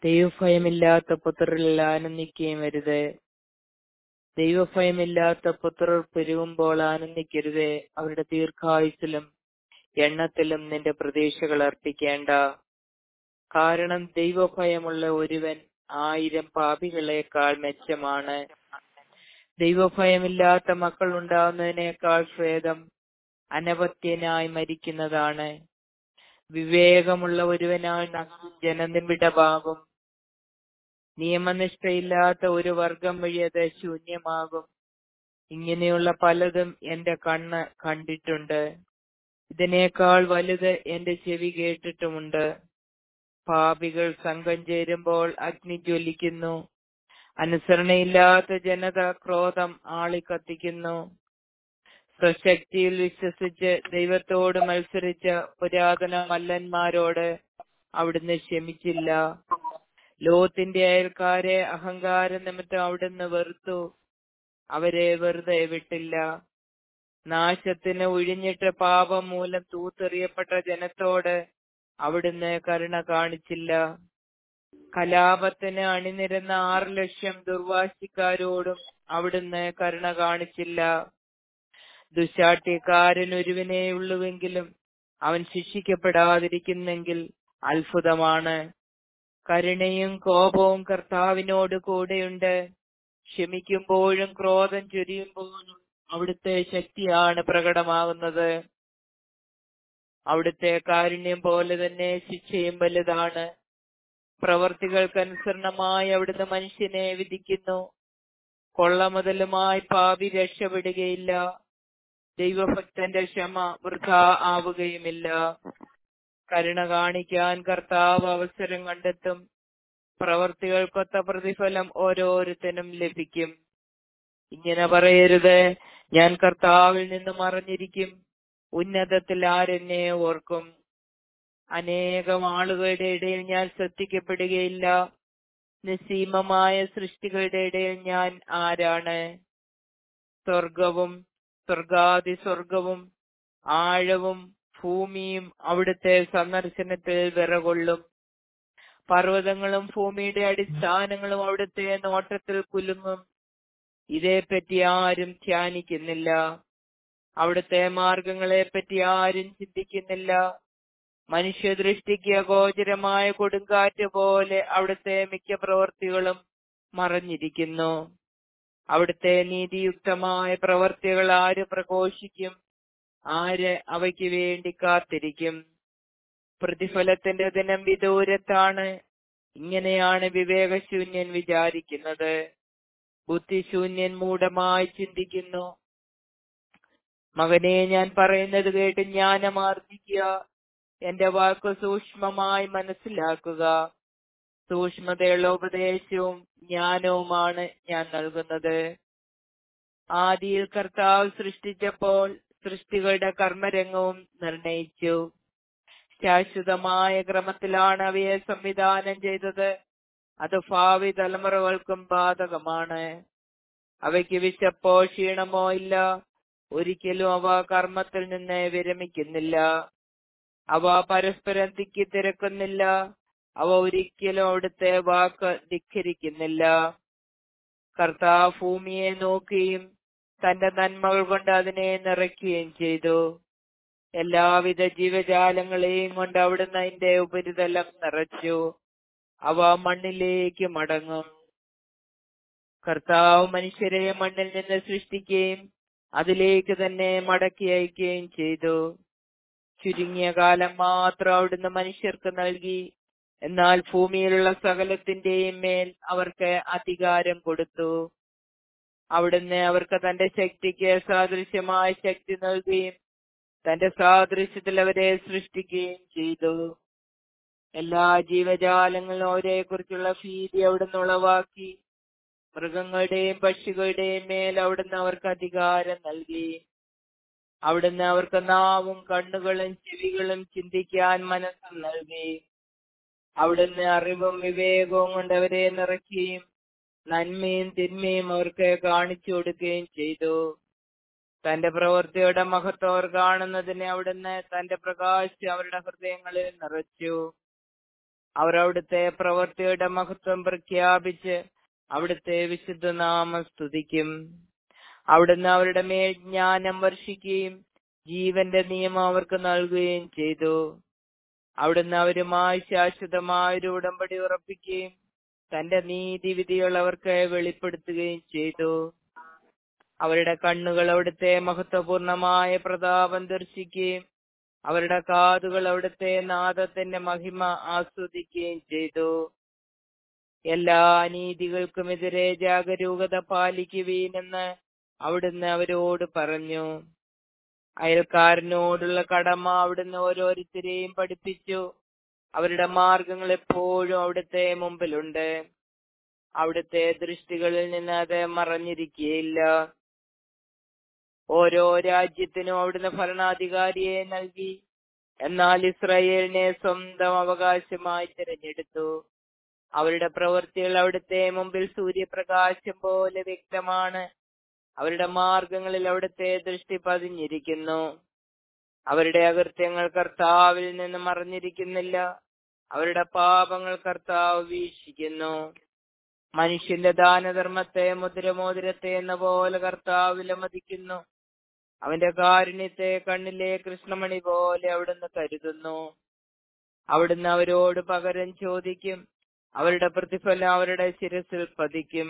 ദൈവഭയമില്ലാത്ത പുത്രരിൽ ആനന്ദിക്കുകയും വരുത് ദൈവഭയമില്ലാത്ത പുത്രർ പെരുകുമ്പോൾ ആനന്ദിക്കരുത് അവരുടെ ദീർഘായുസിലും എണ്ണത്തിലും നിന്റെ പ്രതീക്ഷകൾ അർപ്പിക്കേണ്ട കാരണം ദൈവഭയമുള്ള ഒരുവൻ ആയിരം പാപികളെക്കാൾ മെച്ചമാണ് ദൈവഭയമില്ലാത്ത മക്കൾ ഉണ്ടാവുന്നതിനേക്കാൾ ഭേദം അനപത്യനായി മരിക്കുന്നതാണ് വിവേകമുള്ള ഒരുവനാൽ ജനനം വിടവാകും നിയമനിഷ്ഠയില്ലാത്ത ഒരു വർഗം വഴി അത് ശൂന്യമാകും ഇങ്ങനെയുള്ള പലതും എന്റെ കണ്ണ് കണ്ടിട്ടുണ്ട് ഇതിനേക്കാൾ വലുത് എന്റെ ചെവി കേട്ടിട്ടുമുണ്ട് പാപികൾ സംഘം ചേരുമ്പോൾ അഗ്നി ജ്വലിക്കുന്നു അനുസരണയില്ലാത്ത ജനത ക്രോധം ആളിക്കത്തിക്കുന്നു സ്വശക്തിയിൽ വിശ്വസിച്ച് ദൈവത്തോട് മത്സരിച്ച പുരാതന മല്ലന്മാരോട് അവിടുന്ന് ക്ഷമിച്ചില്ല ലോത്തിന്റെ അയൽക്കാരെ അഹങ്കാര നിമിത്തം അവിടുന്ന് വെറുത്തു അവരെ വെറുതെ വിട്ടില്ല നാശത്തിന് ഒഴിഞ്ഞിട്ട് പാപം മൂലം തൂത്തെറിയപ്പെട്ട ജനത്തോട് അവിടുന്ന് കരുണ കാണിച്ചില്ല കലാപത്തിന് അണിനിരന്ന ആറ് ലക്ഷം ദുർവാശിക്കാരോടും അവിടുന്ന് കരുണ കാണിച്ചില്ല ദുശാഠ്യക്കാരൻ ഒരുവിനെ ഉള്ളുവെങ്കിലും അവൻ ശിക്ഷിക്കപ്പെടാതിരിക്കുന്നെങ്കിൽ അത്ഭുതമാണ് കരുണയും കോപവും കർത്താവിനോട് കൂടെയുണ്ട് ക്ഷമിക്കുമ്പോഴും ക്രോധം ചൊരിയുമ്പോഴും അവിടുത്തെ ശക്തിയാണ് പ്രകടമാകുന്നത് അവിടുത്തെ കാരുണ്യം പോലെ തന്നെ ശിക്ഷയും വലുതാണ് പ്രവർത്തികൾക്കനുസരണമായി അവിടുന്ന് മനുഷ്യനെ വിധിക്കുന്നു കൊള്ള മുതലുമായി പാപി രക്ഷപ്പെടുകയില്ല ദൈവഭക്തന്റെ ക്ഷമ വൃഥ ആവുകയുമില്ല കരുണ കാണിക്കാൻ കർത്താവ് അവസരം കണ്ടെത്തും പ്രവർത്തികൾക്കൊത്ത പ്രതിഫലം ഓരോരുത്തനും ലഭിക്കും ഇങ്ങനെ പറയരുത് ഞാൻ കർത്താവിൽ നിന്ന് മറഞ്ഞിരിക്കും ഉന്നതത്തിൽ ആരെന്നെ ഓർക്കും അനേകം ആളുകളുടെ ഇടയിൽ ഞാൻ ശ്രദ്ധിക്കപ്പെടുകയില്ല നിസ്സീമമായ സൃഷ്ടികളുടെ ഇടയിൽ ഞാൻ ആരാണ് സ്വർഗവും സ്വർഗാതി സ്വർഗവും ആഴവും ഭൂമിയും അവിടുത്തെ സന്ദർശനത്തിൽ വിറകൊള്ളും പർവ്വതങ്ങളും ഭൂമിയുടെ അടിസ്ഥാനങ്ങളും അവിടുത്തെ നോട്ടത്തിൽ കുലുങ്ങും ഇതേപ്പറ്റി ആരും ധ്യാനിക്കുന്നില്ല അവിടുത്തെ മാർഗങ്ങളെ പറ്റി ആരും ചിന്തിക്കുന്നില്ല മനുഷ്യദൃഷ്ടിക്ക് അഗോചരമായ കൊടുങ്കാറ്റ് പോലെ അവിടുത്തെ മിക്ക പ്രവൃത്തികളും മറഞ്ഞിരിക്കുന്നു അവിടുത്തെ നീതിയുക്തമായ പ്രവൃത്തികൾ ആര് പ്രഘോഷിക്കും ആര് അവയ്ക്ക് വേണ്ടി കാത്തിരിക്കും പ്രതിഫലത്തിന്റെ ദിനം വിദൂരത്താണ് ഇങ്ങനെയാണ് വിവേകശൂന്യൻ വിചാരിക്കുന്നത് ബുദ്ധിശൂന്യൻ മൂഢമായി ചിന്തിക്കുന്നു മകനെ ഞാൻ പറയുന്നത് കേട്ട് ജ്ഞാനമാർജിക്കുക എന്റെ വാക്ക് സൂക്ഷ്മമായി മനസ്സിലാക്കുക സൂക്ഷ്മതയുള്ള ഉപദേശവും ജ്ഞാനവുമാണ് ഞാൻ നൽകുന്നത് ആദിയിൽ കർത്താവ് സൃഷ്ടിച്ചപ്പോൾ സൃഷ്ടികളുടെ കർമ്മരംഗവും നിർണയിച്ചു ശാശ്വതമായ ക്രമത്തിലാണ് അവയെ സംവിധാനം ചെയ്തത് അത് ഭാവി തലമുറകൾക്കും ബാധകമാണ് അവയ്ക്ക് വിശപ്പോ ക്ഷീണമോ ഇല്ല ഒരിക്കലും അവ കർമ്മത്തിൽ നിന്ന് വിരമിക്കുന്നില്ല അവ പരസ്പരം തിക്കി തിരക്കുന്നില്ല അവ ഒരിക്കലും അവിടുത്തെ വാക്ക് ധിഖരിക്കുന്നില്ല കർത്താവ് ഭൂമിയെ നോക്കുകയും തന്റെ നന്മകൾ കൊണ്ട് അതിനെ നിറയ്ക്കുകയും ചെയ്തു എല്ലാവിധ ജീവജാലങ്ങളെയും കൊണ്ട് അവിടുന്ന് അതിന്റെ ഉപരിതലം നിറച്ചു അവ മണ്ണിലേക്ക് മടങ്ങും കർത്താവ് മനുഷ്യരെ മണ്ണിൽ നിന്ന് സൃഷ്ടിക്കുകയും അതിലേക്ക് തന്നെ മടക്കി അയക്കുകയും ചെയ്തു ചുരുങ്ങിയ കാലം മാത്രം അവിടുന്ന് മനുഷ്യർക്ക് നൽകി എന്നാൽ ഭൂമിയിലുള്ള സകലത്തിന്റെയും മേൽ അവർക്ക് അധികാരം കൊടുത്തു അവിടുന്ന് അവർക്ക് തന്റെ ശക്തിക്ക് സാദൃശ്യമായ ശക്തി നൽകുകയും തന്റെ സാദൃശ്യത്തിൽ അവരെ സൃഷ്ടിക്കുകയും ചെയ്തു എല്ലാ ജീവജാലങ്ങളും അവരെ കുറിച്ചുള്ള ഭീതി അവിടുന്ന് ഉളവാക്കി മൃഗങ്ങളുടെയും പക്ഷികളുടെയും മേൽ അവിടുന്ന് അവർക്ക് അധികാരം നൽകി അവിടുന്ന് അവർക്ക് നാവും കണ്ണുകളും ചെവികളും ചിന്തിക്കാൻ മനസ്സും നൽകി അവിടുന്ന് അറിവും വിവേകവും കൊണ്ട് അവരെ നിറയ്ക്കുകയും നന്മയും തിന്മയും അവർക്ക് കാണിച്ചു കൊടുക്കുകയും ചെയ്തു തന്റെ പ്രവൃത്തിയുടെ മഹത്വം അവർ കാണുന്നതിന് അവിടുന്ന് തന്റെ പ്രകാശം അവരുടെ ഹൃദയങ്ങളിൽ നിറച്ചു അവർ അവിടുത്തെ പ്രവൃത്തിയുടെ മഹത്വം പ്രഖ്യാപിച്ച് അവിടുത്തെ വിശുദ്ധ നാമം സ്തുതിക്കും അവിടുന്ന് അവരുടെ മേൽ ജ്ഞാനം വർഷിക്കുകയും ജീവന്റെ നിയമം അവർക്ക് നൽകുകയും ചെയ്തു അവിടുന്ന് അവരുമായി ശാശ്വതമായ ഒരു ഉടമ്പടി ഉറപ്പിക്കുകയും തന്റെ നീതിവിധികൾ അവർക്ക് വെളിപ്പെടുത്തുകയും ചെയ്തു അവരുടെ കണ്ണുകൾ അവിടുത്തെ മഹത്വപൂർണമായ പ്രതാപം ദർശിക്കുകയും അവരുടെ കാതുകൾ അവിടുത്തെ നാദത്തിന്റെ മഹിമ ആസ്വദിക്കുകയും ചെയ്തു എല്ലാ അനീതികൾക്കുമെതിരെ ജാഗരൂകത പാലിക്കുവീനെന്ന് അവിടുന്ന് അവരോട് പറഞ്ഞു അയൽക്കാരനോടുള്ള കടമ അവിടുന്ന് ഓരോരുത്തരെയും പഠിപ്പിച്ചു അവരുടെ മാർഗങ്ങൾ എപ്പോഴും അവിടുത്തെ മുമ്പിലുണ്ട് അവിടുത്തെ ദൃഷ്ടികളിൽ നിന്ന് അത് മറഞ്ഞിരിക്കുകയില്ല ഓരോ രാജ്യത്തിനും അവിടുന്ന് ഭരണാധികാരിയെ നൽകി എന്നാൽ ഇസ്രായേലിനെ സ്വന്തം അവകാശമായി തിരഞ്ഞെടുത്തു അവരുടെ പ്രവൃത്തികൾ അവിടുത്തെ മുമ്പിൽ സൂര്യപ്രകാശം പോലെ വ്യക്തമാണ് അവരുടെ മാർഗങ്ങളിൽ അവിടുത്തെ ദൃഷ്ടി പതിഞ്ഞിരിക്കുന്നു അവരുടെ അകൃത്യങ്ങൾ കർത്താവിൽ നിന്ന് മറഞ്ഞിരിക്കുന്നില്ല അവരുടെ പാപങ്ങൾ കർത്താവ് വീക്ഷിക്കുന്നു മനുഷ്യന്റെ ദാനധർമ്മത്തെ മുദ്രമോതിരത്തെ എന്ന പോലെ കർത്താവ് വിലമതിക്കുന്നു അവന്റെ കാരുണ്യത്തെ കണ്ണിലെ കൃഷ്ണമണി പോലെ അവിടുന്ന് കരുതുന്നു അവിടുന്ന് അവരോട് പകരം ചോദിക്കും അവരുടെ പ്രതിഫലം അവരുടെ ശിരസിൽ പതിക്കും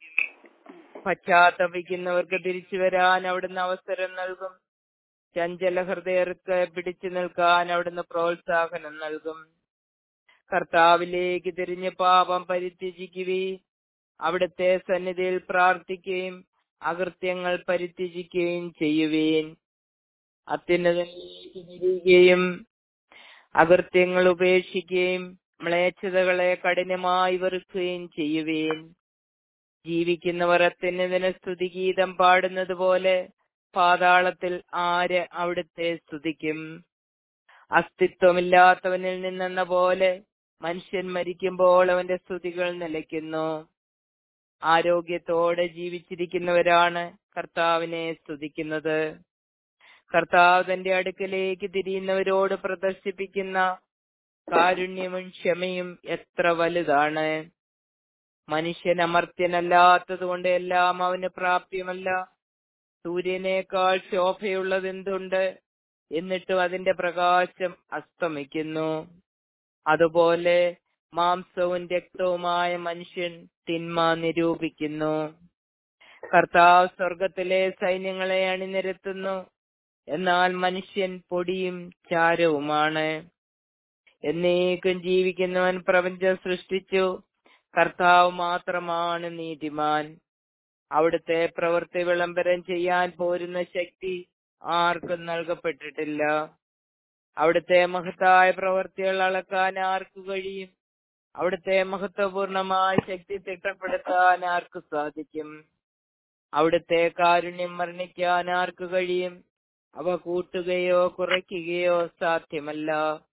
പശ്ചാത്തപിക്കുന്നവർക്ക് തിരിച്ചു വരാൻ അവിടുന്ന് അവസരം നൽകും ചഞ്ചല ഹൃദയർക്ക് പിടിച്ചു നിൽക്കാൻ അവിടുന്ന് പ്രോത്സാഹനം നൽകും കർത്താവിലേക്ക് തിരിഞ്ഞ് പാപം പരിത്യജിക്കുകയും അവിടുത്തെ സന്നിധിയിൽ പ്രാർത്ഥിക്കുകയും അകൃത്യങ്ങൾ പരിത്യജിക്കുകയും ചെയ്യുവീൻ അത്യുന്നതനിലേക്ക് തിരിയുകയും അകൃത്യങ്ങൾ ഉപേക്ഷിക്കുകയും മ്ലേച്ഛതകളെ കഠിനമായി വെറുക്കുകയും ചെയ്യുവീൻ ജീവിക്കുന്നവർ അത്യുന്നതിന് സ്തുതിഗീതം പാടുന്നത് പോലെ പാതാളത്തിൽ ആര് അവിടുത്തെ സ്തുതിക്കും അസ്തിത്വമില്ലാത്തവനിൽ നിന്നെന്ന പോലെ മനുഷ്യൻ മരിക്കുമ്പോൾ അവന്റെ സ്തുതികൾ നിലയ്ക്കുന്നു ആരോഗ്യത്തോടെ ജീവിച്ചിരിക്കുന്നവരാണ് കർത്താവിനെ സ്തുതിക്കുന്നത് കർത്താവ് തന്റെ അടുക്കലേക്ക് തിരിയുന്നവരോട് പ്രദർശിപ്പിക്കുന്ന കാരുണ്യവും ക്ഷമയും എത്ര വലുതാണ് മനുഷ്യൻ അമർത്യനല്ലാത്തതുകൊണ്ട് എല്ലാം അവന് പ്രാപ്യമല്ല സൂര്യനേക്കാൾ ശോഭയുള്ളത് എന്തുണ്ട് എന്നിട്ടും അതിന്റെ പ്രകാശം അസ്തമിക്കുന്നു അതുപോലെ മാംസവും രക്തവുമായ മനുഷ്യൻ തിന്മ നിരൂപിക്കുന്നു കർത്താവ് സ്വർഗത്തിലെ സൈന്യങ്ങളെ അണിനിരത്തുന്നു എന്നാൽ മനുഷ്യൻ പൊടിയും ചാരവുമാണ് എന്നേക്കും ജീവിക്കുന്നവൻ പ്രപഞ്ചം സൃഷ്ടിച്ചു കർത്താവ് മാത്രമാണ് നീതിമാൻ അവിടുത്തെ പ്രവൃത്തി വിളംബരം ചെയ്യാൻ പോരുന്ന ശക്തി ആർക്കും നൽകപ്പെട്ടിട്ടില്ല അവിടുത്തെ മഹത്തായ പ്രവൃത്തികൾ അളക്കാൻ ആർക്കു കഴിയും അവിടുത്തെ മഹത്വപൂർണമായ ശക്തി തിട്ടപ്പെടുത്താൻ ആർക്കു സാധിക്കും അവിടുത്തെ കാരുണ്യം വർണ്ണിക്കാൻ ആർക്കു കഴിയും അവ കൂട്ടുകയോ കുറയ്ക്കുകയോ സാധ്യമല്ല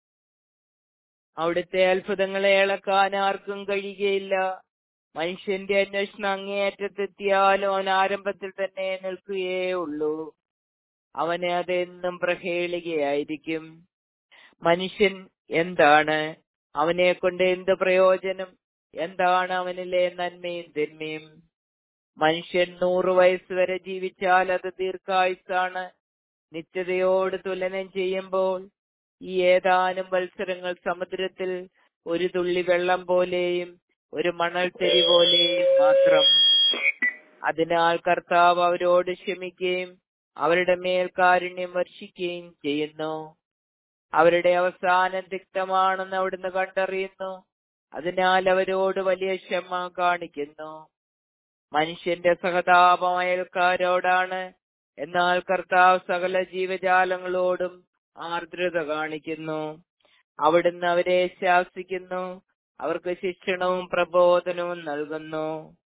അവിടുത്തെ അത്ഭുതങ്ങളെ ഇളക്കാൻ ആർക്കും കഴിയുകയില്ല മനുഷ്യന്റെ അന്വേഷണം അങ്ങേയറ്റത്തെത്തിയാലും അവൻ ആരംഭത്തിൽ തന്നെ നിൽക്കുകയേ ഉള്ളൂ അവന് അതെന്നും പ്രഹേളികയായിരിക്കും മനുഷ്യൻ എന്താണ് അവനെ കൊണ്ട് എന്ത് പ്രയോജനം എന്താണ് അവനിലെ നന്മയും തിന്മയും മനുഷ്യൻ നൂറ് വയസ്സ് വരെ ജീവിച്ചാൽ അത് ദീർഘായുസാണ് നിത്യതയോട് തുലനം ചെയ്യുമ്പോൾ ഈ ഏതാനും മത്സരങ്ങൾ സമുദ്രത്തിൽ ഒരു തുള്ളി വെള്ളം പോലെയും ഒരു മണൽത്തരി പോലെയും മാത്രം അതിനാൽ കർത്താവ് അവരോട് ക്ഷമിക്കുകയും അവരുടെ മേൽ കാരുണ്യം വർഷിക്കുകയും ചെയ്യുന്നു അവരുടെ അവസാനം തിക്തമാണെന്ന് അവിടുന്ന് കണ്ടറിയുന്നു അതിനാൽ അവരോട് വലിയ ക്ഷമ കാണിക്കുന്നു മനുഷ്യന്റെ സഹതാപം അയൽക്കാരോടാണ് എന്നാൽ കർത്താവ് സകല ജീവജാലങ്ങളോടും ആർദ്രത കാണിക്കുന്നു അവിടുന്ന് അവരെ ശാസിക്കുന്നു അവർക്ക് ശിക്ഷണവും പ്രബോധനവും നൽകുന്നു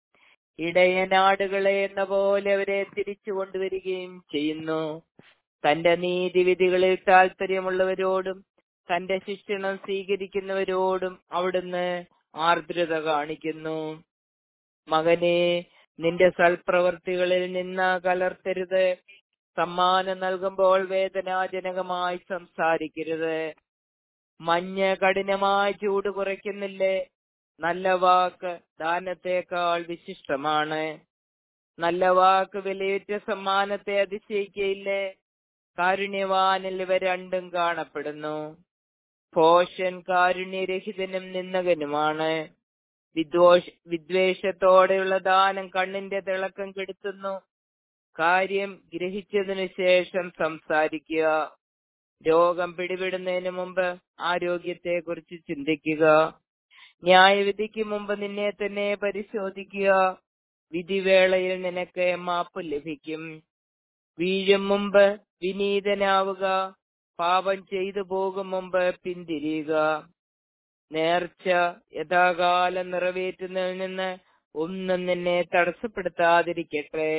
ഇടയനാടുകളെ എന്ന പോലെ അവരെ തിരിച്ചു കൊണ്ടുവരികയും ചെയ്യുന്നു തന്റെ നീതിവിധികളിൽ താല്പര്യമുള്ളവരോടും തന്റെ ശിക്ഷണം സ്വീകരിക്കുന്നവരോടും അവിടുന്ന് ആർദ്രത കാണിക്കുന്നു മകനെ നിന്റെ സൽപ്രവർത്തികളിൽ നിന്ന് കലർത്തരുത് സമ്മാനം നൽകുമ്പോൾ വേദനാജനകമായി സംസാരിക്കരുത് മഞ്ഞ് കഠിനമായ ചൂട് കുറയ്ക്കുന്നില്ലേ നല്ല വാക്ക് ദാനത്തേക്കാൾ വിശിഷ്ടമാണ് നല്ല വാക്ക് വിലയേറ്റ സമ്മാനത്തെ അതിശയിക്കയില്ലേ കാരുണ്യവാനിൽ ഇവ രണ്ടും കാണപ്പെടുന്നു ഭോഷൻ കാരുണ്യരഹിതനും നിന്ദകനുമാണ് വിദ്വേഷ വിദ്വേഷത്തോടെയുള്ള ദാനം കണ്ണിന്റെ തിളക്കം കെടുത്തുന്നു കാര്യം ഗ്രഹിച്ചതിനു ശേഷം സംസാരിക്കുക രോഗം പിടിപെടുന്നതിന് മുമ്പ് ആരോഗ്യത്തെ കുറിച്ച് ചിന്തിക്കുക ന്യായവിധിക്ക് മുമ്പ് നിന്നെ തന്നെ പരിശോധിക്കുക വിധിവേളയിൽ നിനക്ക് മാപ്പ് ലഭിക്കും വീഴും മുമ്പ് വിനീതനാവുക പാപം ചെയ്തു പോകും മുമ്പ് പിന്തിരിയുക നേർച്ച യഥാകാലം നിറവേറ്റുന്നതിൽ നിന്ന് ഒന്നും നിന്നെ തടസ്സപ്പെടുത്താതിരിക്കട്ടെ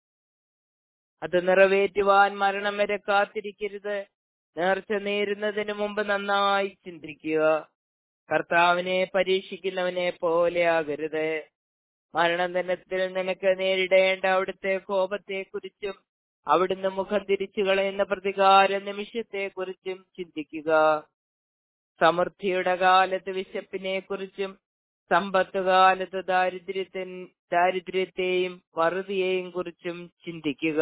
അത് നിറവേറ്റുവാൻ മരണം വരെ കാത്തിരിക്കരുത് നേർച്ച നേരുന്നതിന് മുമ്പ് നന്നായി ചിന്തിക്കുക കർത്താവിനെ പരീക്ഷിക്കുന്നവനെ പോലെയാകരുത് മരണദിനത്തിൽ നിനക്ക് നേരിടേണ്ട അവിടുത്തെ കോപത്തെ കുറിച്ചും അവിടുന്ന് മുഖം തിരിച്ചു കളയുന്ന പ്രതികാര നിമിഷത്തെ കുറിച്ചും ചിന്തിക്കുക സമൃദ്ധിയുടെ കാലത്ത് വിശപ്പിനെ കുറിച്ചും സമ്പത്ത് കാലത്ത് ദാരിദ്ര്യത്തെ ദാരിദ്ര്യത്തെയും വറുതിയെയും കുറിച്ചും ചിന്തിക്കുക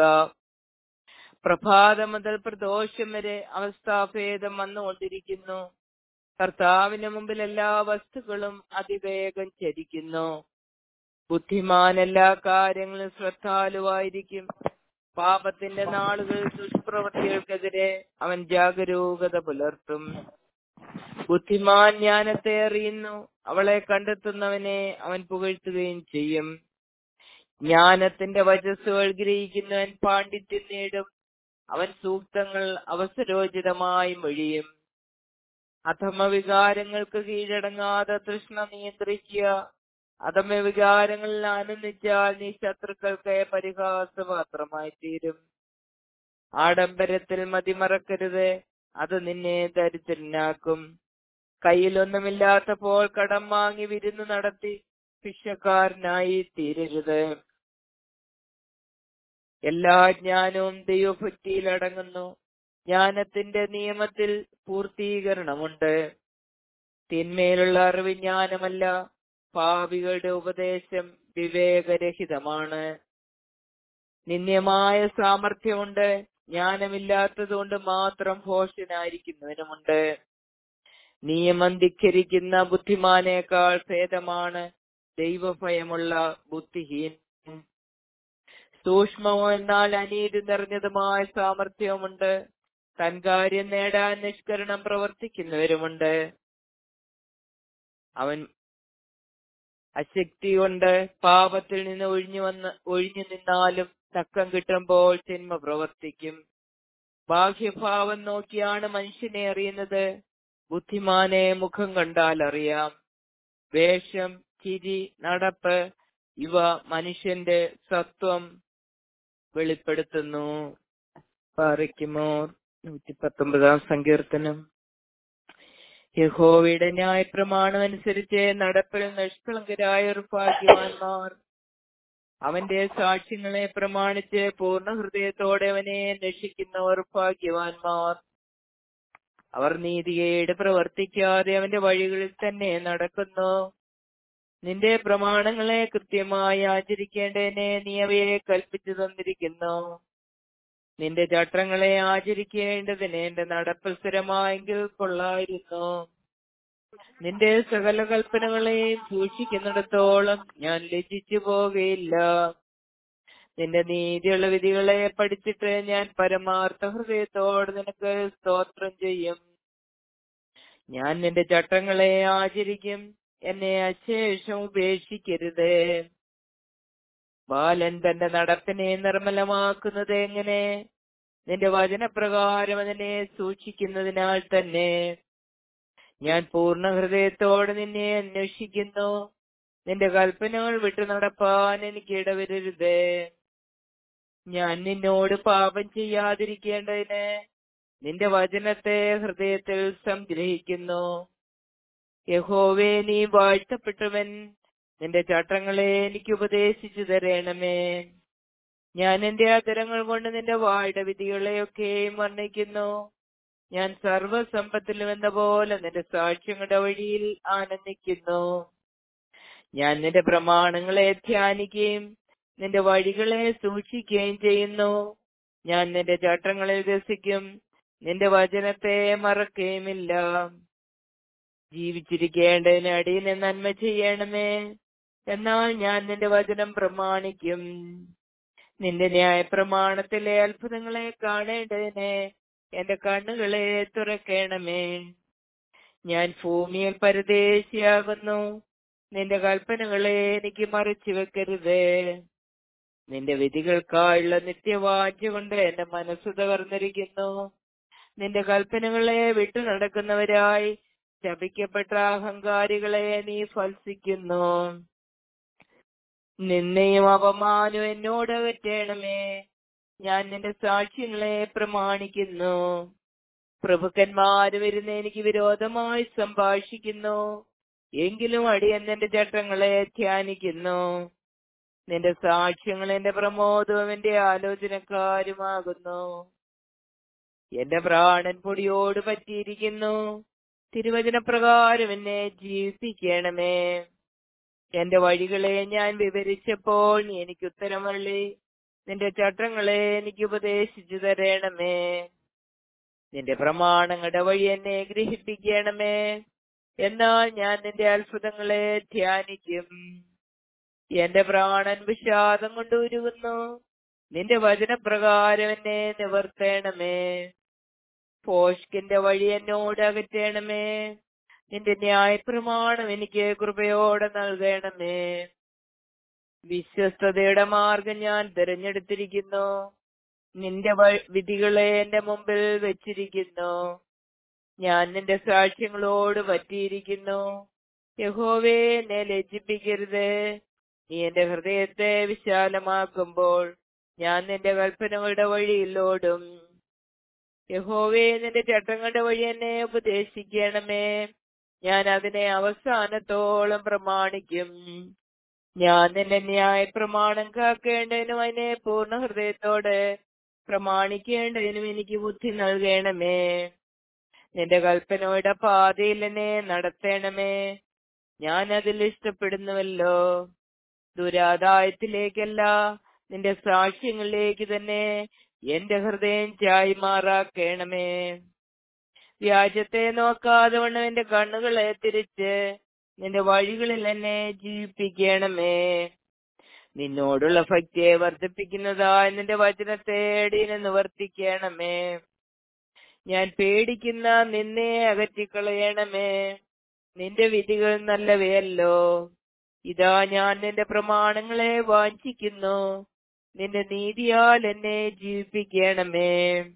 പ്രഭാതം മുതൽ പ്രദോഷം വരെ അവസ്ഥാഭേദം വന്നുകൊണ്ടിരിക്കുന്നു കർത്താവിന് മുമ്പിൽ എല്ലാ വസ്തുക്കളും അതിവേഗം ചരിക്കുന്നു ബുദ്ധിമാൻ എല്ലാ കാര്യങ്ങളും ശ്രദ്ധാലുവായിരിക്കും പാപത്തിന്റെ നാളുകൾ ദുഷ്പ്രവൃത്തികൾക്കെതിരെ അവൻ ജാഗരൂകത പുലർത്തും ബുദ്ധിമാൻ ജ്ഞാനത്തെ അറിയുന്നു അവളെ കണ്ടെത്തുന്നവനെ അവൻ പുകഴ്ത്തുകയും ചെയ്യും ജ്ഞാനത്തിന്റെ വചസ്സുകൾ ഗ്രഹിക്കുന്നവൻ പാണ്ഡിത്യം നേടും അവൻ സൂക്തങ്ങൾ അവസരോചിതമായി മൊഴിയും അധമവികാരങ്ങൾക്ക് കീഴടങ്ങാതെ തൃഷ്ണ നിയന്ത്രിക്കുക അധമവികാരങ്ങളിൽ ആനന്ദിച്ചാൽ നീ ശത്രുക്കൾക്ക് പരിഹാസപാത്രമായി തീരും ആഡംബരത്തിൽ മതിമറക്കരുത് അത് നിന്നെ ദരിദ്രനാക്കും കയ്യിലൊന്നുമില്ലാത്തപ്പോൾ കടം വാങ്ങി വിരുന്ന് നടത്തി ഭിക്ഷക്കാരനായി തീരരുത് എല്ലാ ജ്ഞാനവും ദൈവഭക്തിയിൽ അടങ്ങുന്നു ജ്ഞാനത്തിന്റെ നിയമത്തിൽ പൂർത്തീകരണമുണ്ട് തിന്മയിലുള്ള അറിവ് ജ്ഞാനമല്ല പാപികളുടെ ഉപദേശം വിവേകരഹിതമാണ് നിന്ദ്യമായ സാമർഥ്യമുണ്ട് ജ്ഞാനമില്ലാത്തതുകൊണ്ട് മാത്രം ഭോഷനായിരിക്കുന്നവനുമുണ്ട് നിയമം ധിക്കരിക്കുന്ന ബുദ്ധിമാനേക്കാൾ ഭേദമാണ് ദൈവഭയമുള്ള ബുദ്ധിഹീൻ സൂക്ഷ്മമോ എന്നാൽ അനീതി നിറഞ്ഞതുമായ സാമർഥ്യവുമുണ്ട് തൻ കാര്യം നേടാൻ നിഷ്കരണം പ്രവർത്തിക്കുന്നവരുമുണ്ട് അവൻ അശക്തി കൊണ്ട് പാപത്തിൽ നിന്ന് ഒഴിഞ്ഞു വന്ന് ഒഴിഞ്ഞു നിന്നാലും തക്കം കിട്ടുമ്പോൾ തിന്മ പ്രവർത്തിക്കും ബാഹ്യഭാവം നോക്കിയാണ് മനുഷ്യനെ അറിയുന്നത് ബുദ്ധിമാനെ മുഖം കണ്ടാൽ അറിയാം വേഷം ചിരി നടപ്പ് ഇവ മനുഷ്യന്റെ സത്വം വെളിപ്പെടുത്തുന്നു പാറിക്കുമോർ നൂറ്റി പത്തൊമ്പതാം സങ്കീർത്തനം യഹോവയുടെ ന്യായപ്രമാണം അനുസരിച്ച് നടപ്പിൽ നിഷ്കളങ്കരായ ഒരു ഭാഗ്യവാന്മാർ അവന്റെ സാക്ഷ്യങ്ങളെ പ്രമാണിച്ച് പൂർണ്ണ ഹൃദയത്തോടെ അവനെ അന്വേഷിക്കുന്നവർ ഭാഗ്യവാന്മാർ അവർ നീതികേട് പ്രവർത്തിക്കാതെ അവന്റെ വഴികളിൽ തന്നെ നടക്കുന്നു നിന്റെ പ്രമാണങ്ങളെ കൃത്യമായി ആചരിക്കേണ്ടതിനെ നീ അവയെ കൽപ്പിച്ചു തന്നിരിക്കുന്നു നിന്റെ ചട്ടങ്ങളെ ആചരിക്കേണ്ടതിന് എന്റെ നടപ്പിൽ സ്ഥിരമായെങ്കിൽ കൊള്ളായിരുന്നു നിന്റെ സകല കൽപ്പനകളെയും സൂക്ഷിക്കുന്നിടത്തോളം ഞാൻ ലജ്ജിച്ചു പോകുകയില്ല നിന്റെ നീതിയുള്ള വിധികളെ പഠിച്ചിട്ട് ഞാൻ പരമാർത്ഥ ഹൃദയത്തോട് നിനക്ക് സ്തോത്രം ചെയ്യും ഞാൻ നിന്റെ ചട്ടങ്ങളെ ആചരിക്കും എന്നെ അശേഷം ഉപേക്ഷിക്കരുത് ബാലൻ തന്റെ നടപ്പിനെ നിർമ്മലമാക്കുന്നത് എങ്ങനെ നിന്റെ വചനപ്രകാരം അതിനെ സൂക്ഷിക്കുന്നതിനാൽ തന്നെ ഞാൻ പൂർണ്ണ ഹൃദയത്തോടെ നിന്നെ അന്വേഷിക്കുന്നു നിന്റെ കൽപ്പനകൾ വിട്ടു നടപ്പാൻ എനിക്ക് ഇടവരരുത് ഞാൻ നിന്നോട് പാപം ചെയ്യാതിരിക്കേണ്ടതിന് നിന്റെ വചനത്തെ ഹൃദയത്തിൽ സംഗ്രഹിക്കുന്നു യഹോവേ നീ വാഴ്ത്തപ്പെട്ടവൻ നിന്റെ ചട്ടങ്ങളെ എനിക്ക് ഉപദേശിച്ചു തരണമേ ഞാൻ എന്റെ അതരങ്ങൾ കൊണ്ട് നിന്റെ വായുടെ വിധികളെയൊക്കെയും വർണ്ണിക്കുന്നു ഞാൻ സർവസമ്പത്തിലും എന്ന പോലെ നിന്റെ സാക്ഷ്യങ്ങളുടെ വഴിയിൽ ആനന്ദിക്കുന്നു ഞാൻ നിന്റെ പ്രമാണങ്ങളെ ധ്യാനിക്കുകയും നിന്റെ വഴികളെ സൂക്ഷിക്കുകയും ചെയ്യുന്നു ഞാൻ നിന്റെ ചട്ടങ്ങളിൽ രസിക്കും നിന്റെ വചനത്തെ മറക്കുകയുമില്ല ജീവിച്ചിരിക്കേണ്ടതിന് അടിയനെ നന്മ ചെയ്യണമേ എന്നാൽ ഞാൻ നിന്റെ വചനം പ്രമാണിക്കും നിന്റെ ന്യായ പ്രമാണത്തിലെ അത്ഭുതങ്ങളെ കാണേണ്ടതിന് എന്റെ കണ്ണുകളെ തുറക്കണമേ ഞാൻ ഭൂമിയിൽ പരദേശിയാകുന്നു നിന്റെ കൽപ്പനകളെ എനിക്ക് മറിച്ചു വെക്കരുത് നിന്റെ വിധികൾക്കായുള്ള നിത്യവാഴ്ച കൊണ്ട് എന്റെ മനസ്സ് തകർന്നിരിക്കുന്നു നിന്റെ കൽപ്പനകളെ വിട്ടു നടക്കുന്നവരായി ശപിക്കപ്പെട്ട അഹങ്കാരികളെ നീ ഫൽസിക്കുന്നു നിന്നെയും അപമാനവും എന്നോട് അകറ്റണമേ ഞാൻ നിന്റെ സാക്ഷ്യങ്ങളെ പ്രമാണിക്കുന്നു പ്രഭുക്കന്മാര് വരുന്ന എനിക്ക് വിരോധമായി സംഭാഷിക്കുന്നു എങ്കിലും അടിയൻ നിന്റെ ചട്ടങ്ങളെ ധ്യാനിക്കുന്നു നിന്റെ സാക്ഷ്യങ്ങൾ എന്റെ പ്രമോദവും എന്റെ ആലോചനക്കാരുമാകുന്നു എന്റെ പ്രാണൻ പൊടിയോട് പറ്റിയിരിക്കുന്നു തിരുവചനപ്രകാരം എന്നെ ജീവിപ്പിക്കണമേ എന്റെ വഴികളെ ഞാൻ വിവരിച്ചപ്പോൾ നീ എനിക്ക് ഉത്തരമള്ളി നിന്റെ ചട്ടങ്ങളെ എനിക്ക് ഉപദേശിച്ചു തരണമേ നിന്റെ പ്രമാണങ്ങളുടെ വഴി എന്നെ ഗ്രഹിപ്പിക്കണമേ എന്നാൽ ഞാൻ നിന്റെ അത്ഭുതങ്ങളെ ധ്യാനിക്കും എന്റെ പ്രാണൻ വിഷാദം കൊണ്ട് ഉരുകുന്നു നിന്റെ വചനപ്രകാരം എന്നെ നിവർത്തേണമേ പോഷ്കിന്റെ വഴി എന്നോട് അകറ്റണമേ നിന്റെ ന്യായപ്രമാണം എനിക്ക് കൃപയോടെ നൽകണമേ വിശ്വസ്തതയുടെ മാർഗം ഞാൻ തിരഞ്ഞെടുത്തിരിക്കുന്നു നിന്റെ വിധികളെ എന്റെ മുമ്പിൽ വെച്ചിരിക്കുന്നു ഞാൻ നിന്റെ സാക്ഷ്യങ്ങളോട് പറ്റിയിരിക്കുന്നു യഹോവേ എന്നെ ലജ്ജിപ്പിക്കരുത് നീ എന്റെ ഹൃദയത്തെ വിശാലമാക്കുമ്പോൾ ഞാൻ നിന്റെ കൽപ്പനകളുടെ വഴിയിലോടും യഹോവേ നിന്റെ ചട്ടങ്ങളുടെ വഴി എന്നെ ഉപദേശിക്കണമേ ഞാൻ അതിനെ അവസാനത്തോളം പ്രമാണിക്കും ഞാൻ നിന്റെ ന്യായ പ്രമാണം കാക്കേണ്ടതിനും അതിനെ പൂർണ്ണ ഹൃദയത്തോടെ പ്രമാണിക്കേണ്ടതിനും എനിക്ക് ബുദ്ധി നൽകണമേ നിന്റെ കൽപ്പനയുടെ പാതയിൽ എന്നെ നടത്തണമേ ഞാൻ അതിൽ ഇഷ്ടപ്പെടുന്നുവല്ലോ ദുരാദായത്തിലേക്കല്ല നിന്റെ സാക്ഷ്യങ്ങളിലേക്ക് തന്നെ എന്റെ ഹൃദയം ചായ്മാറാക്കണമേ വ്യാജത്തെ നോക്കാതെ വണ്ണം എന്റെ കണ്ണുകളെ തിരിച്ച് നിന്റെ വഴികളിൽ എന്നെ ജീവിപ്പിക്കണമേ നിന്നോടുള്ള ഭക്തിയെ വർദ്ധിപ്പിക്കുന്നതായി നിന്റെ വചനത്തെ അടിയനെ നിവർത്തിക്കണമേ ഞാൻ പേടിക്കുന്ന നിന്നെ അകറ്റിക്കളയണമേ നിന്റെ വിധികൾ നല്ലവയല്ലോ ഇതാ ഞാൻ നിന്റെ പ്രമാണങ്ങളെ വാഞ്ചിക്കുന്നു നിന്റെ നീതിയാൽ എന്നെ ജീവിപ്പിക്കണമേ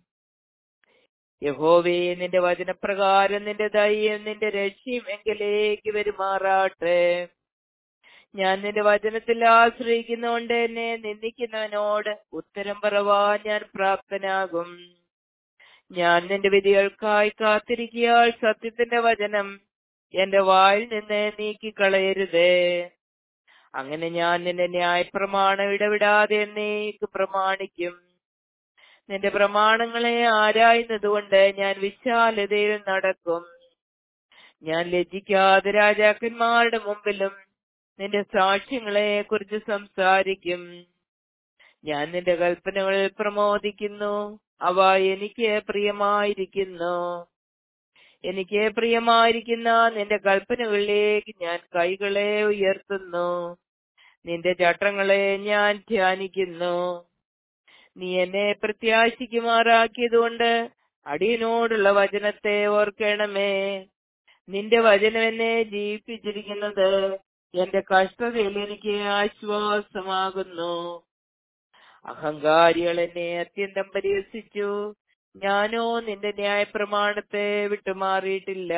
യഹോവേ നിന്റെ വചനപ്രകാരം നിന്റെ ദയ്യം നിന്റെ രക്ഷ്യം എങ്കിലേക്ക് വരുമാറാട്ടെ ഞാൻ നിന്റെ വചനത്തിൽ ആശ്രയിക്കുന്നതുകൊണ്ട് എന്നെ നിന്ദിക്കുന്നവനോട് ഉത്തരം പറവാൻ ഞാൻ പ്രാപ്തനാകും ഞാൻ നിന്റെ വിധികൾക്കായി കാത്തിരിക്കിയാൽ സത്യത്തിന്റെ വചനം എന്റെ വായിൽ നിന്ന് നീക്കിക്കളയരുതേ അങ്ങനെ ഞാൻ നിന്റെ ന്യായപ്രമാണം ഇടവിടാതെ എന്നേക്ക് പ്രമാണിക്കും നിന്റെ പ്രമാണങ്ങളെ ആരായുന്നതുകൊണ്ട് ഞാൻ വിശാലതയിൽ നടക്കും ഞാൻ ലജ്ജിക്കാതെ രാജാക്കന്മാരുടെ മുമ്പിലും നിന്റെ സാക്ഷ്യങ്ങളെ കുറിച്ച് സംസാരിക്കും ഞാൻ നിന്റെ കൽപ്പനകളിൽ പ്രമോദിക്കുന്നു അവ എനിക്ക് പ്രിയമായിരിക്കുന്നു എനിക്ക് പ്രിയമായിരിക്കുന്ന നിന്റെ കൽപ്പനകളിലേക്ക് ഞാൻ കൈകളെ ഉയർത്തുന്നു നിന്റെ ചട്ടങ്ങളെ ഞാൻ ധ്യാനിക്കുന്നു നീ എന്നെ പ്രത്യാശിക്കുമാറാക്കിയതുകൊണ്ട് അടിയനോടുള്ള വചനത്തെ ഓർക്കണമേ നിന്റെ വചനം എന്നെ ജീവിപ്പിച്ചിരിക്കുന്നത് എന്റെ കഷ്ടതയിൽ എനിക്ക് ആശ്വാസമാകുന്നു അഹങ്കാരികൾ എന്നെ അത്യന്തം പരിഹസിച്ചു ഞാനോ നിന്റെ ന്യായപ്രമാണത്തെ വിട്ടുമാറിയിട്ടില്ല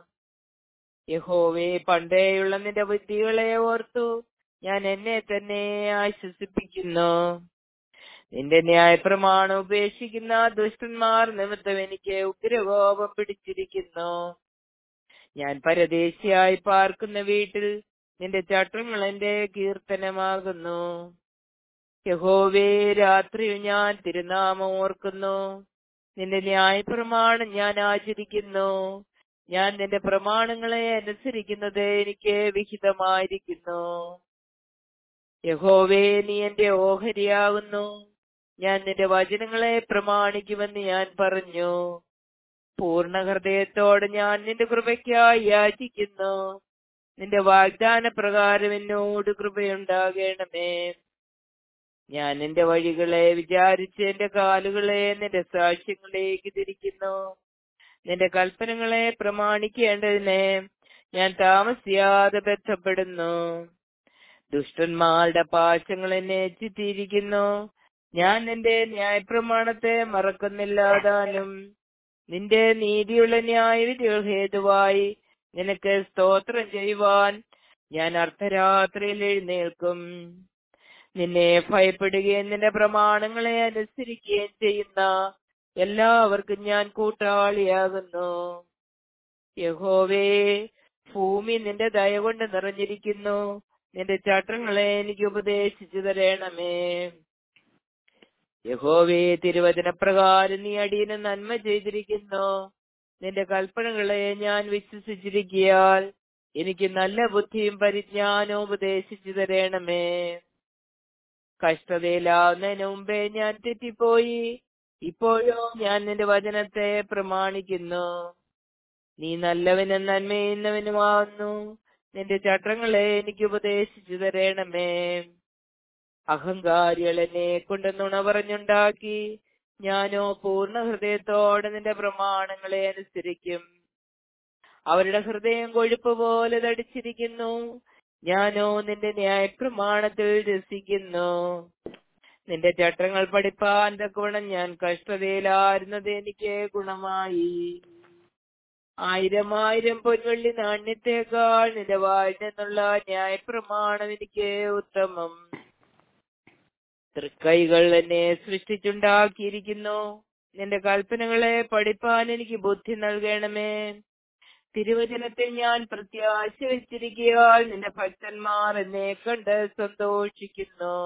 യഹോവേ പണ്ടേയുള്ള നിന്റെ ബുദ്ധികളെ ഓർത്തു ഞാൻ എന്നെ തന്നെ ആശ്വസിപ്പിക്കുന്നു നിന്റെ ന്യായപ്രമാണം ഉപേക്ഷിക്കുന്ന ദുഷ്ടന്മാർ നിമിത്തം എനിക്ക് ഉഗ്രകോപം പിടിച്ചിരിക്കുന്നു ഞാൻ പരദേശിയായി പാർക്കുന്ന വീട്ടിൽ നിന്റെ ചട്ടങ്ങൾ എന്റെ കീർത്തനമാകുന്നു യഹോവേ രാത്രിയിൽ ഞാൻ തിരുനാമം ഓർക്കുന്നു നിന്റെ ന്യായപ്രമാണം ഞാൻ ആചരിക്കുന്നു ഞാൻ നിന്റെ പ്രമാണങ്ങളെ അനുസരിക്കുന്നത് എനിക്ക് വിഹിതമായിരിക്കുന്നു യഹോവേ നീ എന്റെ ഓഹരിയാകുന്നു ഞാൻ നിന്റെ വചനങ്ങളെ പ്രമാണിക്കുമെന്ന് ഞാൻ പറഞ്ഞു പൂർണ്ണ ഹൃദയത്തോടെ ഞാൻ നിന്റെ കൃപയ്ക്കായി യാചിക്കുന്നു നിന്റെ വാഗ്ദാന പ്രകാരം എന്നോട് കൃപയുണ്ടാകണമേ ഞാൻ നിന്റെ വഴികളെ വിചാരിച്ച് എന്റെ കാലുകളെ നിന്റെ സാക്ഷ്യങ്ങളിലേക്ക് തിരിക്കുന്നു നിന്റെ കൽപ്പനകളെ പ്രമാണിക്കേണ്ടതിനെ ഞാൻ താമസിയാതെ ബന്ധപ്പെടുന്നു ദുഷ്ടന്മാരുടെ പാശങ്ങൾ എന്നെ ചുറ്റിയിരിക്കുന്നു ഞാൻ നിന്റെ ന്യായപ്രമാണത്തെ മറക്കുന്നില്ലാതാനും നിന്റെ നീതിയുള്ള ന്യായവിധികൾ ഹേതുവായി നിനക്ക് സ്തോത്രം ചെയ്യുവാൻ ഞാൻ അർദ്ധരാത്രിയിൽ എഴുന്നേൽക്കും നിന്നെ ഭയപ്പെടുകയും നിന്റെ പ്രമാണങ്ങളെ അനുസരിക്കുകയും ചെയ്യുന്ന എല്ലാവർക്കും ഞാൻ കൂട്ടാളിയാകുന്നു യഹോവേ ഭൂമി നിന്റെ ദയ കൊണ്ട് നിറഞ്ഞിരിക്കുന്നു നിന്റെ ചട്ടങ്ങളെ എനിക്ക് ഉപദേശിച്ചു തരണമേ യഹോവേ തിരുവചന പ്രകാരം നീ അടിയന് നന്മ ചെയ്തിരിക്കുന്നു നിന്റെ കൽപ്പനകളെ ഞാൻ വിശ്വസിച്ചിരിക്കിയാൽ എനിക്ക് നല്ല ബുദ്ധിയും പരിജ്ഞാനവും ഉപദേശിച്ചു തരണമേ കഷ്ടതയിലാവുന്നതിന് മുമ്പേ ഞാൻ തെറ്റിപ്പോയി ഇപ്പോഴോ ഞാൻ നിന്റെ വചനത്തെ പ്രമാണിക്കുന്നു നീ നല്ലവനും നന്മയുന്നവനുമാവുന്നു നിന്റെ ചട്ടങ്ങളെ എനിക്ക് ഉപദേശിച്ചു തരണമേ അഹങ്കാരികൾ എന്നെ കൊണ്ട് നുണ പറഞ്ഞുണ്ടാക്കി ഞാനോ പൂർണ്ണ ഹൃദയത്തോടെ നിന്റെ പ്രമാണങ്ങളെ അനുസരിക്കും അവരുടെ ഹൃദയം കൊഴുപ്പ് പോലെ തടിച്ചിരിക്കുന്നു ഞാനോ നിന്റെ ന്യായപ്രമാണത്തിൽ രസിക്കുന്നു നിന്റെ ചട്ടങ്ങൾ പഠിപ്പാൻ തക്കവണ്ണം ഞാൻ കഷ്ടതയിലായിരുന്നത് എനിക്ക് ഗുണമായി ആയിരം ആയിരം പൊൻവെള്ളി നാണ്യത്തേക്കാൾ നിന്റെ വായിൽ നിന്നുള്ള ന്യായപ്രമാണം എനിക്ക് ഉത്തമം തൃക്കൈകൾ എന്നെ സൃഷ്ടിച്ചുണ്ടാക്കിയിരിക്കുന്നു നിന്റെ കൽപ്പനകളെ പഠിപ്പാൻ എനിക്ക് ബുദ്ധി നൽകണമേ തിരുവചനത്തിൽ ഞാൻ പ്രത്യാശ വെച്ചിരിക്കുകയാൽ നിന്റെ ഭക്തന്മാർ എന്നെ കണ്ട് സന്തോഷിക്കുന്നു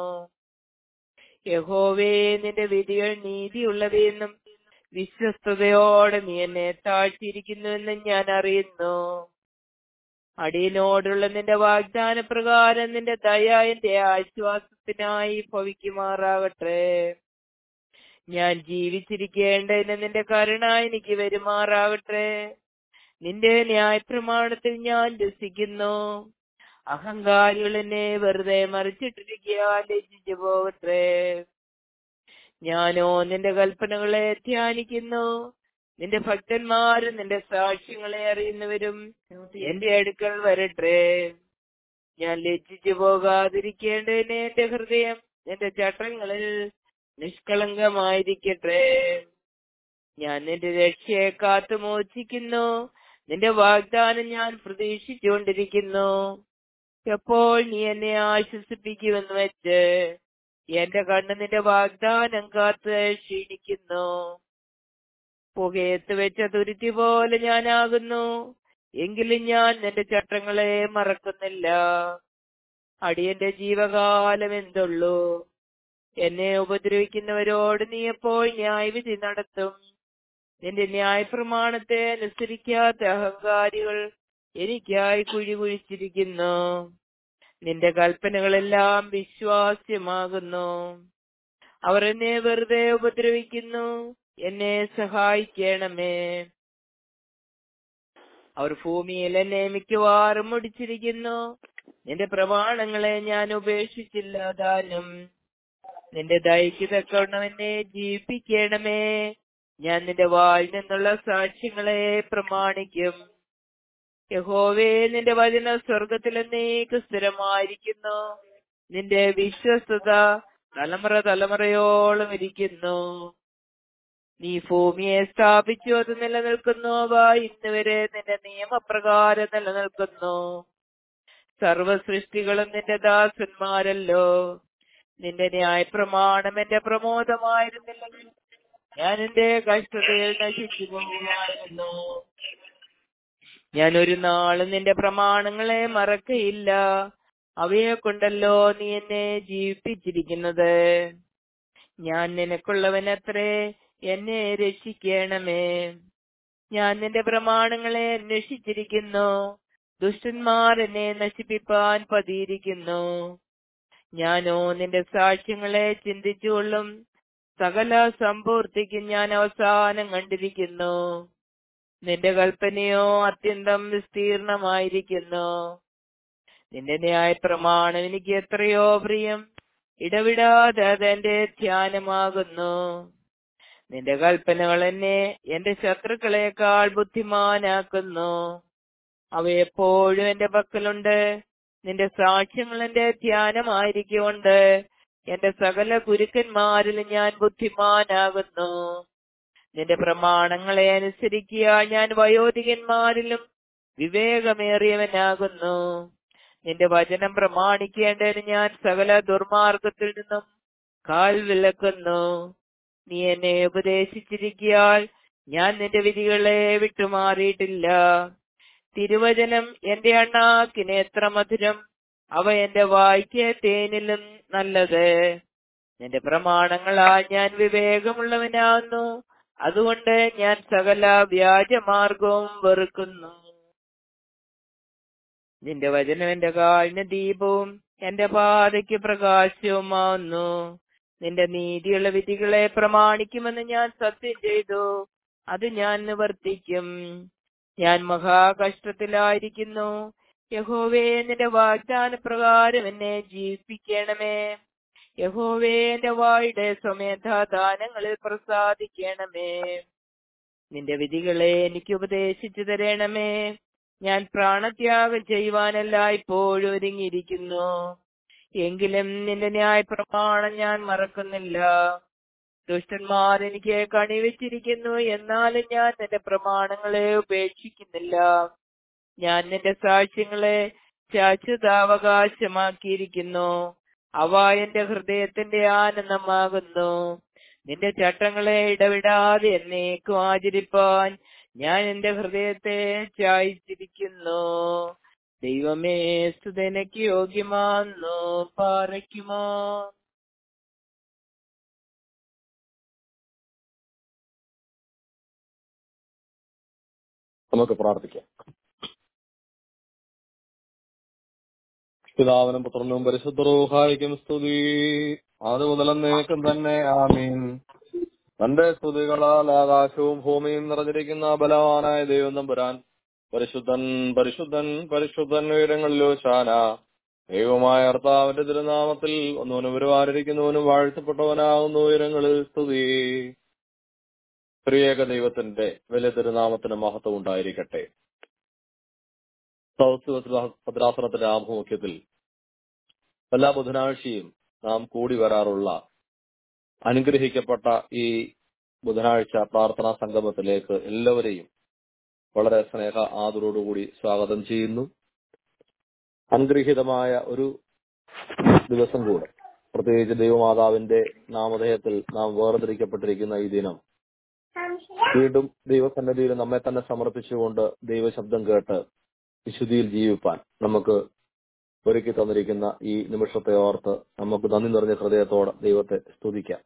യഹോവേ നിന്റെ വിധികൾ നീതിയുള്ളവയെന്നും വിശ്വസ്തയോടെ നീ എന്നെ താഴ്ത്തിയിരിക്കുന്നുവെന്നും ഞാൻ അറിയുന്നു അടിയനോടുള്ള നിന്റെ വാഗ്ദാന പ്രകാരം നിന്റെ ദയ എന്റെ ആശ്വാസത്തിനായി ഭവിക്കുമാറാകട്ടെ ഞാൻ ജീവിച്ചിരിക്കേണ്ടതിന് നിന്റെ കരുണ എനിക്ക് വരുമാറാകട്ടെ നിന്റെ ന്യായപ്രമാണത്തിൽ ഞാൻ രസിക്കുന്നു അഹങ്കാരികൾ എന്നെ വെറുതെ മറിച്ചിട്ടിരിക്കാൻ ലജ്ജിച്ചു പോകട്ടെ ഞാനോ നിന്റെ കൽപ്പനകളെ ധ്യാനിക്കുന്നു നിന്റെ ഭക്തന്മാരും നിന്റെ സാക്ഷ്യങ്ങളെ അറിയുന്നവരും എന്റെ അടുക്കൽ വരട്ടെ ഞാൻ ലജ്ജിച്ചു പോകാതിരിക്കേണ്ടതിന് എന്റെ ഹൃദയം എന്റെ ചട്ടങ്ങളിൽ നിഷ്കളങ്കമായിരിക്കട്ടെ ഞാൻ നിന്റെ രക്ഷയെ കാത്തു മോചിക്കുന്നു നിന്റെ വാഗ്ദാനം ഞാൻ പ്രതീക്ഷിച്ചുകൊണ്ടിരിക്കുന്നു എപ്പോൾ നീ എന്നെ ആശ്വസിപ്പിക്കുമെന്ന് വെച്ച് എന്റെ കണ്ണ് നിന്റെ വാഗ്ദാനം കാത്ത് ക്ഷീണിക്കുന്നു പുകയത്ത് വെച്ച തുരുത്തി പോലെ ഞാനാകുന്നു എങ്കിലും ഞാൻ നിന്റെ ചട്ടങ്ങളെ മറക്കുന്നില്ല അടിയന്റെ ജീവകാലം എന്തുള്ളൂ എന്നെ ഉപദ്രവിക്കുന്നവരോട് നീ എപ്പോൾ ന്യായവിധി നടത്തും നിന്റെ ന്യായപ്രമാണത്തെ അനുസരിക്കാത്ത അഹങ്കാരികൾ എനിക്കായി കുഴി കുഴിച്ചിരിക്കുന്നു നിന്റെ കൽപ്പനകളെല്ലാം വിശ്വാസ്യമാകുന്നു അവർ എന്നെ വെറുതെ ഉപദ്രവിക്കുന്നു എന്നെ സഹായിക്കണമേ അവർ ഭൂമിയിൽ എന്നെ മിക്കവാറും മുടിച്ചിരിക്കുന്നു നിന്റെ പ്രമാണങ്ങളെ ഞാൻ ഉപേക്ഷിച്ചില്ല താനും നിന്റെ ദയക്ക് തക്കവണ്ണം എന്നെ ജീവിപ്പിക്കണമേ ഞാൻ നിന്റെ വായിൽ നിന്നുള്ള സാക്ഷ്യങ്ങളെ പ്രമാണിക്കും യഹോവേ നിന്റെ വചന സ്വർഗത്തിൽ എന്നേക്ക് സ്ഥിരമായിരിക്കുന്നു നിന്റെ വിശ്വസ്തത തലമുറ തലമുറയോളം ഇരിക്കുന്നു നീ ഭൂമിയെ സ്ഥാപിച്ചു അത് നിലനിൽക്കുന്നു അവ ഇന്ന് വരെ നിന്റെ നിയമപ്രകാരം നിലനിൽക്കുന്നു സർവ സൃഷ്ടികളും നിന്റെ ദാസന്മാരല്ലോ നിന്റെ ന്യായപ്രമാണം എന്റെ പ്രമോദമായിരുന്നില്ലെങ്കിൽ ഞാൻ എന്റെ കഷ്ടതയിൽ നശിച്ചു പോകുമായിരുന്നു ഞാൻ ഒരു നാളും നിന്റെ പ്രമാണങ്ങളെ മറക്കയില്ല അവയെ കൊണ്ടല്ലോ നീ എന്നെ ജീവിപ്പിച്ചിരിക്കുന്നത് ഞാൻ നിനക്കുള്ളവനത്രേ എന്നെ രക്ഷിക്കണമേ ഞാൻ നിന്റെ പ്രമാണങ്ങളെ അന്വേഷിച്ചിരിക്കുന്നു ദുഷ്ടന്മാർ എന്നെ നശിപ്പിപ്പാൻ പതിയിരിക്കുന്നു ഞാനോ നിന്റെ സാക്ഷ്യങ്ങളെ ചിന്തിച്ചുകൊള്ളും സകല സമ്പൂർത്തിക്കും ഞാൻ അവസാനം കണ്ടിരിക്കുന്നു നിന്റെ കൽപ്പനയോ അത്യന്തം വിസ്തീർണമായിരിക്കുന്നു നിന്റെ ന്യായ പ്രമാണം എനിക്ക് എത്രയോ പ്രിയം ഇടവിടാതെ അതെന്റെ ധ്യാനമാകുന്നു നിന്റെ കൽപ്പനകൾ എന്നെ എന്റെ ശത്രുക്കളെക്കാൾ ബുദ്ധിമാനാക്കുന്നു അവ എപ്പോഴും എന്റെ പക്കലുണ്ട് നിന്റെ സാക്ഷ്യങ്ങൾ എന്റെ ധ്യാനമായിരിക്കുകൊണ്ട് എന്റെ സകല ഗുരുക്കന്മാരിലും ഞാൻ ബുദ്ധിമാനാകുന്നു നിന്റെ പ്രമാണങ്ങളെ അനുസരിക്കുക ഞാൻ വയോധികന്മാരിലും വിവേകമേറിയവനാകുന്നു നിന്റെ വചനം പ്രമാണിക്കേണ്ടതിന് ഞാൻ സകല ദുർമാർഗത്തിൽ നിന്നും കാൽ വിലക്കുന്നു നീ എന്നെ ഉപദേശിച്ചിരിക്കിയാൽ ഞാൻ നിന്റെ വിധികളെ വിട്ടുമാറിയിട്ടില്ല തിരുവചനം എന്റെ അണ്ണാക്കിന് എത്ര മധുരം അവ എന്റെ വായിക്ക് തേനിലും നല്ലത് നിന്റെ പ്രമാണങ്ങളാൽ ഞാൻ വിവേകമുള്ളവനാകുന്നു അതുകൊണ്ട് ഞാൻ സകല വ്യാജമാർഗവും വെറുക്കുന്നു നിന്റെ വചനം എന്റെ കാലിന് ദീപവും എന്റെ പാതയ്ക്ക് പ്രകാശവുമാവുന്നു നിന്റെ നീതിയുള്ള വിധികളെ പ്രമാണിക്കുമെന്ന് ഞാൻ സത്യം ചെയ്തു അത് ഞാൻ നിവർത്തിക്കും ഞാൻ മഹാകഷ്ടത്തിലായിരിക്കുന്നു യഹോവേ നിന്റെ വാഗ്ദാന പ്രകാരം എന്നെ ജീവിപ്പിക്കണമേ യഹോവേ എന്റെ വായുടെ സ്വമേധാദാനങ്ങളിൽ പ്രസാദിക്കണമേ നിന്റെ വിധികളെ എനിക്ക് ഉപദേശിച്ചു തരണമേ ഞാൻ പ്രാണത്യാഗം ചെയ്യുവാനല്ല ഇപ്പോഴും ഒരുങ്ങിയിരിക്കുന്നു എങ്കിലും നിന്റെ ന്യായ പ്രമാണം ഞാൻ മറക്കുന്നില്ല ദുഷ്ടന്മാർ എനിക്ക് കണിവെച്ചിരിക്കുന്നു എന്നാലും ഞാൻ നിന്റെ പ്രമാണങ്ങളെ ഉപേക്ഷിക്കുന്നില്ല ഞാൻ നിന്റെ സാക്ഷ്യങ്ങളെ ശാശ്വതാവകാശമാക്കിയിരിക്കുന്നു അവ എന്റെ ഹൃദയത്തിന്റെ ആനന്ദമാകുന്നു നിന്റെ ചട്ടങ്ങളെ ഇടവിടാതെ എന്നേക്കും ആചരിപ്പാൻ ഞാൻ എന്റെ ഹൃദയത്തെ ചായച്ചിരിക്കുന്നു ദൈവമേ സ്തുതനയ്ക്ക് യോഗ്യമാന്നു പാറയ്ക്കുമോ നമുക്ക് പ്രാർത്ഥിക്കാം പിതാവിനും പുത്രനും പരിശുദ്ധറൂഹായിക്കും സ്തുതി അത് മുതലെന്നേക്കും തന്നെ ആമീൻ തന്റെ സ്തുതികളാൽ ആകാശവും ഭൂമിയും നിറഞ്ഞിരിക്കുന്ന ബലവാനായ ദൈവം നമ്പുരാൻ പരിശുദ്ധൻ പരിശുദ്ധൻ പരിശുദ്ധൻ ഉയരങ്ങളിലോ ശാന ദൈവമായ കർത്താവിന്റെ തിരുനാമത്തിൽ ഒന്നവനും വരുവാനിരിക്കുന്നവനും വാഴ്ത്തപ്പെട്ടവനാകുന്ന ഉയരങ്ങളിൽ സ്തുതി ത്രിയേക ദൈവത്തിന്റെ വലിയ തിരുനാമത്തിന് മഹത്വം ഉണ്ടായിരിക്കട്ടെ സൗത്ത് ഭദ്രാസനത്തിന്റെ ആഭിമുഖ്യത്തിൽ എല്ലാ ബുധനാഴ്ചയും നാം കൂടി വരാറുള്ള അനുഗ്രഹിക്കപ്പെട്ട ഈ ബുധനാഴ്ച പ്രാർത്ഥനാ സംഗമത്തിലേക്ക് എല്ലാവരെയും വളരെ സ്നേഹ ആദരോടുകൂടി സ്വാഗതം ചെയ്യുന്നു അനുഗ്രഹീതമായ ഒരു ദിവസം കൂടെ പ്രത്യേകിച്ച് ദൈവമാതാവിന്റെ നാമധേയത്തിൽ നാം വേർതിരിക്കപ്പെട്ടിരിക്കുന്ന ഈ ദിനം വീണ്ടും ദൈവസന്നിധിയിൽ നമ്മെ തന്നെ സമർപ്പിച്ചുകൊണ്ട് ദൈവശബ്ദം കേട്ട് വിശുദ്ധിയിൽ ജീവിപ്പാൻ നമുക്ക് ഒരുക്കി തന്നിരിക്കുന്ന ഈ നിമിഷത്തെ ഓർത്ത് നമുക്ക് നന്ദി നിറഞ്ഞ ഹൃദയത്തോടെ ദൈവത്തെ സ്തുതിക്കാം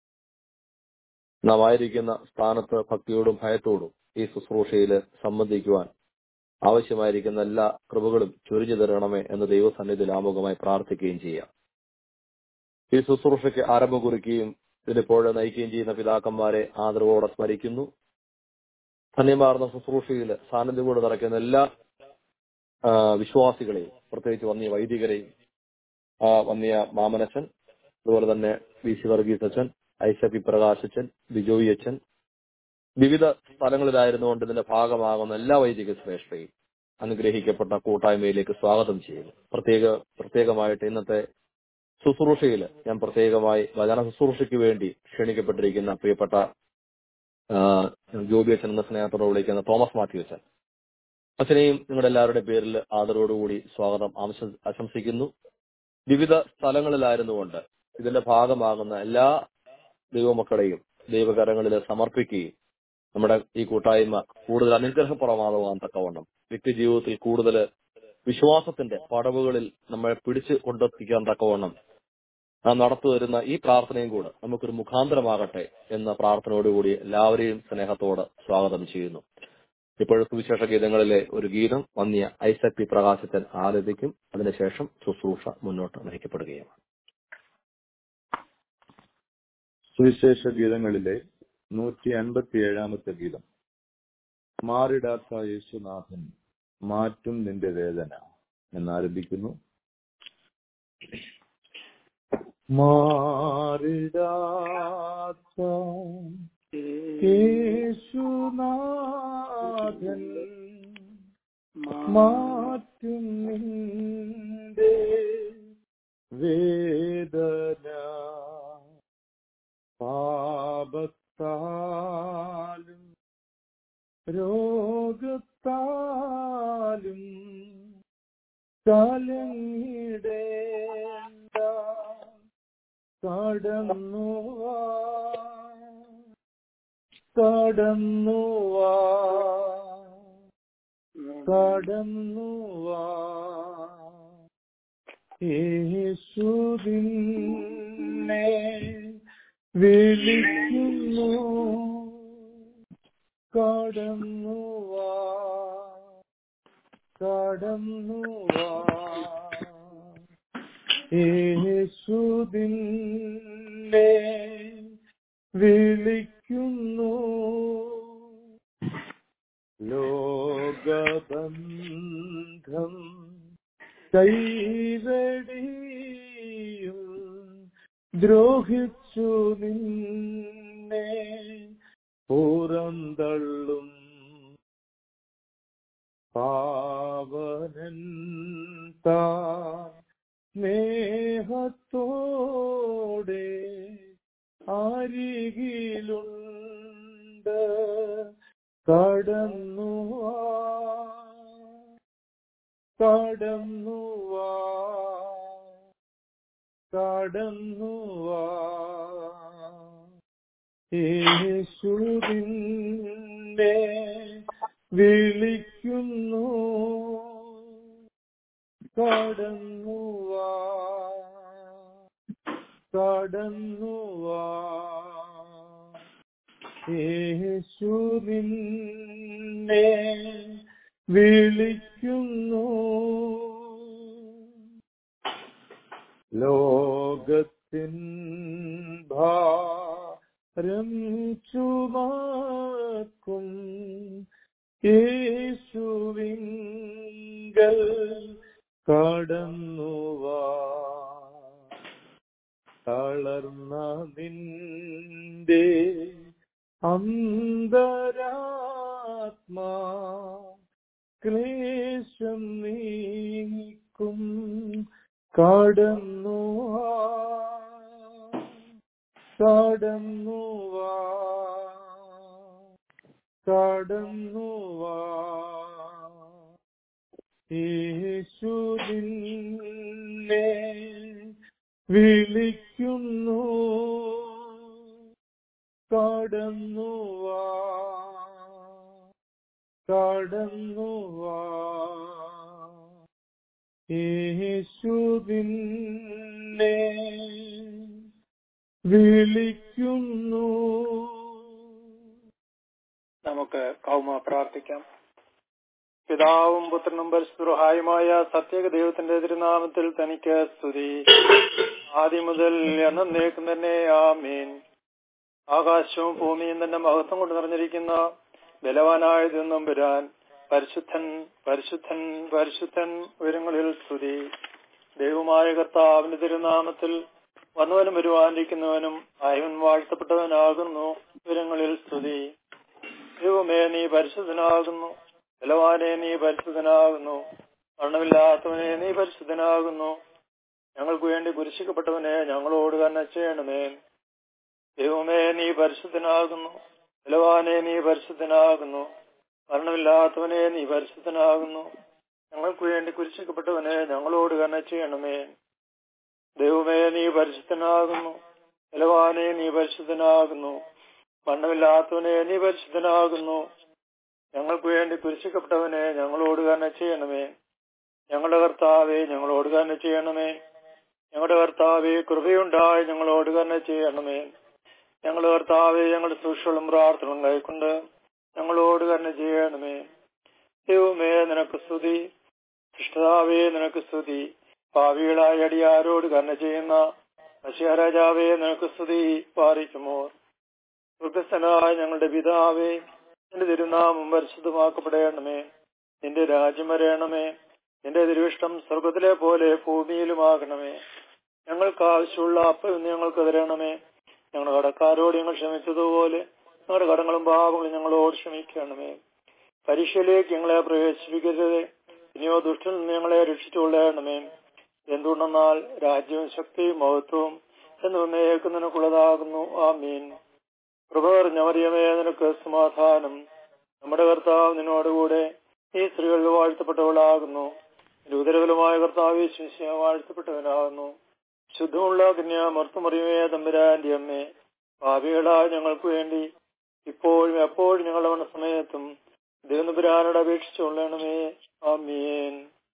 നാം ആയിരിക്കുന്ന സ്ഥാനത്ത് ഭക്തിയോടും ഭയത്തോടും ഈ ശുശ്രൂഷയിൽ സംബന്ധിക്കുവാൻ ആവശ്യമായിരിക്കുന്ന എല്ലാ കൃപകളും ചൊരിഞ്ഞു തരണമേ എന്ന് ദൈവസന്നിധിയിൽ ആമുഖമായി പ്രാർത്ഥിക്കുകയും ചെയ്യാം ഈ ശുശ്രൂഷയ്ക്ക് ആരംഭം കുറിക്കുകയും ഇതിനിപ്പോഴെ നയിക്കുകയും ചെയ്യുന്ന പിതാക്കന്മാരെ ആദരവോടെ സ്മരിക്കുന്നു ധന്യമാർന്ന ശുശ്രൂഷയിൽ സാന്നിധ്യം കൊണ്ട് നിറയ്ക്കുന്ന എല്ലാ വിശ്വാസികളെയും പ്രത്യേകിച്ച് വന്നിയ വൈദികരെയും വന്നിയ മാമനച്ചൻ അതുപോലെ തന്നെ വി സി വർഗീസ് അച്ഛൻ ഐസക് പ്രകാശച്ചൻ ബിജോയി അച്ഛൻ വിവിധ സ്ഥലങ്ങളിലായിരുന്നുകൊണ്ട് ഇതിന്റെ ഭാഗമാകുന്ന എല്ലാ വൈദിക ശ്രേഷ്ഠയും അനുഗ്രഹിക്കപ്പെട്ട കൂട്ടായ്മയിലേക്ക് സ്വാഗതം ചെയ്യുന്നു പ്രത്യേക പ്രത്യേകമായിട്ട് ഇന്നത്തെ ശുശ്രൂഷയിൽ ഞാൻ പ്രത്യേകമായി വചന ശുശ്രൂഷയ്ക്ക് വേണ്ടി ക്ഷണിക്കപ്പെട്ടിരിക്കുന്ന പ്രിയപ്പെട്ട ജോബി അച്ഛൻ എന്ന സ്നേഹത്തോടെ വിളിക്കുന്ന തോമസ് മാത്യു അച്ഛൻ അച്ഛനെയും നിങ്ങളുടെ എല്ലാവരുടെ പേരിൽ ആദരവോടുകൂടി സ്വാഗതം ആശംസിക്കുന്നു വിവിധ സ്ഥലങ്ങളിലായിരുന്നുകൊണ്ട് ഇതിന്റെ ഭാഗമാകുന്ന എല്ലാ ദൈവമക്കളെയും ദൈവകരങ്ങളിൽ സമർപ്പിക്കുകയും നമ്മുടെ ഈ കൂട്ടായ്മ കൂടുതൽ അനുഗ്രഹപ്രമാദമാകാൻ തക്കവണ്ണം വ്യക്തി ജീവിതത്തിൽ കൂടുതൽ വിശ്വാസത്തിന്റെ പടവുകളിൽ നമ്മളെ പിടിച്ചു കൊണ്ടെത്തിക്കാൻ തക്കവണ്ണം നാം നടത്തു വരുന്ന ഈ പ്രാർത്ഥനയും കൂടെ നമുക്കൊരു മുഖാന്തരമാകട്ടെ എന്ന പ്രാർത്ഥനയോടുകൂടി എല്ലാവരെയും സ്നേഹത്തോടെ സ്വാഗതം ചെയ്യുന്നു ഇപ്പോൾ സുവിശേഷ ഗീതങ്ങളിലെ ഒരു ഗീതം വന്നിയ ഐസക് പി പ്രകാശത്തൻ ആലപിക്കും അതിനുശേഷം ശുശ്രൂഷ മുന്നോട്ട് നയിക്കപ്പെടുകയാണ് സുവിശേഷ ഗീതങ്ങളിലെ നൂറ്റി അൻപത്തി ഏഴാമത്തെ ഗീതം മാറിടാത്ത യേശുനാഥൻ മാറ്റും നിന്റെ വേദന എന്നാരംഭിക്കുന്നു മാറിടാത്ത യേശുനാഥൻ മാറ്റും നിന്റെ വേദന പാപത്താലും രോഗത്താലും കലങ്ങിടേണ്ട കടന്നുവാ കടന്നുവാ കടന്നുവാ യേശുവിനെ വിളിക്കുന്നു കടന്നുവാ കടന്നുവാ യേശുദിനെ വിളിക്കുന്നു ലോകബന്ധം കൈവടിയും ദ്രോഹിച്ചു നിന്നെ പുറന്തള്ളും പാവനൻ താൻ സ്നേഹത്തോടെ അരികിലുണ്ട് കടന്നുവാ കടന്നുവാ കടന്നുവാ യേശുവിനെ വിളിക്കുന്നു കടന്നുവാ കടന്നുവാ യേശുവിനെ വിളിക്കുന്നു ലോകത്തിൻ ഭാരം ചുമക്കും യേശുവിങ്കൽ കടന്നുവാ തളർന്ന നിന്റെ അന്തരാത്മാ ക്ലേശം നീക്കും കടന്നുവാ കടന്നുവാ കടന്നുവാ യേശുദിനെ വിളിക്കുന്നു കടന്നുവാ കടന്നുവാ യേശുദിനെ വിളിക്കുന്നു നമുക്ക് കൗമ പ്രാർത്ഥിക്കാം പിതാവും പുത്രനും പരിശുദ്ധഹായുമായ സത്യേക ദൈവത്തിന്റെ തിരുനാമത്തിൽ തനിക്ക് സ്തുതി ആദ്യം മുതൽ എന്നേക്കും തന്നെ ആമീൻ ആകാശവും ഭൂമിയും തന്നെ മഹത്വം കൊണ്ട് നിറഞ്ഞിരിക്കുന്ന ബലവാനായതെന്നും വരാൻ പരിശുദ്ധൻ പരിശുദ്ധൻ പരിശുദ്ധൻ ഉയരങ്ങളിൽ സ്തുതി ദൈവമായ കർത്താവിന്റെ തിരുനാമത്തിൽ വന്നവനും വരുവാനിരിക്കുന്നവനും ആയവൻ വാഴ്ത്തപ്പെട്ടവനാകുന്നു ഉയരങ്ങളിൽ സ്തുതി ദൈവമേ നീ പരിശുദ്ധനാകുന്നു ബലവാനെ നീ പരിശുദ്ധനാകുന്നു മരണമില്ലാത്തവനെ നീ പരിശുദ്ധനാകുന്നു ഞങ്ങൾക്ക് വേണ്ടി കുരിശിക്കപ്പെട്ടവനെ ഞങ്ങളോട് തന്നെ ചെയ്യണമേ ദൈവമേ നീ പരിശുദ്ധനാകുന്നു ബലവാനെ നീ പരിശുദ്ധനാകുന്നു മരണമില്ലാത്തവനെ നീ പരിശുദ്ധനാകുന്നു ഞങ്ങൾക്ക് വേണ്ടി കുരിശിക്കപ്പെട്ടവനെ ഞങ്ങളോട് തന്നെ ചെയ്യണമേ ദൈവമേ നീ പരിശുദ്ധനാകുന്നു ബലവാനെ നീ പരിശുദ്ധനാകുന്നു മരണമില്ലാത്തവനെ നീ പരിശുദ്ധനാകുന്നു ഞങ്ങൾക്ക് വേണ്ടി കുരിശിക്കപ്പെട്ടവനെ ഞങ്ങളോട് തന്നെ ചെയ്യണമേ ഞങ്ങളുടെ കർത്താവെ ഞങ്ങളോട് തന്നെ ചെയ്യണമേ ഞങ്ങളുടെ കർത്താവെ കൃപയുണ്ടായി ഞങ്ങളോട് തന്നെ ചെയ്യണമേ ഞങ്ങളുടെ കർത്താവെ ഞങ്ങളുടെ സൂക്ഷ്മങ്ങളും പ്രാർത്ഥനകളും കൈക്കൊണ്ട് ഞങ്ങളോട് തന്നെ ചെയ്യണമേ ദൈവമേ നിനക്ക് സ്തുതി സൃഷ്ടതാവേ നിനക്ക് സ്തുതി ഭാവികളായ അടിയാരോട് കരുണ ചെയ്യുന്ന അശ്വരാജാവേ നിനക്ക് സ്തുതി പാറിക്കുമോ സ്വർഗസ്ഥനായ ഞങ്ങളുടെ പിതാവേ നിന്റെ തിരുനാമം പരിശുദ്ധമാക്കപ്പെടണമേ നിന്റെ രാജ്യം വരയണമേ നിന്റെ തിരുവിഷ്ടം സ്വർഗത്തിലെ പോലെ ഭൂമിയിലുമാകണമേ ഞങ്ങൾക്ക് ആവശ്യമുള്ള അപ്പം ഇന്ന് ഞങ്ങൾക്ക് തരണമേ ഞങ്ങളുടെ കടക്കാരോട് ഞങ്ങൾ ക്ഷമിച്ചതുപോലെ ഞങ്ങളുടെ കടങ്ങളും പാപങ്ങളും ഞങ്ങളോട് ക്ഷമിക്കണമേ പരീക്ഷയിലേക്ക് ഞങ്ങളെ പ്രവേശിപ്പിക്കരുത് ഇനിയോ ദുഷ്ടനിൽ നിന്ന് ഞങ്ങളെ രക്ഷിച്ചുകൊള്ളണമേ എന്തുകൊണ്ടെന്നാൽ രാജ്യവും ശക്തിയും മഹത്വവും എന്ന് എന്നേക്കും നിനക്കുള്ളതാകുന്നു ആ മീൻ കൃപ നിറഞ്ഞമറിയമേ നിനക്ക് സമാധാനം നമ്മുടെ കർത്താവ് നിന്നോടുകൂടെ ഈ സ്ത്രീകൾ വാഴ്ത്തപ്പെട്ടവളാകുന്നു ഉദരകലമായ കർത്താവ് ശിഷ്യ വാഴ്ത്തപ്പെട്ടവനാകുന്നു ശുദ്ധമുള്ള കന്യാമർത്തുമറിയമേ തമ്പുരാന്റെ അമ്മേ ഭാവികളായ ഞങ്ങൾക്ക് വേണ്ടി ഇപ്പോഴും എപ്പോഴും ഞങ്ങളുടെ മനസ്സമയത്തും ദൈവനപുരാനോട് അപേക്ഷിച്ചുകൊള്ളണമേ ആമീൻ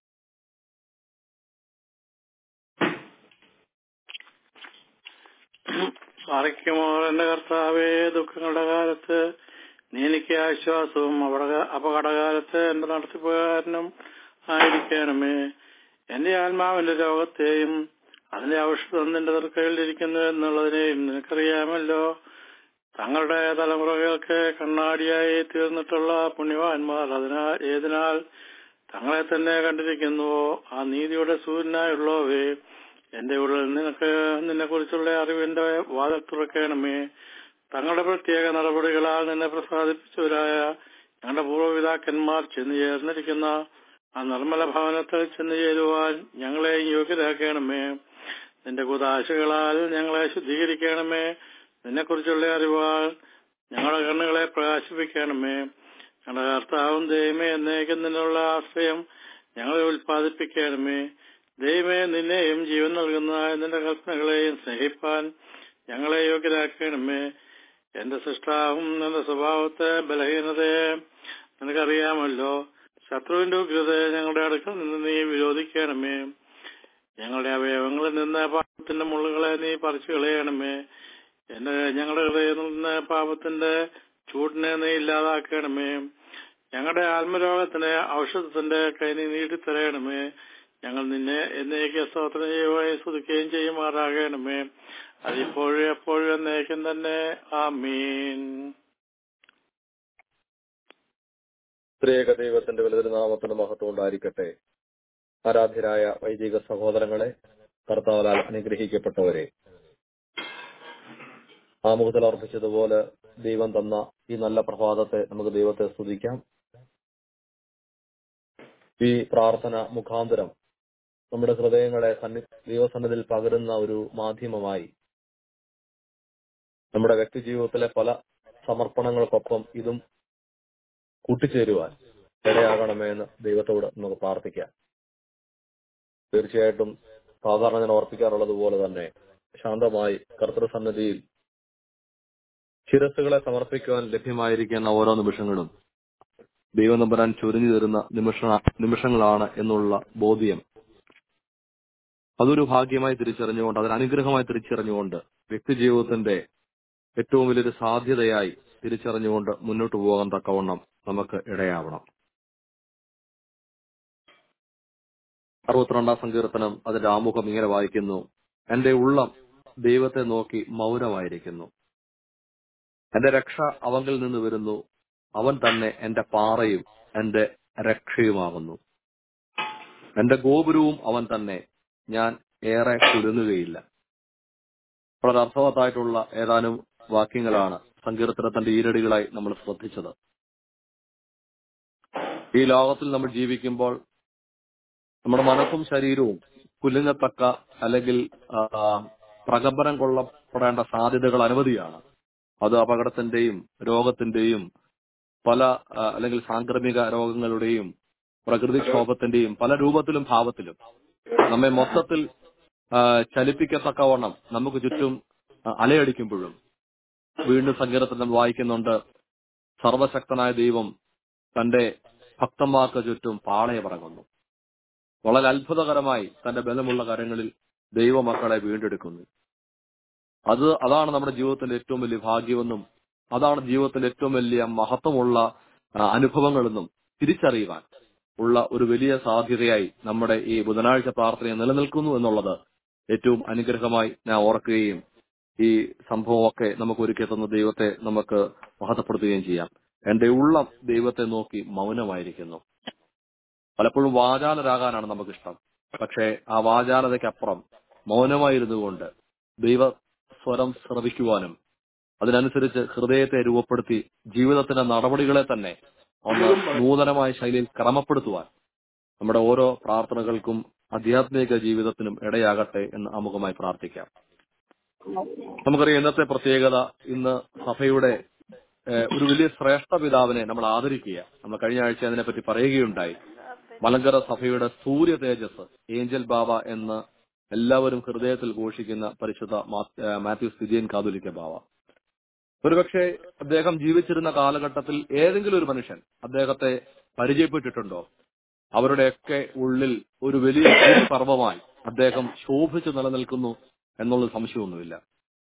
അറിയിക്കുമോ എന്റെ കർത്താവേ ദുഃഖങ്ങളുടെ കാലത്ത് നീ എനിക്ക് ആശ്വാസവും അപകട- അപകടകാലത്ത് എന്റെ നടത്തിപ്പുകാരനും ആയിരിക്കണമേ എന്റെ ആത്മാവിന്റെ രോഗത്തെയും അതിന്റെ ഔഷധം നിന്റെ തൃക്കൈയിലിരിക്കുന്നു എന്നുള്ളതിനെയും നിനക്കറിയാമല്ലോ തങ്ങളുടെ തലമുറകൾക്ക് കണ്ണാടിയായി തീർന്നിട്ടുള്ള പുണ്യവാന്മാർ അതിനാൽ ഏതിനാൽ തങ്ങളെ തന്നെ കണ്ടിരിക്കുന്നുവോ ആ നീതിയുടെ സൂര്യനായുള്ളവേ എന്റെ ഉള്ളിൽ നിനക്ക് നിന്നെ കുറിച്ചുള്ള അറിവിന്റെ വാതിൽ തുറക്കണമേ തങ്ങളുടെ പ്രത്യേക നടപടികളാൽ നിന്നെ പ്രസാദിപ്പിച്ചവരായ ഞങ്ങളുടെ പൂർവ്വപിതാക്കന്മാർ ചെന്നു ചേർന്നിരിക്കുന്ന ആ നിർമ്മല ഭവനത്തിൽ ചെന്നു ചേരുവാൻ ഞങ്ങളെ യോഗ്യരാക്കണമേ നിന്റെ കുതാശകളാൽ ഞങ്ങളെ ശുദ്ധീകരിക്കണമേ നിന്നെക്കുറിച്ചുള്ള അറിവാൽ ഞങ്ങളുടെ കണ്ണുകളെ പ്രകാശിപ്പിക്കണമേ ഞങ്ങളുടെ കർത്താവും ദൈവമേ എന്നേക്കും നിന്നുള്ള ആശ്രയം ഞങ്ങളെ ഉൽപ്പാദിപ്പിക്കണമേ ദൈവമേ നിന്നെയും ജീവൻ നൽകുന്ന നിന്റെ കൽപ്പനകളെയും സ്നേഹിപ്പാൻ ഞങ്ങളെ യോഗ്യരാക്കണമേ എന്റെ സൃഷ്ടാവും എന്റെ സ്വഭാവത്തെ ബലഹീനതയെ നിനക്കറിയാമല്ലോ ശത്രുവിന്റെ ഉഗ്രതയെ ഞങ്ങളുടെ അടുക്കൽ നിന്ന് നീ വിരോധിക്കണമേ ഞങ്ങളുടെ അവയവങ്ങളിൽ നിന്ന് പാപത്തിന്റെ മുള്ളുകളെ നീ പറിച്ചു കളയണമേ എന്റെ ഞങ്ങളുടെ ഹൃദയത്തിൽ നിന്ന് പാപത്തിന്റെ ചൂടിനെ നീ ഇല്ലാതാക്കണമേ ഞങ്ങളുടെ ആത്മരോഗത്തിന് ഔഷധത്തിന്റെ കൈ നീ നീട്ടിത്തരയണമേ ഞങ്ങൾ നിന്നെ എന്നേക്ക് സ്തോത്രം ചെയ്യുകയും സ്തുതിക്കുകയും ചെയ്യുമാറാകണമേ അതിപ്പോഴും എപ്പോഴും എന്നേക്കും തന്നെ ആമീൻ ത്രിയേക ദൈവത്തിന്റെ വലുതൊരു നാമത്തിന്റെ മഹത്വം ഉണ്ടായിരിക്കട്ടെ ആരാധ്യരായ വൈദിക സഹോദരങ്ങളെ കർത്താവലാൽ അനുഗ്രഹിക്കപ്പെട്ടവരെ ആമുഖത്തിൽ അർപ്പിച്ചതുപോലെ ദൈവം തന്ന ഈ നല്ല പ്രഭാതത്തെ നമുക്ക് ദൈവത്തെ സ്തുതിക്കാം ഈ പ്രാർത്ഥന മുഖാന്തരം നമ്മുടെ ഹൃദയങ്ങളെ സന്നി ദൈവസന്നിധിയിൽ പകരുന്ന ഒരു മാധ്യമമായി നമ്മുടെ വ്യക്തി ജീവിതത്തിലെ പല സമർപ്പണങ്ങൾക്കൊപ്പം ഇതും കൂട്ടിച്ചേരുവാൻ ഇടയാകണമേ എന്ന് ദൈവത്തോട് നമുക്ക് പ്രാർത്ഥിക്കാം തീർച്ചയായിട്ടും സാധാരണ ഞാൻ ഓർപ്പിക്കാറുള്ളത് പോലെ തന്നെ ശാന്തമായി കർത്തൃസന്നിധിയിൽ ശിരസുകളെ സമർപ്പിക്കുവാൻ ലഭ്യമായിരിക്കുന്ന ഓരോ നിമിഷങ്ങളും ദൈവം നമ്പരാൻ ചൊരിഞ്ഞു തരുന്ന നിമിഷ നിമിഷങ്ങളാണ് എന്നുള്ള ബോധ്യം അതൊരു ഭാഗ്യമായി തിരിച്ചറിഞ്ഞുകൊണ്ട് അതൊരു അനുഗ്രഹമായി തിരിച്ചറിഞ്ഞുകൊണ്ട് വ്യക്തി ജീവിതത്തിന്റെ ഏറ്റവും വലിയൊരു സാധ്യതയായി തിരിച്ചറിഞ്ഞുകൊണ്ട് മുന്നോട്ട് പോകാൻ തക്കവണ്ണം നമുക്ക് ഇടയാവണം അറുപത്തിരണ്ടാം സങ്കീർത്തനം അതിന്റെ ആമുഖം ഇങ്ങനെ വായിക്കുന്നു എന്റെ ഉള്ളം ദൈവത്തെ നോക്കി മൗനമായിരിക്കുന്നു എന്റെ രക്ഷ അവങ്കിൽ നിന്ന് വരുന്നു അവൻ തന്നെ എന്റെ പാറയും എന്റെ രക്ഷയുമാകുന്നു എന്റെ ഗോപുരവും അവൻ തന്നെ ഞാൻ ഏറെ കുലുങ്ങുകയില്ല വളരെ അർത്ഥവത്തായിട്ടുള്ള ഏതാനും വാക്യങ്ങളാണ് സങ്കീർത്തനത്തിന്റെ ഈരടികളായി നമ്മൾ ശ്രദ്ധിച്ചത് ഈ ലോകത്തിൽ നമ്മൾ ജീവിക്കുമ്പോൾ നമ്മുടെ മനസ്സും ശരീരവും കുലുങ്ങത്തക്ക അല്ലെങ്കിൽ ആ, പ്രകമ്പനം കൊള്ളപ്പെടേണ്ട സാധ്യതകൾ അനവധിയാണ് അത് അപകടത്തിന്റെയും രോഗത്തിന്റെയും പല ആ, അല്ലെങ്കിൽ സാംക്രമിക രോഗങ്ങളുടെയും പ്രകൃതിക്ഷോഭത്തിന്റെയും പല രൂപത്തിലും ഭാവത്തിലും നമ്മെ മൊത്തത്തിൽ ആ, ചലിപ്പിക്കത്തക്കവണ്ണം നമുക്ക് ചുറ്റും ആ, അലയടിക്കുമ്പോഴും വീണ്ടും സങ്കീർത്തനം വായിക്കുന്നുണ്ട് സർവശക്തനായ ദൈവം തന്റെ ഭക്തന്മാർക്ക് ചുറ്റും പാളയമിറങ്ങുന്നു വളരെ അത്ഭുതകരമായി തന്റെ ബലമുള്ള കരങ്ങളിൽ ദൈവമക്കളെ വീണ്ടെടുക്കുന്നു അത് അതാണ് നമ്മുടെ ജീവിതത്തിന്റെ ഏറ്റവും വലിയ ഭാഗ്യമെന്നും അതാണ് ജീവിതത്തിൽ ഏറ്റവും വലിയ മഹത്വമുള്ള ആ, അനുഭവങ്ങളെന്നും തിരിച്ചറിയുവാൻ ഉള്ള ഒരു വലിയ സാധ്യതയായി നമ്മുടെ ഈ ബുധനാഴ്ച പ്രാർത്ഥന നിലനിൽക്കുന്നു എന്നുള്ളത് ഏറ്റവും അനുഗ്രഹമായി ഞാൻ ഓർക്കുകയും ഈ സംഭവമൊക്കെ നമുക്ക് ഒരുക്കി തന്ന ദൈവത്തെ നമുക്ക് മഹത്വപ്പെടുത്തുകയും ചെയ്യാം എന്റെ ഉള്ളം ദൈവത്തെ നോക്കി മൗനമായിരിക്കുന്നു പലപ്പോഴും വാചാലരാകാനാണ് നമുക്കിഷ്ടം പക്ഷേ ആ വാചാലതയ്ക്കപ്പുറം മൗനമായിരുന്നു കൊണ്ട് ദൈവ സ്വരം ശ്രവിക്കുവാനും അതിനനുസരിച്ച് ഹൃദയത്തെ രൂപപ്പെടുത്തി ജീവിതത്തിന്റെ നടപടികളെ തന്നെ ഒന്ന് നൂതനമായ ശൈലിയിൽ ക്രമപ്പെടുത്തുവാൻ നമ്മുടെ ഓരോ പ്രാർത്ഥനകൾക്കും ആധ്യാത്മിക ജീവിതത്തിനും ഇടയാകട്ടെ എന്ന് ആമുഖമായി പ്രാർത്ഥിക്കാം നമുക്കറിയാം ഇന്നത്തെ പ്രത്യേകത ഇന്ന് സഭയുടെ ഏഹ്, ഒരു വലിയ ശ്രേഷ്ഠ പിതാവിനെ നമ്മൾ ആദരിക്കുക നമ്മൾ കഴിഞ്ഞ ആഴ്ച അതിനെപ്പറ്റി പറയുകയുണ്ടായി മലങ്കര സഭയുടെ സൂര്യ തേജസ് ഏഞ്ചൽ ബാബ എന്ന് എല്ലാവരും ഹൃദയത്തിൽ ഘോഷിക്കുന്ന പരിശുദ്ധ മാ- ഏഹ്, മാത്യു സ്ഥിതിയൻ കാതുലിക്ക ബാബ ഒരുപക്ഷെ അദ്ദേഹം ജീവിച്ചിരുന്ന കാലഘട്ടത്തിൽ ഏതെങ്കിലും ഒരു മനുഷ്യൻ അദ്ദേഹത്തെ പരിചയപ്പെട്ടിട്ടുണ്ടോ അവരുടെയൊക്കെ ഉള്ളിൽ ഒരു വലിയ പർവമായി അദ്ദേഹം ശോഭിച്ചു നിലനിൽക്കുന്നു എന്നുള്ള സംശയമൊന്നുമില്ല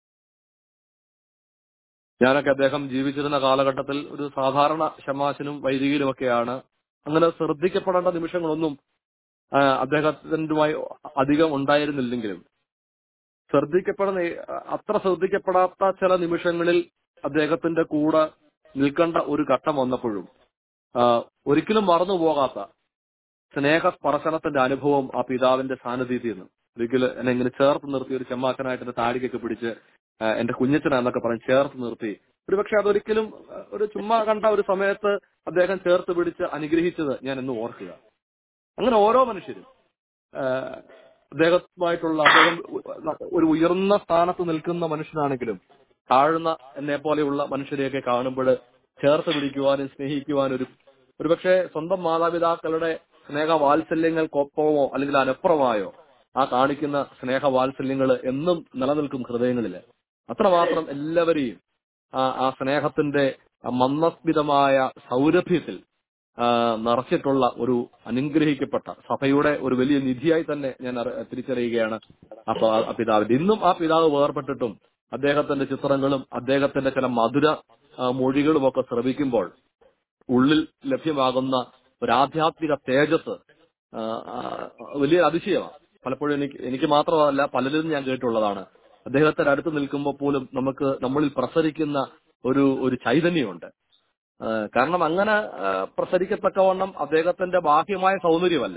ഞാനൊക്കെ അദ്ദേഹം ജീവിച്ചിരുന്ന കാലഘട്ടത്തിൽ ഒരു സാധാരണ ശമാശനും വൈദികനുമൊക്കെയാണ് അങ്ങനെ ശ്രദ്ധിക്കപ്പെടേണ്ട നിമിഷങ്ങളൊന്നും ആ, അദ്ദേഹത്തിന്റെമായി അധികം ഉണ്ടായിരുന്നില്ലെങ്കിലും ശ്രദ്ധിക്കപ്പെടുന്ന അത്ര ശ്രദ്ധിക്കപ്പെടാത്ത ചില നിമിഷങ്ങളിൽ അദ്ദേഹത്തിന്റെ കൂടെ നിൽക്കേണ്ട ഒരു ഘട്ടം വന്നപ്പോഴും ആ, ഒരിക്കലും മറന്നു പോകാത്ത സ്നേഹസ്പർശനത്തിന്റെ അനുഭവം ആ പിതാവിന്റെ സാന്നിധ്യത്തിൽ നിന്ന് ഒരിക്കലും എന്നെ ഇങ്ങനെ ചേർത്ത് നിർത്തി ഒരു ചെമ്മാക്കനായിട്ട് എന്റെ താടിക്കൊക്കെ പിടിച്ച് ആ, എന്റെ കുഞ്ഞച്ചനാന്നൊക്കെ പറഞ്ഞ് ചേർത്ത് നിർത്തി ഒരുപക്ഷെ അതൊരിക്കലും ആ, ഒരു ചുമ്മാ കണ്ട ഒരു സമയത്ത് അദ്ദേഹം ചേർത്ത് പിടിച്ച് അനുഗ്രഹിച്ചത് ഞാൻ എന്ന് ഓർക്കുക അങ്ങനെ ഓരോ മനുഷ്യരും ആ, അദ്ദേഹവുമായിട്ടുള്ള അദ്ദേഹം ഒരു ഉയർന്ന സ്ഥാനത്ത് നിൽക്കുന്ന മനുഷ്യനാണെങ്കിലും താഴ്ന്ന എന്നെ പോലെയുള്ള മനുഷ്യരെയൊക്കെ കാണുമ്പോൾ ചേർത്ത് പിടിക്കുവാനും സ്നേഹിക്കുവാനും ഒരു ഒരുപക്ഷെ സ്വന്തം മാതാപിതാക്കളുടെ സ്നേഹ വാത്സല്യങ്ങൾക്കൊപ്പമോ അല്ലെങ്കിൽ അനപ്പുറമായോ ആ കാണിക്കുന്ന സ്നേഹ വാത്സല്യങ്ങൾ എന്നും നിലനിൽക്കും ഹൃദയങ്ങളില് അത്രമാത്രം എല്ലാവരെയും ആ ആ സ്നേഹത്തിന്റെ ആ മന്ദസ്മിതമായ സൗരഭ്യത്തിൽ ആ, നിറച്ചിട്ടുള്ള ഒരു അനുഗ്രഹിക്കപ്പെട്ട സഭയുടെ ഒരു വലിയ നിധിയായി തന്നെ ഞാൻ അറി- തിരിച്ചറിയുകയാണ് ആ പ- ആ പിതാവിന്റെ ഇന്നും ആ പിതാവ് വേർപെട്ടിട്ടും അദ്ദേഹത്തിന്റെ ചിത്രങ്ങളും അദ്ദേഹത്തിന്റെ ചില മധുര ആ, മൊഴികളും ഒക്കെ ശ്രവിക്കുമ്പോൾ ഉള്ളിൽ ലഭ്യമാകുന്ന ഒരു ആധ്യാത്മിക തേജസ് ആ, ആ, വലിയ അതിശയമാണ് പലപ്പോഴും എനിക്ക് എനിക്ക് മാത്രമല്ല പലരും ഞാൻ കേട്ടുള്ളതാണ് അദ്ദേഹത്തിന്റെ അടുത്ത് നിൽക്കുമ്പോൾ പോലും നമുക്ക് നമ്മളിൽ പ്രസരിക്കുന്ന ഒരു ഒരു ചൈതന്യമുണ്ട് ആ, കാരണം അങ്ങനെ ആ, പ്രസരിക്കത്തക്കവണ്ണം അദ്ദേഹത്തിന്റെ ബാഹ്യമായ സൗന്ദര്യമല്ല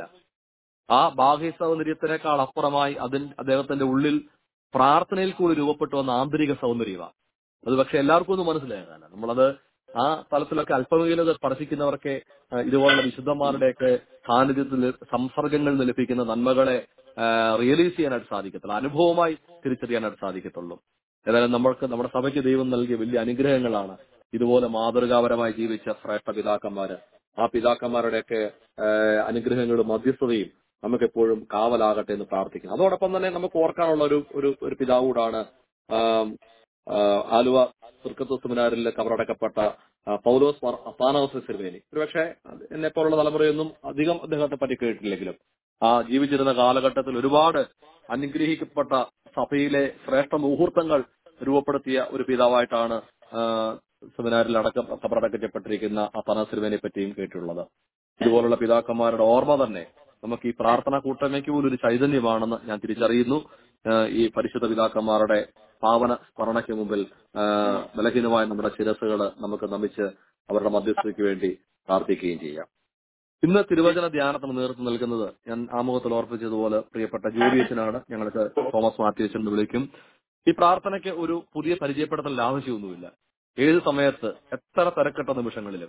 ആ ബാഹ്യ സൗന്ദര്യത്തിനേക്കാൾ അപ്പുറമായി അതിൽ അദ്ദേഹത്തിന്റെ ഉള്ളിൽ പ്രാർത്ഥനയിൽ കൂടി രൂപപ്പെട്ടു വന്ന ആന്തരിക സൗന്ദര്യമാണ് അത് പക്ഷെ എല്ലാവർക്കും ഒന്നും മനസ്സിലാകാനല്ല നമ്മളത് ആ തലത്തിലൊക്കെ അല്പമെങ്കിലും അത് സ്പർശിക്കുന്നവർക്ക് ആ, ഇതുപോലുള്ള വിശുദ്ധന്മാരുടെയൊക്കെ സാന്നിധ്യത്തിൽ സംസർഗങ്ങളിൽ നിന്ന് ലഭിക്കുന്ന നന്മകളെ റിയലൈസ് ചെയ്യാനായിട്ട് സാധിക്കത്തുള്ളൂ അനുഭവമായി തിരിച്ചറിയാനായിട്ട് സാധിക്കത്തുള്ളൂ ഏതായാലും നമ്മൾക്ക് നമ്മുടെ സഭയ്ക്ക് ദൈവം നൽകിയ വലിയ അനുഗ്രഹങ്ങളാണ് ഇതുപോലെ മാതൃകാപരമായി ജീവിച്ച ശ്രേഷ്ഠ പിതാക്കന്മാര് ആ പിതാക്കന്മാരുടെയൊക്കെ ആ, അനുഗ്രഹങ്ങളും മധ്യസ്ഥതയും നമുക്കെപ്പോഴും കാവലാകട്ടെ എന്ന് പ്രാർത്ഥിക്കുന്നു അതോടൊപ്പം തന്നെ നമുക്ക് ഓർക്കാനുള്ള ഒരു ഒരു ഒരു പിതാവ് കൂടാണ് ആം, ആ, ആലുവ തുർക്കത്തു സെമിനാറിൽ കബറടക്കപ്പെട്ട ആ, പൗലോസ് മാർ അത്താനോസ് സിർവേനി ഒരുപക്ഷെ എന്നെ പോലുള്ള തലമുറയൊന്നും അധികം അദ്ദേഹത്തെ പറ്റി കേട്ടില്ലെങ്കിലും ആ ജീവിച്ചിരുന്ന കാലഘട്ടത്തിൽ ഒരുപാട് അനുഗ്രഹിക്കപ്പെട്ട സഭയിലെ ശ്രേഷ്ഠ മുഹൂർത്തങ്ങൾ രൂപപ്പെടുത്തിയ ഒരു പിതാവായിട്ടാണ് ആ, സെമിനാറിൽ അടക്കം കബറടക്കപ്പെട്ടിരിക്കുന്ന അത്താന സിർവേനെ പറ്റിയും കേട്ടിട്ടുള്ളത് ഇതുപോലുള്ള പിതാക്കന്മാരുടെ ഓർമ്മ തന്നെ നമുക്ക് ഈ പ്രാർത്ഥന കൂട്ടമയ്ക്ക് പോലും ഒരു ചൈതന്യമാണെന്ന് ഞാൻ തിരിച്ചറിയുന്നു ആഹ് ഈ പരിശുദ്ധ പിതാക്കന്മാരുടെ പാവന സ്മരണയ്ക്ക് മുമ്പിൽ ആഹ് ബലഹീനമായ നമ്മുടെ ശിരസുകൾ നമുക്ക് നമിച്ച് അവരുടെ മധ്യസ്ഥതയ്ക്ക് വേണ്ടി പ്രാർത്ഥിക്കുകയും ചെയ്യാം ഇന്ന് തിരുവചന ധ്യാനത്തിന് നേതൃത്വം നൽകുന്നത് ഞാൻ ആമുഖത്തിൽ ഓർപ്പിച്ചതുപോലെ പ്രിയപ്പെട്ട ജോലിയച്ചനാണ് ഞങ്ങൾക്ക് തോമസ് മാത്യുവച്ചൻ എന്ന് വിളിക്കും ഈ പ്രാർത്ഥനയ്ക്ക് ഒരു പുതിയ പരിചയപ്പെടുത്തൽ ആവശ്യമൊന്നുമില്ല ഏത് സമയത്ത് എത്ര തിരക്കിട്ട നിമിഷങ്ങളിലും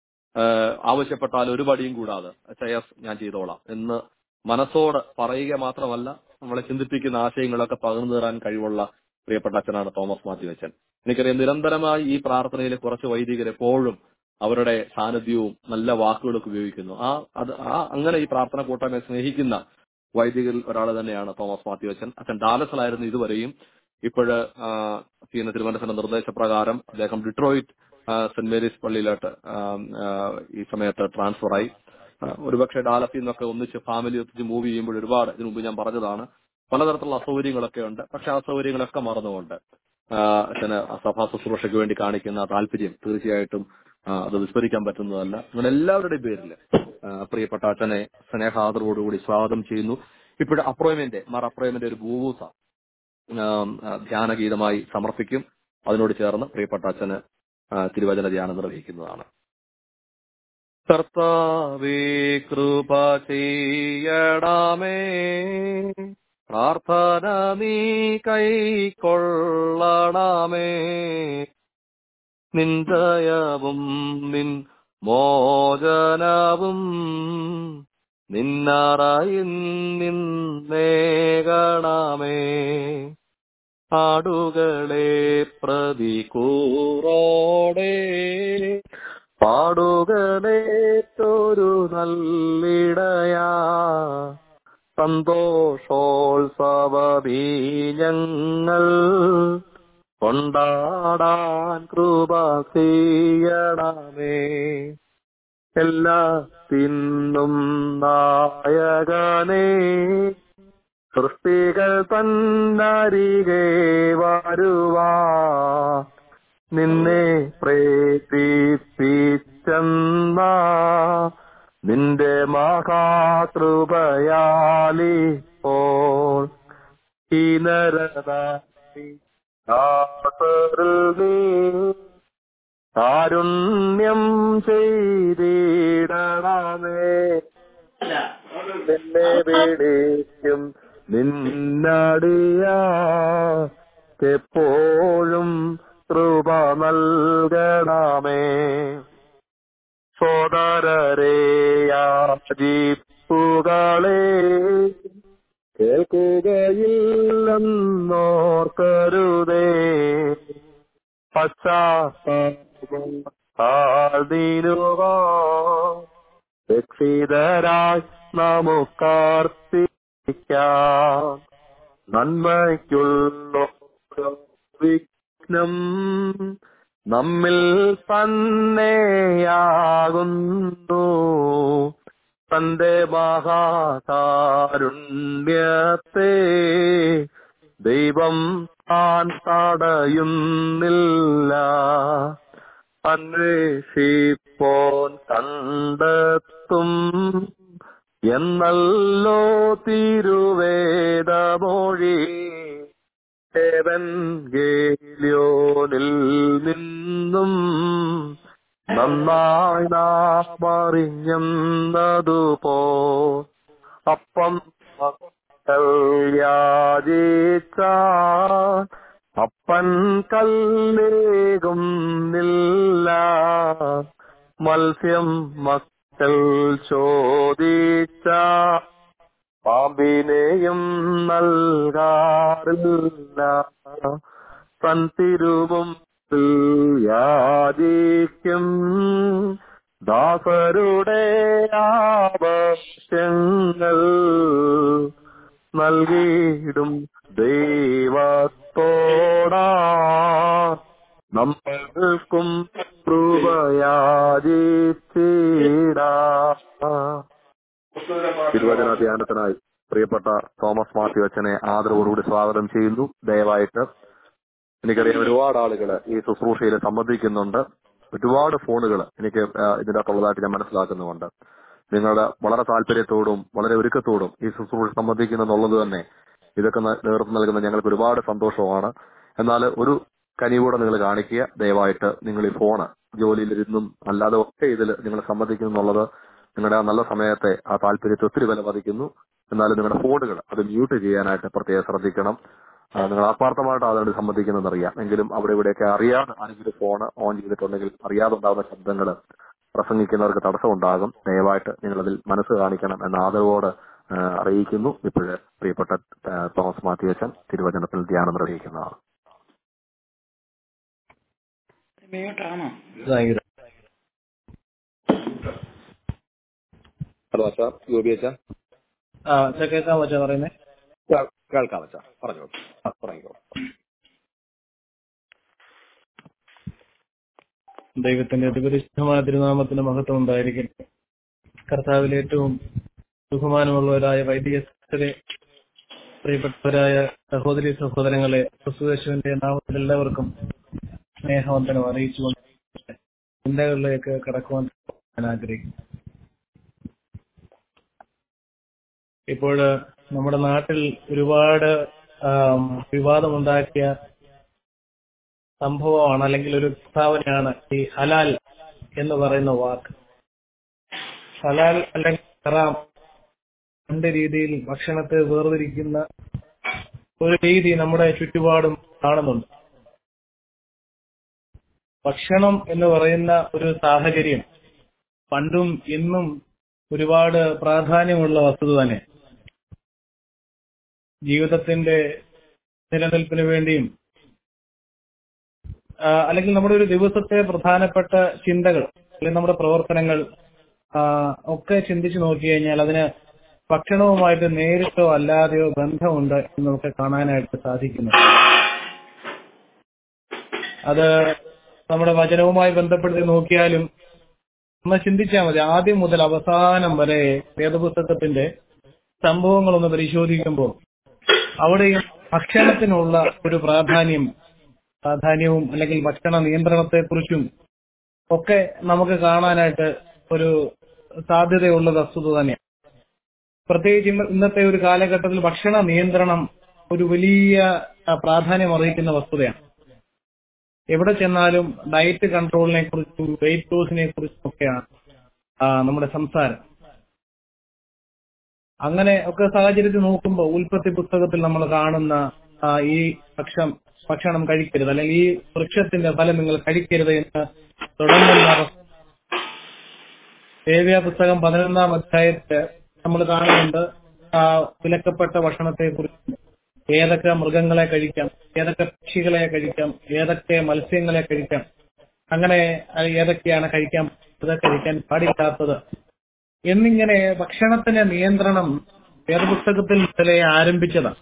ആഹ് ആവശ്യപ്പെട്ടാൽ ഒരു പടിയും കൂടാതെ ചയസ് ഞാൻ ചെയ്തോളാം എന്ന് മനസ്സോട് പറയുക മാത്രമല്ല നമ്മളെ ചിന്തിപ്പിക്കുന്ന ആശയങ്ങളൊക്കെ പകർന്നു തരാൻ കഴിവുള്ള പ്രിയപ്പെട്ട അച്ഛനാണ് തോമസ് മാത്യു അച്ഛൻ എനിക്കറിയാം നിരന്തരമായി ഈ പ്രാർത്ഥനയിൽ കുറച്ച് വൈദികർ എപ്പോഴും അവരുടെ സാന്നിധ്യവും നല്ല വാക്കുകളൊക്കെ ഉപയോഗിക്കുന്നു ആ അത് ആ അങ്ങനെ ഈ പ്രാർത്ഥന കൂട്ടായ്മയെ സ്നേഹിക്കുന്ന വൈദികരിൽ ഒരാൾ തന്നെയാണ് തോമസ് മാത്യു അച്ഛൻ അച്ഛൻ ഡാലസിലായിരുന്നു ഇതുവരെയും ഇപ്പോഴ് ചെയ്യുന്ന തിരുവനന്തപുരം നിർദ്ദേശപ്രകാരം അദ്ദേഹം ഡിട്രോയിറ്റ് ആ, സെന്റ് മേരീസ് പള്ളിയിലോട്ട് ആ, ആ, ഈ സമയത്ത് ട്രാൻസ്ഫർ ആയി ആ, ഒരുപക്ഷെ ഡാലസിൽ നിന്നൊക്കെ ഒന്നിച്ച് ഫാമിലി ഒത്തിച്ച് മൂവ് ചെയ്യുമ്പോൾ ഒരുപാട് ഇതിനു മുമ്പ് ഞാൻ പറഞ്ഞതാണ് പലതരത്തിലുള്ള അസൗകര്യങ്ങളൊക്കെ ഉണ്ട് പക്ഷെ ആ അസൗകര്യങ്ങളൊക്കെ മറന്നുകൊണ്ട് ആ, അച്ഛന് ആ സഭാ ശുശ്രൂഷയ്ക്ക് വേണ്ടി കാണിക്കുന്ന ആ താല്പര്യം തീർച്ചയായിട്ടും ആ, അത് വിസ്മരിക്കാൻ പറ്റുന്നതല്ല നിങ്ങൾ എല്ലാവരുടെയും പേരിൽ ആ, പ്രിയപ്പെട്ട അച്ഛനെ സ്നേഹാദരവോടുകൂടി സ്വാഗതം ചെയ്യുന്നു ഇപ്പോഴും അപ്രോയ്മെന്റ് മാർ അപ്രോയ്മെന്റ് ഒരു ഭൂവൂസ ആം, ആ, ധ്യാനഗീതമായി സമർപ്പിക്കും അതിനോട് ചേർന്ന് പ്രിയപ്പെട്ട അച്ഛന് ആ, തിരുവചന ധ്യാനം നിർവഹിക്കുന്നതാണ് കർത്താവേ കൃപ ചെയ്യണമേ പ്രാർത്ഥന നീ കൈക്കൊള്ളണമേ നിന്ദയവും നിൻ മോചനവും നിന്നറയിൽ നിന്നേകണമേ ആടുകളെ പ്രതികൂറോടെ പാടുകളേറ്റൊരു നല്ലിടയാ സന്തോഷോത്സവീഞ്ഞങ്ങൾ കൊണ്ടാടാൻ കൃപ ചെയ്യണമേ എല്ലാത്തിനും നായകനേ സൃഷ്ടികൾ തന്നരികെ വരുവാ നിന്നെ പ്രേരിപ്പിച്ചെന്ന നിന്റെ മഹാകൃപയാലിപ്പോൾ ഈ നരനായി ദാസരിൽ നീ കാരുണ്യം ചെയ്തിടണമേ നിന്നെ വിളിക്കും നിന്നടിയാക്കെപ്പോഴും കൃപ നൽകണമേ സോദരരെ യാചിപ്പുകളെ കേൾക്കുകയില്ലെന്നോർക്കരുതേ പശ്ചാത്തലം താഴ്ന്നിരുവാ രക്ഷിതരായി നമുക്കാർത്തിക്കാം നന്മയ്ക്കുള്ള വിഘ്നം നമ്മിൽ തന്നെയാകുന്നു തന്റെ മഹാകാരുണ്യത്തെ ദൈവം താൻ തടയുന്നില്ല അന്വേഷിപ്പോൻ കണ്ടെത്തും എന്നല്ലോ തിരുവേദമൊഴി ഏവൻഗേലിയോനിൽ നിന്നും നന്നായി നാം അറിഞ്ഞതുപോ അപ്പം മക്കൾ യാചിച്ച അപ്പൻ കല്ലേകും നില്ല മത്സ്യം മക്കൾ ചോദിച്ച പാമ്പിനെയും നൽകാറില്ല തൻ തിരുവും യാചിക്കും ദാസരുടെ ആവശ്യങ്ങൾ നൽകിയിടും ദൈവത്തോടാ നമ്മൾക്കും കൃപയാചിച്ചിടാ തിരുവചന ധ്യാനത്തിനായി പ്രിയപ്പെട്ട തോമസ് മാത്യു അച്ഛനെ ആദരവോടുകൂടി സ്വാഗതം ചെയ്യുന്നു ദയവായിട്ട് എനിക്കറിയാം ഒരുപാട് ആളുകൾ ഈ ശുശ്രൂഷയിൽ സംബന്ധിക്കുന്നുണ്ട് ഒരുപാട് ഫോണുകൾ എനിക്ക് ആ, ഇതിനകത്തുള്ളതായിട്ട് ഞാൻ മനസ്സിലാക്കുന്നുണ്ട് നിങ്ങളുടെ വളരെ താല്പര്യത്തോടും വളരെ ഒരുക്കത്തോടും ഈ ശുശ്രൂഷ സംബന്ധിക്കുന്നെന്നുള്ളത് തന്നെ ഇതൊക്കെ ന- നേതൃത്വം നൽകുന്ന ഞങ്ങൾക്ക് ഒരുപാട് സന്തോഷമാണ് എന്നാൽ ഒരു കനിവൂടെ നിങ്ങൾ കാണിക്കുക ദയവായിട്ട് നിങ്ങൾ ഈ ഫോണ് ജോലിയിലിരുന്നും അല്ലാതെ ഒക്കെ ഇതിൽ നിങ്ങൾ സംബന്ധിക്കുന്നു എന്നുള്ളത് നിങ്ങളുടെ ആ നല്ല സമയത്തെ ആ താല്പര്യത്തെ ഒത്തിരി വില പതിക്കുന്നു എന്നാലും നിങ്ങളുടെ ഫോണുകൾ അത് മ്യൂട്ട് ചെയ്യാനായിട്ട് പ്രത്യേകം ശ്രദ്ധിക്കണം ആ, നിങ്ങൾ ആത്മാർത്ഥമായിട്ട് അതിനോട് സംബന്ധിക്കുന്നതെന്നറിയാം എങ്കിലും അവിടെ ഇവിടെയൊക്കെ അറിയാതെ ആരെങ്കിലും ഫോൺ ഓൺ ചെയ്തിട്ടുണ്ടെങ്കിൽ അറിയാതെ ഉണ്ടാകുന്ന ശബ്ദങ്ങൾ പ്രസംഗിക്കുന്നവർക്ക് തടസ്സമുണ്ടാകും ദയവായിട്ട് നിങ്ങളതിൽ മനസ്സ് കാണിക്കണം എന്ന ആദരവോട് ആ, അറിയിക്കുന്നു ഇപ്പോഴ് പ്രിയപ്പെട്ട ആ, തോമസ് മാത്യുവച്ചൻ തിരുവചനത്തിൽ ധ്യാനം നിർവഹിക്കുന്നതാണ് മ്യൂട്ടാണോ ഹലോ അച്ഛാ ഗോപി അച്ഛാ ആ അച്ഛാ കേൾക്കാൻ പറ്റാ പറയുന്നേ കേൾ- കേൾക്കാം അച്ഛാ പറഞ്ഞോളൂ ആ, പറഞ്ഞോളൂ ദൈവത്തിന്റെ അതിപരിശുദ്ധമായ തിരുനാമത്തിന്റെ മഹത്വം ഉണ്ടായിരിക്കട്ടെ കർത്താവിൽ ഏറ്റവും ബഹുമാനമുള്ളവരായ വൈദികരെ പ്രിയപ്പെട്ടവരായ സഹോദരി സഹോദരങ്ങളെ ക്രിസ്തുവേശുവിന്റെ നാമത്തിൽ എല്ലാവർക്കും സ്നേഹവന്ദനം അറിയിച്ചുകൊണ്ട് ചിന്തകളിലേക്ക് കടക്കുവാൻ ഞാൻ ആഗ്രഹിക്കുന്നു ഇപ്പോൾ നമ്മുടെ നാട്ടിൽ ഒരുപാട് ആം, വിവാദമുണ്ടാക്കിയ സംഭവമാണ് അല്ലെങ്കിൽ ഒരു പ്രസ്താവനയാണ് ഈ ഹലാൽ എന്ന് പറയുന്ന വാക്ക് ഹലാൽ അല്ലെങ്കിൽ ഹറാം രണ്ട് രീതിയിൽ ഭക്ഷണത്തെ വേർതിരിക്കുന്ന ഒരു രീതി നമ്മുടെ ചുറ്റുപാടും കാണുന്നുണ്ട് ഭക്ഷണം എന്ന് പറയുന്ന ഒരു സാഹചര്യം പണ്ടും ഇന്നും ഒരുപാട് പ്രാധാന്യമുള്ള വസ്തുത തന്നെ ജീവിതത്തിന്റെ നിലനിൽപ്പിന് വേണ്ടിയും ആ, അല്ലെങ്കിൽ നമ്മുടെ ഒരു ദിവസത്തെ പ്രധാനപ്പെട്ട ചിന്തകൾ അല്ലെങ്കിൽ നമ്മുടെ പ്രവർത്തനങ്ങൾ ആ, ഒക്കെ ചിന്തിച്ചു നോക്കി കഴിഞ്ഞാൽ അതിന് ഭക്ഷണവുമായിട്ട് നേരിട്ടോ അല്ലാതെയോ ബന്ധമുണ്ട് എന്ന് നമുക്ക് കാണാനായിട്ട് സാധിക്കുന്നു അത് നമ്മുടെ വചനവുമായി ബന്ധപ്പെടുത്തി നോക്കിയാലും നമ്മൾ ചിന്തിച്ചാൽ മതി ആദ്യം മുതൽ അവസാനം വരെ വേദപുസ്തകത്തിന്റെ സംഭവങ്ങളൊന്ന് പരിശോധിക്കുമ്പോൾ അവിടെയും ഭക്ഷണത്തിനുള്ള ഒരു പ്രാധാന്യം പ്രാധാന്യവും അല്ലെങ്കിൽ ഭക്ഷണ നിയന്ത്രണത്തെക്കുറിച്ചും ഒക്കെ നമുക്ക് കാണാനായിട്ട് ഒരു സാധ്യതയുള്ള വസ്തുത തന്നെയാണ് പ്രത്യേകിച്ച് ഇന്ന് ഇന്നത്തെ ഒരു കാലഘട്ടത്തിൽ ഭക്ഷണ നിയന്ത്രണം ഒരു വലിയ ആ, പ്രാധാന്യം അറിയിക്കുന്ന വസ്തുതയാണ് എവിടെ ചെന്നാലും ഡയറ്റ് കൺട്രോളിനെ കുറിച്ചും വെയിറ്റ് ലോസിനെ കുറിച്ചും ഒക്കെയാണ് ആ, നമ്മുടെ സംസാരം അങ്ങനെ ഒക്കെ സാഹചര്യത്തിൽ നോക്കുമ്പോൾ ഉൽപ്പത്തി പുസ്തകത്തിൽ നമ്മൾ കാണുന്ന ആ, ഈ ഭക്ഷണം ഭക്ഷണം കഴിക്കരുത് അല്ലെങ്കിൽ ഈ വൃക്ഷത്തിന്റെ ഫലം നിങ്ങൾ കഴിക്കരുത് എന്ന് തുടങ്ങുന്ന ദേവ്യ പുസ്തകം പതിനൊന്നാം അധ്യായത്തിൽ നമ്മൾ കാണുന്നുണ്ട് ആ വിലക്കപ്പെട്ട ഭക്ഷണത്തെ കുറിച്ച് ഏതൊക്കെ മൃഗങ്ങളെ കഴിക്കാം ഏതൊക്കെ പക്ഷികളെ കഴിക്കാം ഏതൊക്കെ മത്സ്യങ്ങളെ കഴിക്കാം അങ്ങനെ അത് ഏതൊക്കെയാണ് കഴിക്കാൻ പറ്റുന്നത് കഴിക്കാൻ പാടില്ലാത്തത് എന്നിങ്ങനെ ഭക്ഷണത്തിന്റെ നിയന്ത്രണം വേദപുസ്തകത്തിൽ മുതലേ ആരംഭിച്ചതാണ്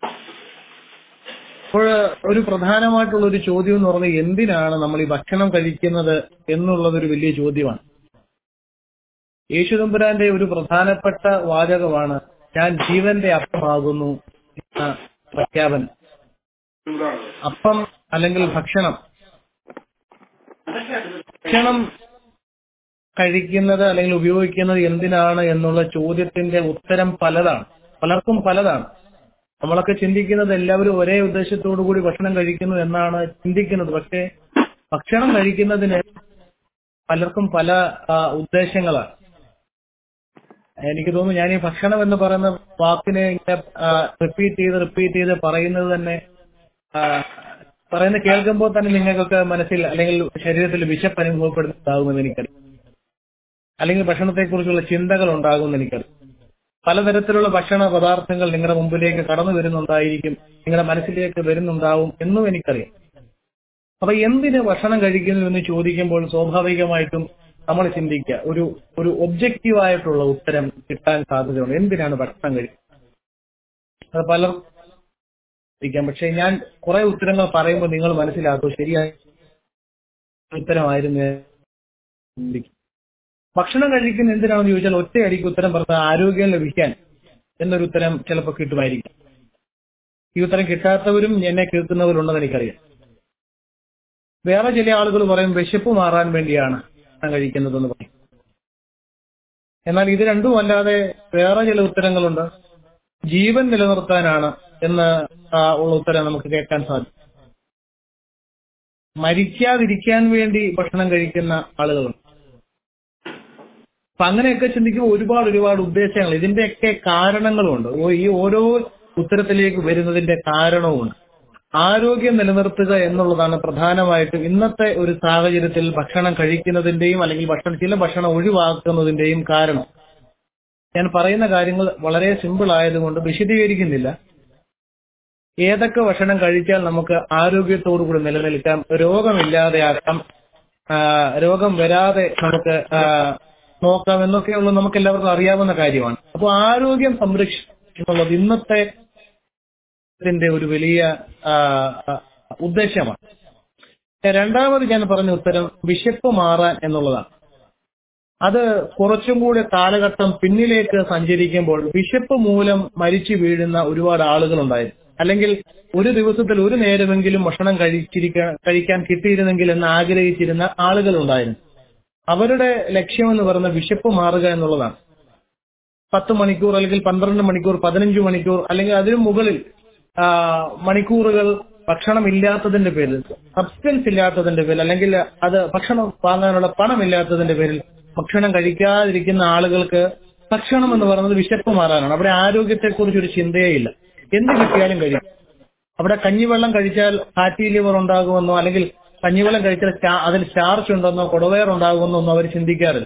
അപ്പോൾ ഒരു പ്രധാനമായിട്ടുള്ള ഒരു ചോദ്യം എന്ന് പറഞ്ഞാൽ എന്തിനാണ് നമ്മൾ ഈ ഭക്ഷണം കഴിക്കുന്നത് എന്നുള്ളത് ഒരു വലിയ ചോദ്യമാണ് യേശുദമ്പുരാന്റെ ഒരു പ്രധാനപ്പെട്ട വാചകമാണ് ഞാൻ ജീവന്റെ അപ്പമാകുന്നു എന്ന പ്രഖ്യാപനം അപ്പം അല്ലെങ്കിൽ ഭക്ഷണം ഭക്ഷണം കഴിക്കുന്നത് അല്ലെങ്കിൽ ഉപയോഗിക്കുന്നത് എന്തിനാണ് എന്നുള്ള ചോദ്യത്തിന്റെ ഉത്തരം പലതാണ് പലർക്കും പലതാണ് നമ്മളൊക്കെ ചിന്തിക്കുന്നത് എല്ലാവരും ഒരേ ഉദ്ദേശത്തോടു കൂടി ഭക്ഷണം കഴിക്കുന്നു എന്നാണ് ചിന്തിക്കുന്നത് പക്ഷേ ഭക്ഷണം കഴിക്കുന്നതിന് പലർക്കും പല ആ, ഉദ്ദേശങ്ങളാണ് എനിക്ക് തോന്നുന്നു ഞാൻ ഈ ഭക്ഷണം എന്ന് പറയുന്ന വാക്കിനെ ഇങ്ങനെ റിപ്പീറ്റ് ചെയ്ത് റിപ്പീറ്റ് ചെയ്ത് പറയുന്നത് തന്നെ ആ, പറയുന്നത് കേൾക്കുമ്പോൾ തന്നെ നിങ്ങൾക്കൊക്കെ മനസ്സിൽ അല്ലെങ്കിൽ ശരീരത്തിൽ വിശപ്പ് അനുഭവപ്പെടുന്നുണ്ടാകുമെന്ന് എനിക്കറിയാം അല്ലെങ്കിൽ ഭക്ഷണത്തെക്കുറിച്ചുള്ള ചിന്തകൾ ഉണ്ടാകുമെന്ന് എനിക്കറിയാം പലതരത്തിലുള്ള ഭക്ഷണ പദാർത്ഥങ്ങൾ നിങ്ങളുടെ മുമ്പിലേക്ക് കടന്നു വരുന്നുണ്ടായിരിക്കും നിങ്ങളുടെ മനസ്സിലേക്ക് വരുന്നുണ്ടാവും എന്നും എനിക്കറിയാം അപ്പൊ എന്തിന് ഭക്ഷണം കഴിക്കുന്നു എന്ന് ചോദിക്കുമ്പോൾ സ്വാഭാവികമായിട്ടും നമ്മൾ ചിന്തിക്കുക ഒരു ഒരു ഒബ്ജക്റ്റീവ് ആയിട്ടുള്ള ഉത്തരം കിട്ടാൻ സാധ്യതയുണ്ട് എന്തിനാണ് ഭക്ഷണം കഴിക്കുന്നത് അത് പലർ ചിന്തിക്കാം പക്ഷെ ഞാൻ കുറെ ഉത്തരങ്ങൾ പറയുമ്പോൾ നിങ്ങൾ മനസ്സിലാക്കും ശരിയായ ഉത്തരമായിരുന്നു എന്ന് ചിന്തിക്കും ഭക്ഷണം കഴിക്കുന്ന എന്തിനാണെന്ന് ചോദിച്ചാൽ ഒറ്റയടിക്ക് ഉത്തരം പറഞ്ഞാൽ ആരോഗ്യം ലഭിക്കാൻ എന്നൊരു ഉത്തരം ചിലപ്പോൾ കിട്ടുമായിരിക്കും ഈ ഉത്തരം കിട്ടാത്തവരും എന്നെ കേൾക്കുന്നവരുണ്ടെന്ന് എനിക്കറിയാം വേറെ ചില ആളുകൾ പറയും വിശപ്പ് മാറാൻ വേണ്ടിയാണ് ഭക്ഷണം കഴിക്കുന്നതെന്ന് പറയും എന്നാൽ ഇത് രണ്ടും അല്ലാതെ വേറെ ചില ഉത്തരങ്ങളുണ്ട് ജീവൻ നിലനിർത്താനാണ് എന്ന് ആ, ഉള്ള ഉത്തരം നമുക്ക് കേൾക്കാൻ സാധിക്കും മരിക്കാതിരിക്കാൻ വേണ്ടി ഭക്ഷണം കഴിക്കുന്ന ആളുകളുണ്ട് അപ്പൊ അങ്ങനെയൊക്കെ ചിന്തിക്കുമ്പോൾ ഒരുപാട് ഒരുപാട് ഉദ്ദേശങ്ങൾ ഇതിന്റെയൊക്കെ കാരണങ്ങളുമുണ്ട് ഓ- ഈ ഓരോ ഉത്തരത്തിലേക്ക് വരുന്നതിന്റെ കാരണവുമുണ്ട് ആരോഗ്യം നിലനിർത്തുക എന്നുള്ളതാണ് പ്രധാനമായിട്ടും ഇന്നത്തെ ഒരു സാഹചര്യത്തിൽ ഭക്ഷണം കഴിക്കുന്നതിന്റെയും അല്ലെങ്കിൽ ഭക്ഷണം ചില ഭക്ഷണം ഒഴിവാക്കുന്നതിന്റെയും കാരണം ഞാൻ പറയുന്ന കാര്യങ്ങൾ വളരെ സിമ്പിൾ ആയതുകൊണ്ട് വിശദീകരിക്കുന്നില്ല ഏതൊക്കെ ഭക്ഷണം കഴിച്ചാൽ നമുക്ക് ആരോഗ്യത്തോടു കൂടി നിലനിൽക്കാം രോഗമില്ലാതെയാക്കാം ആ, രോഗം വരാതെ നമുക്ക് ആ, നോക്കാം എന്നൊക്കെയുള്ള നമുക്ക് എല്ലാവർക്കും അറിയാവുന്ന കാര്യമാണ് അപ്പോൾ ആരോഗ്യം സംരക്ഷിക്കുക എന്നുള്ളത് ഇന്നത്തെ ഇതിന്റെ ഒരു വലിയ ആ, ആ, ഉദ്ദേശമാണ് രണ്ടാമത് ഞാൻ പറഞ്ഞ ഉത്തരം വിശപ്പ് മാറാൻ എന്നുള്ളതാണ് അത് കുറച്ചും കൂടി കാലഘട്ടം പിന്നിലേക്ക് സഞ്ചരിക്കുമ്പോൾ വിശപ്പ് മൂലം മരിച്ചു വീഴുന്ന ഒരുപാട് ആളുകളുണ്ടായിരുന്നു അല്ലെങ്കിൽ ഒരു ദിവസത്തിൽ ഒരു നേരമെങ്കിലും ഭക്ഷണം കഴിച്ചിരിക്കാൻ കഴിക്കാൻ കിട്ടിയിരുന്നെങ്കിൽ എന്ന് ആഗ്രഹിച്ചിരുന്ന ആളുകളുണ്ടായിരുന്നു അവരുടെ ലക്ഷ്യമെന്ന് പറയുന്നത് വിശപ്പ് മാറുക എന്നുള്ളതാണ് പത്ത് മണിക്കൂർ അല്ലെങ്കിൽ പന്ത്രണ്ട് മണിക്കൂർ പതിനഞ്ച് മണിക്കൂർ അല്ലെങ്കിൽ അതിനു മുകളിൽ ആ, മണിക്കൂറുകൾ ഭക്ഷണം ഇല്ലാത്തതിന്റെ പേരിൽ സബ്സ്റ്റൻസ് ഇല്ലാത്തതിന്റെ പേരിൽ അല്ലെങ്കിൽ അത് ഭക്ഷണം വാങ്ങാനുള്ള പണം ഇല്ലാത്തതിന്റെ പേരിൽ ഭക്ഷണം കഴിക്കാതിരിക്കുന്ന ആളുകൾക്ക് ഭക്ഷണം എന്ന് പറയുന്നത് വിശപ്പ് മാറാനാണ് അവിടെ ആരോഗ്യത്തെക്കുറിച്ച് ഒരു ചിന്തയേ ഇല്ല എന്ത് കിട്ടിയാലും കഴിക്കും അവിടെ കഞ്ഞിവെള്ളം കഴിച്ചാൽ ഫാറ്റി ലിവർ ഉണ്ടാകുമെന്നോ അല്ലെങ്കിൽ കഞ്ഞിവെള്ളം കഴിച്ചാൽ സ്റ്റാ- അതിൽ സ്റ്റാർച്ച് ഉണ്ടെന്നോ കൊടവയർ ഉണ്ടാകുമെന്നോ ഒന്നും അവർ ചിന്തിക്കാറില്ല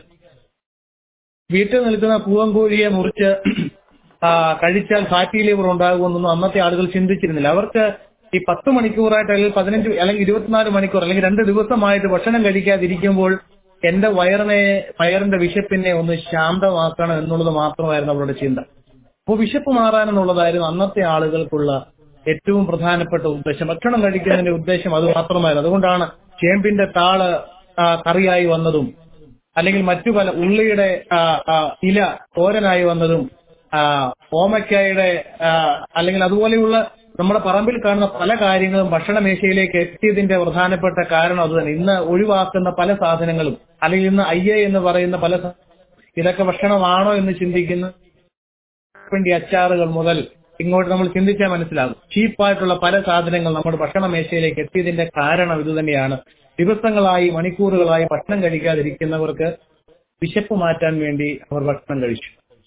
വീട്ടിൽ നിൽക്കുന്ന പൂവൻകോഴിയെ മുറിച്ച് ആ, കഴിച്ചാൽ ഫാറ്റി ലിവർ ഉണ്ടാകുമെന്നൊന്നും അന്നത്തെ ആളുകൾ ചിന്തിച്ചിരുന്നില്ല അവർക്ക് ഈ പത്ത് മണിക്കൂറായിട്ട് അല്ലെങ്കിൽ പതിനഞ്ച് അല്ലെങ്കിൽ ഇരുപത്തിനാല് മണിക്കൂർ അല്ലെങ്കിൽ രണ്ട് ദിവസമായിട്ട് ഭക്ഷണം കഴിക്കാതിരിക്കുമ്പോൾ എന്റെ വയറിനെ വയറിന്റെ വിശപ്പിനെ ഒന്ന് ശാന്തമാക്കണം എന്നുള്ളത് മാത്രമായിരുന്നു അവരുടെ ചിന്ത അപ്പോൾ വിശപ്പ് മാറാനെന്നുള്ളതായിരുന്നു അന്നത്തെ ആളുകൾക്കുള്ള ഏറ്റവും പ്രധാനപ്പെട്ട ഉദ്ദേശം ഭക്ഷണം കഴിക്കുന്നതിന്റെ ഉദ്ദേശം അത് മാത്രമായിരുന്നു അതുകൊണ്ടാണ് ചേമ്പിന്റെ താള് ആ, കറിയായി വന്നതും അല്ലെങ്കിൽ മറ്റു പല ഉള്ളിയുടെ ആ, ആ, ഇല തോരനായി വന്നതും ആ, ഓമയ്ക്കായുടെ ആ, അല്ലെങ്കിൽ അതുപോലെയുള്ള നമ്മുടെ പറമ്പിൽ കാണുന്ന പല കാര്യങ്ങളും ഭക്ഷണമേശയിലേക്ക് എത്തിയതിന്റെ പ്രധാനപ്പെട്ട കാരണം അത് തന്നെ ഇന്ന് ഒഴിവാക്കുന്ന പല സാധനങ്ങളും അല്ലെങ്കിൽ ഇന്ന് അയ്യ എന്ന് പറയുന്ന പല സ- ഇതൊക്കെ ഭക്ഷണമാണോ എന്ന് ചിന്തിക്കുന്ന വേണ്ടി അച്ചാറുകൾ മുതൽ ഇങ്ങോട്ട് നമ്മൾ ചിന്തിച്ചാൽ മനസ്സിലാകും ചീപ്പായിട്ടുള്ള പല സാധനങ്ങൾ നമ്മുടെ ഭക്ഷണ മേശയിലേക്ക് എത്തിയതിന്റെ കാരണം ഇത് തന്നെയാണ് ദിവസങ്ങളായി മണിക്കൂറുകളായി ഭക്ഷണം കഴിക്കാതിരിക്കുന്നവർക്ക് വിശപ്പ് മാറ്റാൻ വേണ്ടി അവർ ഭക്ഷണം കഴിച്ചു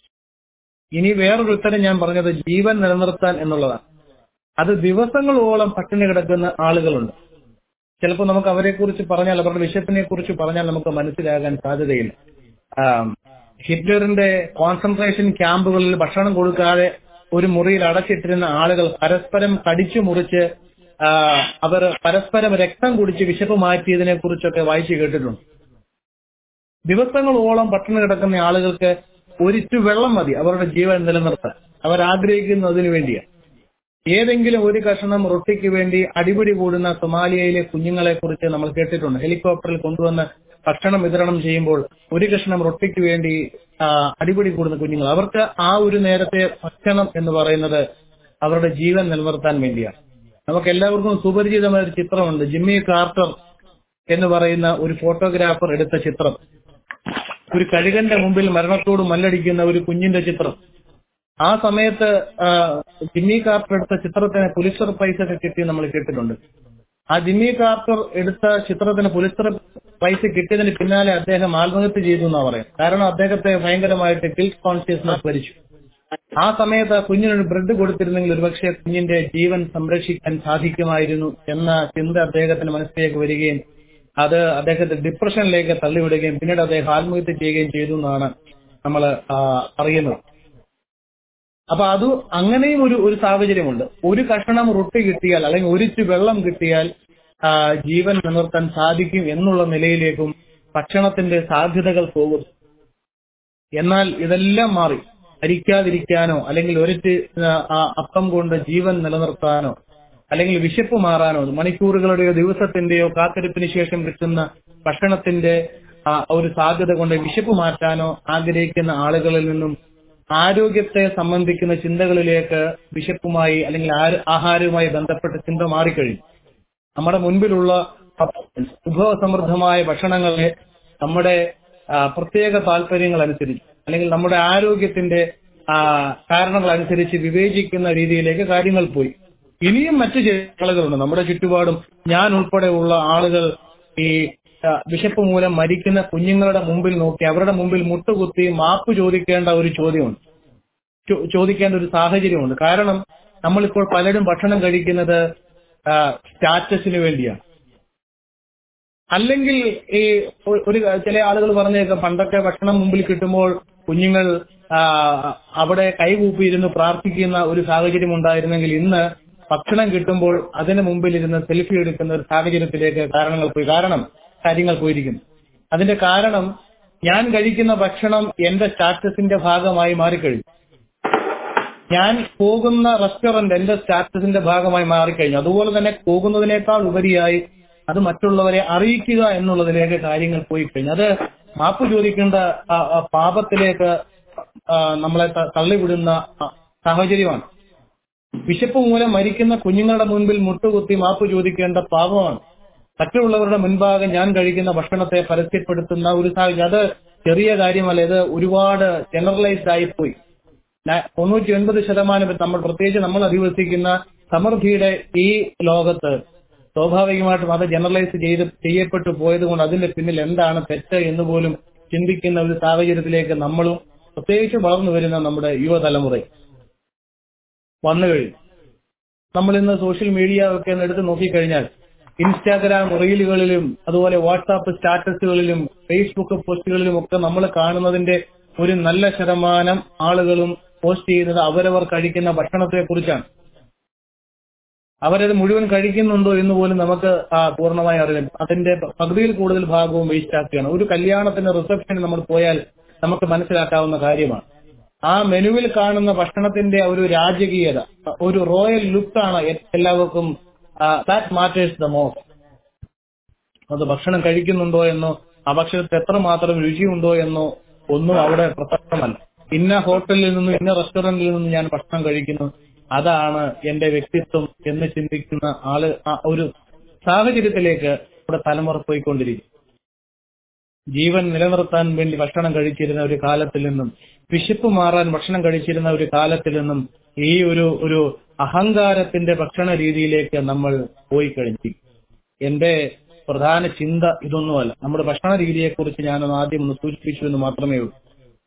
ഇനി വേറൊരു ഉത്തരം ഞാൻ പറഞ്ഞത് ജീവൻ നിലനിർത്താൻ എന്നുള്ളതാണ് അത് ദിവസങ്ങളോളം പട്ടിണി കിടക്കുന്ന ആളുകളുണ്ട് ചിലപ്പോൾ നമുക്ക് അവരെ കുറിച്ച് പറഞ്ഞാൽ അവരുടെ വിശപ്പിനെ കുറിച്ച് പറഞ്ഞാൽ നമുക്ക് മനസ്സിലാകാൻ സാധ്യതയില്ല ആം, ഹിറ്റ്ലറിന്റെ കോൺസെൻട്രേഷൻ ക്യാമ്പുകളിൽ ഭക്ഷണം കൊടുക്കാതെ ഒരു മുറിയിൽ അടച്ചിട്ടിരുന്ന ആളുകൾ പരസ്പരം കടിച്ചു മുറിച്ച് ആ, അവർ പരസ്പരം രക്തം കുടിച്ച് വിശപ്പ് മാറ്റിയതിനെ കുറിച്ചൊക്കെ വായിച്ചു കേട്ടിട്ടുണ്ട് ദിവസങ്ങളോളം പട്ടിണി കിടക്കുന്ന ആളുകൾക്ക് ഒരിറ്റു വെള്ളം മതി അവരുടെ ജീവൻ നിലനിർത്താൻ അവർ ആഗ്രഹിക്കുന്നതിന് വേണ്ടിയാണ് ഏതെങ്കിലും ഒരു കഷണം റൊട്ടിക്ക് വേണ്ടി അടിപിടി കൂടുന്ന സൊമാലിയയിലെ കുഞ്ഞുങ്ങളെ കുറിച്ച് നമ്മൾ കേട്ടിട്ടുണ്ട് ഹെലികോപ്റ്ററിൽ കൊണ്ടുവന്ന് ഭക്ഷണം വിതരണം ചെയ്യുമ്പോൾ ഒരു കഷ്ണം റൊട്ടിക്ക് വേണ്ടി ആ, അടിപിടി കൂടുന്ന കുഞ്ഞുങ്ങൾ അവർക്ക് ആ ഒരു നേരത്തെ ഭക്ഷണം എന്ന് പറയുന്നത് അവരുടെ ജീവൻ നിലനിർത്താൻ വേണ്ടിയാണ് നമുക്ക് എല്ലാവർക്കും സുപരിചിതമായ ഒരു ചിത്രമുണ്ട് ജിമ്മി കാർട്ടർ എന്ന് പറയുന്ന ഒരു ഫോട്ടോഗ്രാഫർ എടുത്ത ചിത്രം ഒരു കഴുകന്റെ മുമ്പിൽ മരണത്തോട് മല്ലടിക്കുന്ന ഒരു കുഞ്ഞിന്റെ ചിത്രം ആ സമയത്ത് ആ, ജിമ്മി കാർട്ടർ എടുത്ത ചിത്രത്തിന് പുലിസ്റ്റർ പ്രൈസ് ഒക്കെ കിട്ടി നമ്മൾ കേട്ടിട്ടുണ്ട് ആ ജിമ്മി കാർട്ടർ എടുത്ത ചിത്രത്തിന് പുലിസ്റ്റർ പ്രൈസ് കിട്ടിയതിന് പിന്നാലെ അദ്ദേഹം ആത്മഹത്യ ചെയ്തു എന്നാ പറയാം കാരണം അദ്ദേഹത്തെ ഭയങ്കരമായിട്ട് ഗിൽറ്റ് കോൺഷ്യസ്നസ് ഭരിച്ചു ആ സമയത്ത് ആ കുഞ്ഞിനൊരു ബ്രെഡ് കൊടുത്തിരുന്നെങ്കിൽ ഒരുപക്ഷെ കുഞ്ഞിന്റെ ജീവൻ സംരക്ഷിക്കാൻ സാധിക്കുമായിരുന്നു എന്ന ചിന്ത അദ്ദേഹത്തിന്റെ മനസ്സിലേക്ക് വരികയും അത് അദ്ദേഹത്തെ ഡിപ്രഷനിലേക്ക് തള്ളിവിടുകയും പിന്നീട് അദ്ദേഹം ആത്മഹത്യ ചെയ്യുകയും ചെയ്തു എന്നാണ് നമ്മൾ അറിയുന്നത് അപ്പൊ അത് അങ്ങനെയും ഒരു ഒരു സാഹചര്യമുണ്ട് ഒരു കഷണം റൊട്ടി കിട്ടിയാൽ അല്ലെങ്കിൽ ഒരിച്ചു വെള്ളം കിട്ടിയാൽ ആ, ജീവൻ നിലനിർത്താൻ സാധിക്കും എന്നുള്ള നിലയിലേക്കും ഭക്ഷണത്തിന്റെ സാധ്യതകൾ പോകും എന്നാൽ ഇതെല്ലാം മാറി മരിക്കാതിരിക്കാനോ അല്ലെങ്കിൽ ഒരിച്ച് ആ അപ്പം കൊണ്ട് ജീവൻ നിലനിർത്താനോ അല്ലെങ്കിൽ വിശപ്പ് മാറാനോ മണിക്കൂറുകളുടെയോ ദിവസത്തിന്റെയോ കാത്തിരിപ്പിന് ശേഷം കിട്ടുന്ന ഭക്ഷണത്തിന്റെ ആ ഒരു സാധ്യത കൊണ്ട് വിശപ്പ് മാറ്റാനോ ആഗ്രഹിക്കുന്ന ആളുകളിൽ നിന്നും ആരോഗ്യത്തെ സംബന്ധിക്കുന്ന ചിന്തകളിലേക്ക് വിശപ്പുമായി അല്ലെങ്കിൽ ആര് ആഹാരവുമായി ബന്ധപ്പെട്ട ചിന്ത മാറിക്കഴിഞ്ഞു നമ്മുടെ മുൻപിലുള്ള വിഭവസമൃദ്ധമായ ഭക്ഷണങ്ങളെ നമ്മുടെ ആ, പ്രത്യേക താല്പര്യങ്ങൾ അനുസരിച്ച് അല്ലെങ്കിൽ നമ്മുടെ ആരോഗ്യത്തിന്റെ ആ, കാരണങ്ങൾ അനുസരിച്ച് വിവേചിക്കുന്ന രീതിയിലേക്ക് കാര്യങ്ങൾ പോയി ഇനിയും മറ്റു ചില ആളുകളുണ്ട് നമ്മുടെ ചുറ്റുപാടും ഞാൻ ഉൾപ്പെടെയുള്ള ആളുകൾ ഈ ആ, വിശപ്പ് മൂലം മരിക്കുന്ന കുഞ്ഞുങ്ങളുടെ മുമ്പിൽ നോക്കി അവരുടെ മുമ്പിൽ മുട്ടുകുത്തി മാപ്പ് ചോദിക്കേണ്ട ഒരു ചോദ്യമുണ്ട് ചോ- ചോദിക്കേണ്ട ഒരു സാഹചര്യമുണ്ട് കാരണം നമ്മളിപ്പോൾ പലരും ഭക്ഷണം കഴിക്കുന്നത് ആ, സ്റ്റാറ്റസിന് വേണ്ടിയാണ് അല്ലെങ്കിൽ ഈ ഒ- ഒരു ചില ആളുകൾ പറഞ്ഞേക്കാം പണ്ടൊക്കെ ഭക്ഷണം മുമ്പിൽ കിട്ടുമ്പോൾ കുഞ്ഞുങ്ങൾ ആ, അവിടെ കൈകൂപ്പിയിരുന്ന് പ്രാർത്ഥിക്കുന്ന ഒരു സാഹചര്യം ഉണ്ടായിരുന്നെങ്കിൽ ഇന്ന് ഭക്ഷണം കിട്ടുമ്പോൾ അതിന് മുമ്പിൽ ഇരുന്ന് സെൽഫി എടുക്കുന്ന ഒരു സാഹചര്യത്തിലേക്ക് കാരണങ്ങൾ പോയി കാരണം കാര്യങ്ങൾ പോയിരിക്കുന്നു അതിന്റെ കാരണം ഞാൻ കഴിക്കുന്ന ഭക്ഷണം എന്റെ സ്റ്റാറ്റസിന്റെ ഭാഗമായി മാറിക്കഴിഞ്ഞു ഞാൻ പോകുന്ന റെസ്റ്റോറന്റ് എന്റെ സ്റ്റാറ്റസിന്റെ ഭാഗമായി മാറിക്കഴിഞ്ഞു അതുപോലെ തന്നെ പോകുന്നതിനേക്കാൾ ഉപരിയായി അത് മറ്റുള്ളവരെ അറിയിക്കുക എന്നുള്ളതിലേക്ക് കാര്യങ്ങൾ പോയി കഴിഞ്ഞു അത് മാപ്പ് ചോദിക്കേണ്ട ആ, ആ പാപത്തിലേക്ക് ആ, നമ്മളെ ത- തള്ളിവിടുന്ന ആ, സാഹചര്യമാണ് വിശപ്പ് മൂലം മരിക്കുന്ന കുഞ്ഞുങ്ങളുടെ മുൻപിൽ മുട്ടുകുത്തി മാപ്പ് ചോദിക്കേണ്ട പാപമാണ് മറ്റുള്ളവരുടെ മുൻപാകെ ഞാൻ കഴിക്കുന്ന ഭക്ഷണത്തെ പരസ്യപ്പെടുത്തുന്ന ഒരു സാഹചര്യം അത് ചെറിയ കാര്യമല്ല ഇത് ഒരുപാട് ജനറലൈസ്ഡ് ആയിപ്പോയി ന- തൊണ്ണൂറ്റി ഒൻപത് ശതമാനം പേർ നമ്മൾ പ്രത്യേകിച്ച് നമ്മൾ അധിവസിക്കുന്ന സമൃദ്ധിയുടെ ഈ ലോകത്ത് സ്വാഭാവികമായിട്ടും അത് ജനറലൈസ് ചെയ്ത് ചെയ്യപ്പെട്ടു പോയത് കൊണ്ട് അതിന്റെ പിന്നിൽ എന്താണ് തെറ്റ് എന്ന് പോലും ചിന്തിക്കുന്ന ഒരു സാഹചര്യത്തിലേക്ക് നമ്മളും പ്രത്യേകിച്ച് വളർന്നു വരുന്ന നമ്മുടെ യുവതലമുറ വന്നു കഴിഞ്ഞു നമ്മൾ ഇന്ന് സോഷ്യൽ മീഡിയ ഒക്കെ ഒന്ന് എടുത്ത് നോക്കിക്കഴിഞ്ഞാൽ ഇൻസ്റ്റാഗ്രാം റീലുകളിലും അതുപോലെ വാട്സാപ്പ് സ്റ്റാറ്റസുകളിലും ഫേസ്ബുക്ക് പോസ്റ്റുകളിലും ഒക്കെ നമ്മൾ കാണുന്നതിന്റെ ഒരു നല്ല ശതമാനം ആളുകളും പോസ്റ്റ് ചെയ്യുന്നത് അവരവർ കഴിക്കുന്ന ഭക്ഷണത്തെ കുറിച്ചാണ് അവരത് മുഴുവൻ കഴിക്കുന്നുണ്ടോ എന്ന് പോലും നമുക്ക് ആ, പൂർണ്ണമായി അറിയാം അതിന്റെ പകുതിയിൽ കൂടുതൽ ഭാഗവും വേസ്റ്റ് ആക്കുകയാണ് ഒരു കല്യാണത്തിന്റെ റിസപ്ഷന് നമ്മൾ പോയാൽ നമുക്ക് മനസ്സിലാക്കാവുന്ന കാര്യമാണ് ആ മെനുവിൽ കാണുന്ന ഭക്ഷണത്തിന്റെ ഒരു രാജകീയത ഒരു റോയൽ ലുക്കാണ് എല്ലാവർക്കും ദാറ്റ് മാറ്റേഴ്സ് ദ മോസ്റ്റ് അത് ഭക്ഷണം കഴിക്കുന്നുണ്ടോ എന്നോ ആ ഭക്ഷണത്തിൽ എത്രമാത്രം രുചിയുണ്ടോ എന്നോ ഒന്നും അവിടെ പ്രസക്തമല്ല ഇന്ന ഹോട്ടലിൽ നിന്നും ഇന്ന റെസ്റ്റോറന്റിൽ നിന്നും ഞാൻ ഭക്ഷണം കഴിക്കുന്നു അതാണ് എന്റെ വ്യക്തിത്വം എന്ന് ചിന്തിക്കുന്ന ആള് ആ ഒരു സാഹചര്യത്തിലേക്ക് ഇവിടെ തലമുറ പോയിക്കൊണ്ടിരിക്കും ജീവൻ നിലനിർത്താൻ വേണ്ടി ഭക്ഷണം കഴിച്ചിരുന്ന ഒരു കാലത്തിൽ നിന്നും വിശപ്പ് മാറാൻ ഭക്ഷണം കഴിച്ചിരുന്ന ഒരു കാലത്തിൽ നിന്നും ഈ ഒരു ഒരു അഹങ്കാരത്തിന്റെ ഭക്ഷണ രീതിയിലേക്ക് നമ്മൾ പോയി കഴിഞ്ഞു എന്റെ പ്രധാന ചിന്ത ഇതൊന്നുമല്ല നമ്മുടെ ഭക്ഷണ രീതിയെക്കുറിച്ച് ഞാൻ ആദ്യം ഒന്ന് സൂചിപ്പിച്ചു എന്ന് മാത്രമേ ഉള്ളൂ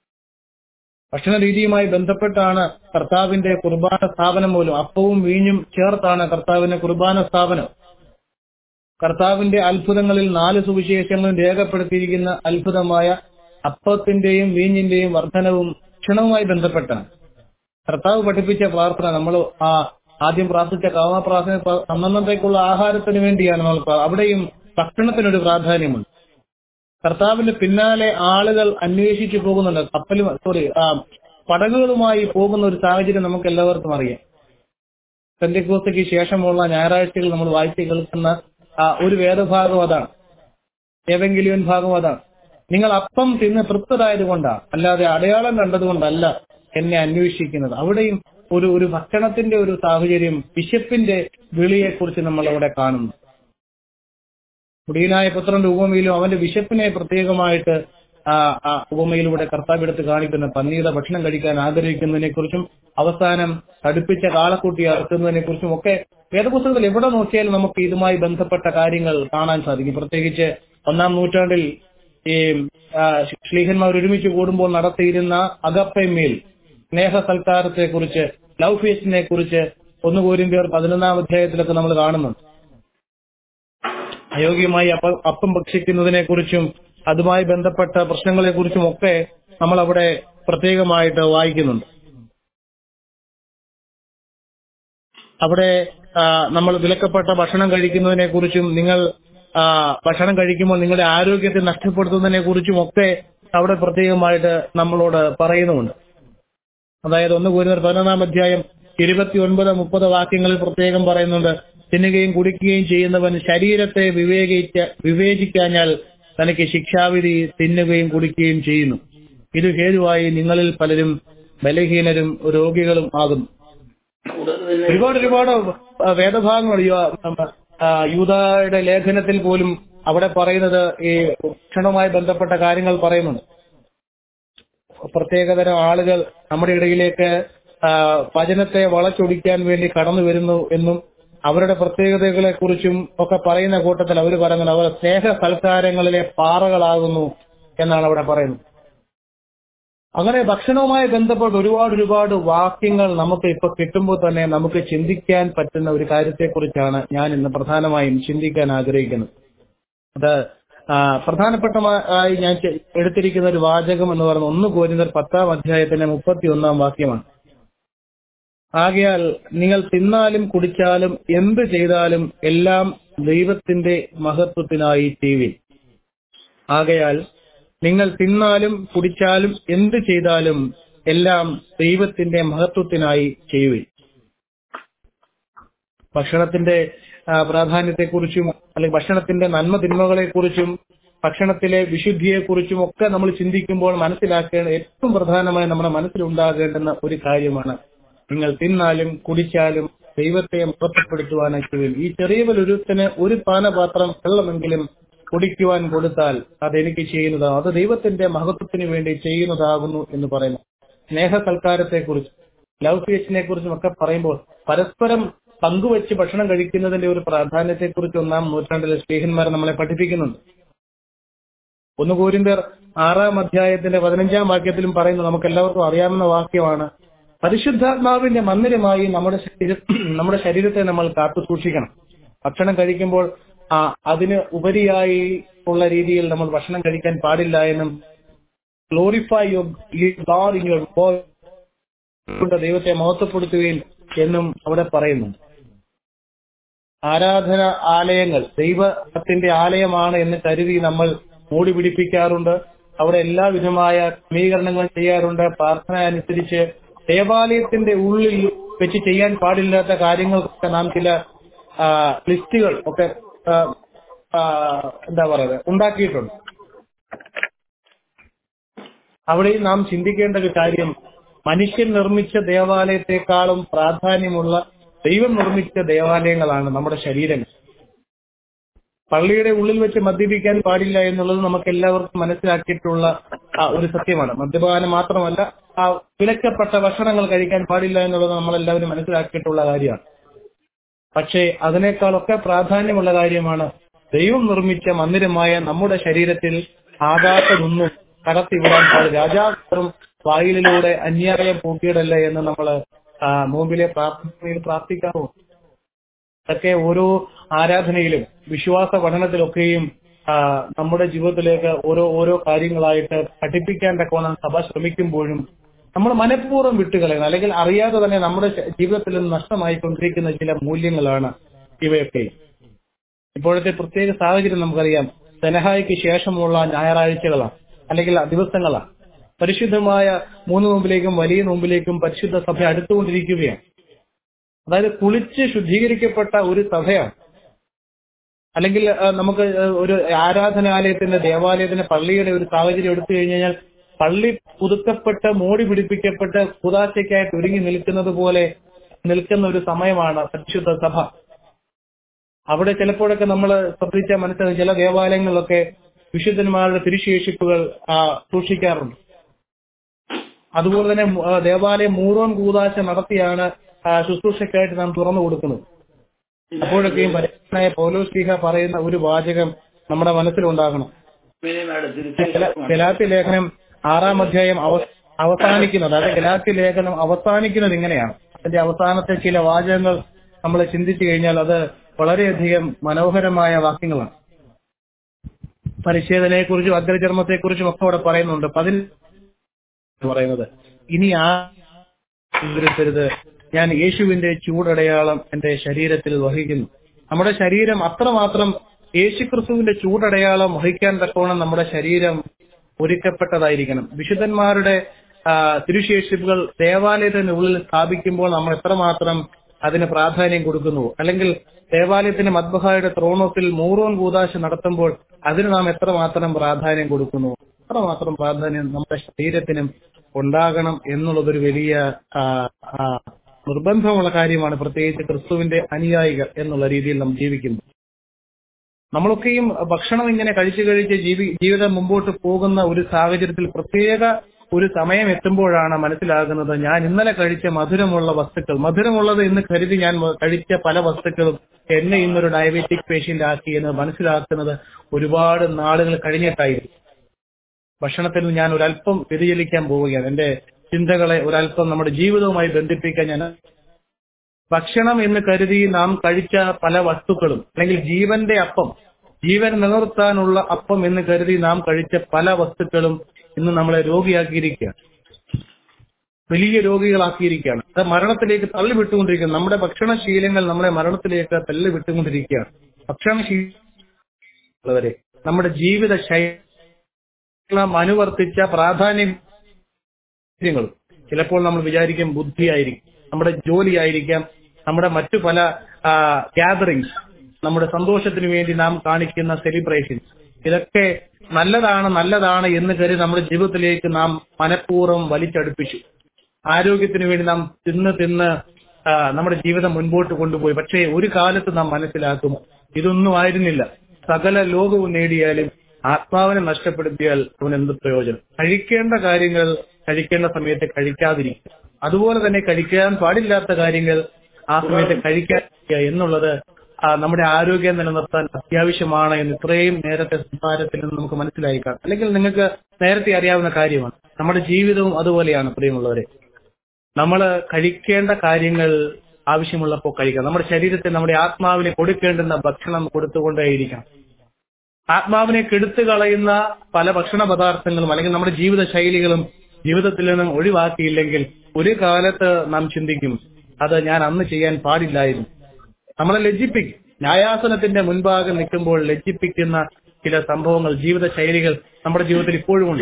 ഭക്ഷണ രീതിയുമായി ബന്ധപ്പെട്ടാണ് കർത്താവിന്റെ കുർബാന സ്ഥാപനം പോലും അപ്പവും വീഞ്ഞും ചേർത്താണ് കർത്താവിന്റെ കുർബാന സ്ഥാപനം കർത്താവിന്റെ അത്ഭുതങ്ങളിൽ നാല് സുവിശേഷങ്ങളും രേഖപ്പെടുത്തിയിരിക്കുന്ന അത്ഭുതമായ അപ്പത്തിന്റെയും വീഞ്ഞിന്റെയും വർധനവും ക്ഷണവുമായി ബന്ധപ്പെട്ടാണ് കർത്താവ് പഠിപ്പിച്ച പ്രാർത്ഥന നമ്മൾ ആ ആദ്യം പ്രാർത്ഥിച്ച കാമപ്രാർത്ഥന പ- അന്നന്നത്തേക്കുള്ള ആഹാരത്തിന് വേണ്ടിയാണ് നമ്മൾ പ്രാ- അവിടെയും ഭക്ഷണത്തിനൊരു പ്രാധാന്യമുണ്ട് കർത്താവിന്റെ പിന്നാലെ ആളുകൾ അന്വേഷിച്ചു പോകുന്നുണ്ട് കപ്പലും സോറി ആ പടകുകളുമായി പോകുന്ന ഒരു സാഹചര്യം നമുക്ക് എല്ലാവർക്കും അറിയാം പെന്തിക്കോസ്തയ്ക്ക് ശേഷമുള്ള ഞായറാഴ്ചകൾ നമ്മൾ വായിച്ച് കേൾക്കുന്ന ആ ഒരു വേദഭാഗം അതാണ് ഏതെങ്കിലും ഭാഗം അതാണ് നിങ്ങൾ അപ്പം തിന്ന് തൃപ്തരായത് കൊണ്ടാണ് അല്ലാതെ അടയാളം കണ്ടതുകൊണ്ടല്ല എന്നെ അന്വേഷിക്കുന്നത് അവിടെയും ഒരു ഒരു ഭക്ഷണത്തിന്റെ ഒരു സാഹചര്യം വിശപ്പിന്റെ വിളിയെക്കുറിച്ച് നമ്മൾ അവിടെ കാണുന്നു മുടിയനായ പുത്രന്റെ ഉപമയിലും അവന്റെ വിശപ്പിനെ പ്രത്യേകമായിട്ട് ആ ആ ഉപമയിലൂടെ കർത്താവ് എടുത്ത് കാണിക്കുന്ന പന്നീത ഭക്ഷണം കഴിക്കാൻ ആഗ്രഹിക്കുന്നതിനെ കുറിച്ചും അവസാനം തടുപ്പിച്ച കാളക്കുട്ടി അറുക്കുന്നതിനെ കുറിച്ചും ഒക്കെ വേദപുസ്തകത്തിൽ എവിടെ നോക്കിയാലും നമുക്ക് ഇതുമായി ബന്ധപ്പെട്ട കാര്യങ്ങൾ കാണാൻ സാധിക്കും പ്രത്യേകിച്ച് ഒന്നാം നൂറ്റാണ്ടിൽ ഈ ആ, ശ്ലീഹന്മാർ ഒരുമിച്ച് കൂടുമ്പോൾ നടത്തിയിരുന്ന അകപ്പമേൽ സ്നേഹ സൽക്കാരത്തെ കുറിച്ച് ലവ് ഫീസ്റ്റിനെ കുറിച്ച് ഒന്ന് കോരിന്ത്യർ പതിനൊന്നാം അധ്യായത്തിലൊക്കെ നമ്മൾ കാണുന്നുണ്ട് അയോഗ്യമായി അപ്പ അപ്പം ഭക്ഷിക്കുന്നതിനെ കുറിച്ചും അതുമായി ബന്ധപ്പെട്ട പ്രശ്നങ്ങളെ കുറിച്ചും ഒക്കെ നമ്മൾ അവിടെ പ്രത്യേകമായിട്ട് വായിക്കുന്നുണ്ട് അവിടെ ആ, നമ്മൾ വിലക്കപ്പെട്ട ഭക്ഷണം കഴിക്കുന്നതിനെ കുറിച്ചും നിങ്ങൾ ആ, ഭക്ഷണം കഴിക്കുമ്പോൾ നിങ്ങളുടെ ആരോഗ്യത്തെ നഷ്ടപ്പെടുത്തുന്നതിനെ കുറിച്ചും ഒക്കെ അവിടെ പ്രത്യേകമായിട്ട് നമ്മളോട് പറയുന്നുമുണ്ട് അതായത് ഒന്ന് കൂടുതൽ പതിനൊന്നാം അധ്യായം ഇരുപത്തി ഒൻപത് മുപ്പത് വാക്യങ്ങളിൽ പ്രത്യേകം പറയുന്നുണ്ട് തിന്നുകയും കുടിക്കുകയും ചെയ്യുന്നവൻ ശരീരത്തെ വിവേകിച്ച വിവേചിക്കാഞ്ഞാൽ തനിക്ക് ശിക്ഷാവിധി തിന്നുകയും കുടിക്കുകയും ചെയ്യുന്നു ഇത് ഹേതുവായി നിങ്ങളിൽ പലരും ബലഹീനരും രോഗികളും ആകുന്നു ഒരുപാട് ഒരുപാട് ആ, വേദഭാഗങ്ങൾ യു- ആ, യൂദായുടെ ലേഖനത്തിൽ പോലും അവിടെ പറയുന്നത് ഈ ഭക്ഷണവുമായി ബന്ധപ്പെട്ട കാര്യങ്ങൾ പറയുന്നുണ്ട് പ്രത്യേകതരം ആളുകൾ നമ്മുടെ ഇടയിലേക്ക് ആ, വചനത്തെ വളച്ചൊടിക്കാൻ വേണ്ടി കടന്നു വരുന്നു എന്നും അവരുടെ പ്രത്യേകതകളെ കുറിച്ചും ഒക്കെ പറയുന്ന കൂട്ടത്തിൽ അവർ പറയുന്നത് അവർ സ്നേഹ സൽക്കാരങ്ങളിലെ പാറകളാകുന്നു എന്നാണ് അവിടെ പറയുന്നത് അങ്ങനെ ഭക്ഷണവുമായി ബന്ധപ്പെട്ട് ഒരുപാട് ഒരുപാട് വാക്യങ്ങൾ നമുക്ക് ഇപ്പൊ കിട്ടുമ്പോൾ തന്നെ നമുക്ക് ചിന്തിക്കാൻ പറ്റുന്ന ഒരു കാര്യത്തെക്കുറിച്ചാണ് ഞാൻ ഇന്ന് പ്രധാനമായും ചിന്തിക്കാൻ ആഗ്രഹിക്കുന്നത് അത് ആ, പ്രധാനപ്പെട്ടമായി ഞാൻ ചെ- എടുത്തിരിക്കുന്ന ഒരു വാചകം എന്ന് പറയുന്നത് ഒന്ന് കോരുന്നർ പത്താം അധ്യായത്തിന്റെ മുപ്പത്തി ഒന്നാം വാക്യമാണ് ആകയാൽ നിങ്ങൾ തിന്നാലും കുടിച്ചാലും എന്ത് ചെയ്താലും എല്ലാം ദൈവത്തിന്റെ മഹത്വത്തിനായി ചെയ്യുവിൻ ആകയാൽ നിങ്ങൾ തിന്നാലും കുടിച്ചാലും എന്ത് ചെയ്താലും എല്ലാം ദൈവത്തിന്റെ മഹത്വത്തിനായി ചെയ്യുവിൻ ഭക്ഷണത്തിന്റെ ആ, പ്രാധാന്യത്തെക്കുറിച്ചും അല്ലെങ്കിൽ ഭക്ഷണത്തിന്റെ നന്മ തിന്മകളെക്കുറിച്ചും ഭക്ഷണത്തിലെ വിശുദ്ധിയെക്കുറിച്ചും ഒക്കെ നമ്മൾ ചിന്തിക്കുമ്പോൾ മനസ്സിലാക്കേണ്ട ഏറ്റവും പ്രധാനമായി നമ്മുടെ മനസ്സിലുണ്ടാകേണ്ടുന്ന ഒരു കാര്യമാണ് നിങ്ങൾ തിന്നാലും കുടിച്ചാലും ദൈവത്തെ മഹത്വപ്പെടുത്തുവാനായി ഈ ചെറിയ ഒരുത്തന് ഒരു പാനപാത്രം വെള്ളമെങ്കിലും കുടിക്കുവാൻ കൊടുത്താൽ അതെനിക്ക് ചെയ്യുന്നതാണ് അത് ദൈവത്തിന്റെ മഹത്വത്തിന് വേണ്ടി ചെയ്യുന്നതാകുന്നു എന്ന് പറയുന്നു സ്നേഹ സൽക്കാരത്തെക്കുറിച്ച് ലവ് ഫീസിനെ കുറിച്ചും ഒക്കെ പറയുമ്പോൾ പരസ്പരം പങ്കുവെച്ച് ഭക്ഷണം കഴിക്കുന്നതിന്റെ ഒരു പ്രാധാന്യത്തെക്കുറിച്ച് ഒന്നാം നൂറ്റാണ്ടിലെ സ്നേഹന്മാർ നമ്മളെ പഠിപ്പിക്കുന്നുണ്ട് ഒന്ന് കോരിന്തർ ആറാം അധ്യായത്തിന്റെ പതിനഞ്ചാം വാക്യത്തിലും പറയുന്നു നമുക്ക് എല്ലാവർക്കും അറിയാവുന്ന വാക്യമാണ് പരിശുദ്ധാത്മാവിന്റെ മന്ദിരമായി നമ്മുടെ ശരീര നമ്മുടെ ശരീരത്തെ നമ്മൾ കാത്തു സൂക്ഷിക്കണം ഭക്ഷണം കഴിക്കുമ്പോൾ ആ അതിന് ഉപരിയായി ഉള്ള രീതിയിൽ നമ്മൾ ഭക്ഷണം കഴിക്കാൻ പാടില്ല എന്നും glorify your God in your കൊണ്ട് ദൈവത്തെ മഹത്വപ്പെടുത്തുകയും എന്നും അവിടെ പറയുന്നുണ്ട് ആരാധന ആലയങ്ങൾ ദൈവത്തിന്റെ ആലയമാണ് എന്ന് കരുതി നമ്മൾ മൂടി പിടിപ്പിക്കാറുണ്ട് അവിടെ എല്ലാവിധമായ ക്രമീകരണങ്ങളും ചെയ്യാറുണ്ട് പ്രാർത്ഥന അനുസരിച്ച് ദേവാലയത്തിന്റെ ഉള്ളിൽ വെച്ച് ചെയ്യാൻ പാടില്ലാത്ത കാര്യങ്ങൾക്കൊക്കെ നാം ചില ആ, ലിസ്റ്റുകൾ ഒക്കെ ആ, ആ, എന്താ പറയുക ഉണ്ടാക്കിയിട്ടുണ്ട് അവിടെ നാം ചിന്തിക്കേണ്ട ഒരു കാര്യം മനുഷ്യൻ നിർമ്മിച്ച ദേവാലയത്തെക്കാളും പ്രാധാന്യമുള്ള ദൈവം നിർമ്മിച്ച ദേവാലയങ്ങളാണ് നമ്മുടെ ശരീരങ്ങൾ പള്ളിയുടെ ഉള്ളിൽ വെച്ച് മദ്യപിക്കാൻ പാടില്ല എന്നുള്ളത് നമുക്ക് എല്ലാവർക്കും മനസ്സിലാക്കിയിട്ടുള്ള ആ, ഒരു സത്യമാണ് മദ്യപാനം മാത്രമല്ല ആ വിലക്കപ്പെട്ട ഭക്ഷണങ്ങൾ കഴിക്കാൻ പാടില്ല എന്നുള്ളത് നമ്മളെല്ലാവരും മനസ്സിലാക്കിയിട്ടുള്ള കാര്യമാണ് പക്ഷേ അതിനേക്കാളൊക്കെ പ്രാധാന്യമുള്ള കാര്യമാണ് ദൈവം നിർമ്മിച്ച മന്ദിരമായ നമ്മുടെ ശരീരത്തിൽ ആകാത്തതൊന്നും കടത്തിവിടാൻ പാടില്ല രാജാവും വായിലിലൂടെ അന്യായം പൂട്ടിയിടല്ല എന്ന് നമ്മൾ നോമ്പിലെ പ്രാർത്ഥനയിൽ പ്രാർത്ഥിക്കാമോ അതൊക്കെ ഓരോ ആരാധനയിലും വിശ്വാസ പഠനത്തിലൊക്കെയും ആ, നമ്മുടെ ജീവിതത്തിലേക്ക് ഓരോ ഓരോ കാര്യങ്ങളായിട്ട് പഠിപ്പിക്കാൻ തക്കവണ്ണം സഭ ശ്രമിക്കുമ്പോഴും നമ്മൾ മനഃപൂർവ്വം വിട്ടുകളയുന്നത് അല്ലെങ്കിൽ അറിയാതെ തന്നെ നമ്മുടെ ശ- ജീവിതത്തിൽ നിന്ന് നഷ്ടമായിക്കൊണ്ടിരിക്കുന്ന ചില മൂല്യങ്ങളാണ് ഇവയൊക്കെ ഇപ്പോഴത്തെ പ്രത്യേക സാഹചര്യം നമുക്കറിയാം സെനഹായിക്ക് ശേഷമുള്ള ഞായറാഴ്ചകളാണ് അല്ലെങ്കിൽ ദിവസങ്ങളാണ് പരിശുദ്ധമായ മൂന്ന് നോമ്പിലേക്കും വലിയ നോമ്പിലേക്കും പരിശുദ്ധ സഭ അടുത്തുകൊണ്ടിരിക്കുകയാണ് അതായത് കുളിച്ച് ശുദ്ധീകരിക്കപ്പെട്ട ഒരു സഭയാണ് അല്ലെങ്കിൽ ആ, നമുക്ക് ആ, ഒരു ആരാധനാലയത്തിന്റെ ദേവാലയത്തിന്റെ പള്ളിയുടെ ഒരു സാഹചര്യം എടുത്തു കഴിഞ്ഞാൽ പള്ളി പുതുക്കപ്പെട്ട് മോടി പിടിപ്പിക്കപ്പെട്ട് കുതാശയ്ക്കായിട്ട് ഒരുങ്ങി നിൽക്കുന്നത് പോലെ നിൽക്കുന്ന ഒരു സമയമാണ് പരിശുദ്ധ സഭ അവിടെ ചിലപ്പോഴൊക്കെ നമ്മൾ ശ്രദ്ധിച്ചാൽ മനസ്സിലാകും ചില ദേവാലയങ്ങളിലൊക്കെ വിശുദ്ധന്മാരുടെ തിരുശേഷിപ്പുകൾ ആ, സൂക്ഷിക്കാറുണ്ട് അതുപോലെ തന്നെ ആ, ദേവാലയം മൂറോൻ കൂതാശ നടത്തിയാണ് ആ, ശുശ്രൂഷയ്ക്കായിട്ട് നാം തുറന്നു കൊടുക്കുന്നത് അപ്പോഴൊക്കെയും പരിശുദ്ധനായ പൗലോസ് ലീഹ പറയുന്ന ഒരു വാചകം നമ്മുടെ മനസ്സിലുണ്ടാകണം ഗല- ഗലാത്യ ലേഖനം ആറാം അധ്യായം അവ- അവസാനിക്കുന്നത് അതായത് ഗലാത്യ ലേഖനം അവസാനിക്കുന്നത് ഇങ്ങനെയാണ് അതിന്റെ അവസാനത്തെ ചില വാചകങ്ങൾ നമ്മൾ ചിന്തിച്ചു കഴിഞ്ഞാൽ അത് വളരെയധികം മനോഹരമായ വാക്യങ്ങളാണ് പരിച്ഛേദനയെ കുറിച്ചും അഗ്രചർമ്മത്തെ കുറിച്ചും ഒക്കെ അവിടെ പറയുന്നുണ്ട് അപ്പൊ അതിൽ പറയുന്നത് ഇനി ആ വിവരിക്കരുത് ഞാൻ യേശുവിന്റെ ചൂടടയാളം എന്റെ ശരീരത്തിൽ വഹിക്കുന്നു നമ്മുടെ ശരീരം അത്രമാത്രം യേശുക്രിസ്തുവിന്റെ ചൂടടയാളം വഹിക്കാൻ തക്കവണ്ണം നമ്മുടെ ശരീരം ഒരുക്കപ്പെട്ടതായിരിക്കണം വിശുദ്ധന്മാരുടെ ആ, തിരുശേഷിപ്പുകൾ ദേവാലയത്തിന്റെ ഉള്ളിൽ സ്ഥാപിക്കുമ്പോൾ നമ്മൾ എത്രമാത്രം അതിന് പ്രാധാന്യം കൊടുക്കുന്നു അല്ലെങ്കിൽ ദേവാലയത്തിന്റെ മദ്ബഹായുടെ ത്രോണോത്തിൽ മൂറോൻ കൂതാശ നടത്തുമ്പോൾ അതിന് നാം എത്രമാത്രം പ്രാധാന്യം കൊടുക്കുന്നു അത്രമാത്രം പ്രാധാന്യം നമ്മുടെ ശരീരത്തിനും ഉണ്ടാകണം എന്നുള്ളതൊരു വലിയ ആ, ആ, നിർബന്ധമുള്ള കാര്യമാണ് പ്രത്യേകിച്ച് ക്രിസ്തുവിന്റെ അനുയായികൾ എന്നുള്ള രീതിയിൽ നാം ജീവിക്കുന്നു നമ്മളൊക്കെയും ഭക്ഷണം ഇങ്ങനെ കഴിച്ചു കഴിച്ച് ജീവി ജീവിതം മുമ്പോട്ട് പോകുന്ന ഒരു സാഹചര്യത്തിൽ പ്രത്യേക ഒരു സമയം എത്തുമ്പോഴാണ് മനസ്സിലാകുന്നത് ഞാൻ ഇന്നലെ കഴിച്ച മധുരമുള്ള വസ്തുക്കൾ മധുരമുള്ളത് എന്ന് കരുതി ഞാൻ വ- കഴിച്ച പല വസ്തുക്കളും എന്നെ ഇന്നൊരു ഡയബറ്റിക് പേഷ്യന്റ് ആക്കി എന്ന് മനസ്സിലാക്കുന്നത് ഒരുപാട് നാളുകൾ കഴിഞ്ഞിട്ടായിരിക്കും ഭക്ഷണത്തിൽ ഞാൻ ഒരല്പം വ്യതിചലിക്കാൻ പോവുകയാണ് എന്റെ ചിന്തകളെ ഒരല്പം നമ്മുടെ ജീവിതവുമായി ബന്ധിപ്പിക്കാൻ ഞാൻ ഭക്ഷണം എന്ന് കരുതി നാം കഴിച്ച പല വസ്തുക്കളും അല്ലെങ്കിൽ ജീവന്റെ അപ്പം ജീവൻ നിലനിർത്താനുള്ള അപ്പം എന്ന് കരുതി നാം കഴിച്ച പല വസ്തുക്കളും ഇന്ന് നമ്മളെ രോഗിയാക്കിയിരിക്കുകയാണ് വലിയ രോഗികളാക്കിയിരിക്കുകയാണ് അത് മരണത്തിലേക്ക് തള്ളിവിട്ടുകൊണ്ടിരിക്കുകയാണ് നമ്മുടെ ഭക്ഷണശീലങ്ങൾ നമ്മളെ മരണത്തിലേക്ക് തള്ളിവിട്ടുകൊണ്ടിരിക്കുകയാണ് ഭക്ഷണശീലവരെ നമ്മുടെ ജീവിത ശൈലി നാം അനുവർത്തിച്ച പ്രാധാന്യം കാര്യങ്ങളും ചിലപ്പോൾ നമ്മൾ വിചാരിക്കും ബുദ്ധിയായിരിക്കും നമ്മുടെ ജോലിയായിരിക്കാം നമ്മുടെ മറ്റു പല ഗ്യാതറിങ്സ് നമ്മുടെ സന്തോഷത്തിന് വേണ്ടി നാം കാണിക്കുന്ന സെലിബ്രേഷൻസ് ഇതൊക്കെ നല്ലതാണ് നല്ലതാണ് എന്ന് കരുതി നമ്മുടെ ജീവിതത്തിലേക്ക് നാം മനഃപൂർവ്വം വലിച്ചടുപ്പിച്ചു ആരോഗ്യത്തിന് വേണ്ടി നാം തിന്ന് തിന്ന് ആ, നമ്മുടെ ജീവിതം മുൻപോട്ട് കൊണ്ടുപോയി പക്ഷേ ഒരു കാലത്ത് നാം മനസ്സിലാക്കും ഇതൊന്നും ആയിരുന്നില്ല സകല ലോകവും നേടിയാലും ആത്മാവിനെ നഷ്ടപ്പെടുത്തിയാൽ അവൻ എന്ത് പ്രയോജനം കഴിക്കേണ്ട കാര്യങ്ങൾ കഴിക്കേണ്ട സമയത്ത് കഴിക്കാതിരിക്കുക അതുപോലെ തന്നെ കഴിക്കാൻ പാടില്ലാത്ത കാര്യങ്ങൾ ആ സമയത്ത് കഴിക്കാതിരിക്കുക എന്നുള്ളത് ആ, നമ്മുടെ ആരോഗ്യം നിലനിർത്താൻ അത്യാവശ്യമാണ് എന്ന് ഇത്രയും നേരത്തെ സംസാരത്തിൽ നിന്ന് നമുക്ക് മനസ്സിലായി കാണാം അല്ലെങ്കിൽ നിങ്ങൾക്ക് നേരത്തെ അറിയാവുന്ന കാര്യമാണ് നമ്മുടെ ജീവിതവും അതുപോലെയാണ് പ്രിയമുള്ളവരെ നമ്മൾ കഴിക്കേണ്ട കാര്യങ്ങൾ ആവശ്യമുള്ളപ്പോൾ കഴിക്കണം നമ്മുടെ ശരീരത്തെ നമ്മുടെ ആത്മാവിനെ കൊടുക്കേണ്ടുന്ന ഭക്ഷണം കൊടുത്തുകൊണ്ടേയിരിക്കണം ആത്മാവിനെ കെടുത്തു കളയുന്ന പല ഭക്ഷണ പദാർത്ഥങ്ങളും അല്ലെങ്കിൽ നമ്മുടെ ജീവിത ശൈലികളും ജീവിതത്തിൽ നിന്നും ഒഴിവാക്കിയില്ലെങ്കിൽ ഒരു കാലത്ത് നാം ചിന്തിക്കും അത് ഞാൻ അന്ന് ചെയ്യാൻ പാടില്ലായിരുന്നു നമ്മളെ ലജ്ജിപ്പിക്കും ന്യായാസനത്തിന്റെ മുൻഭാഗം നിൽക്കുമ്പോൾ ലജ്ജിപ്പിക്കുന്ന ചില സംഭവങ്ങൾ ജീവിത ശൈലികൾ നമ്മുടെ ജീവിതത്തിൽ ഇപ്പോഴും ഉണ്ട്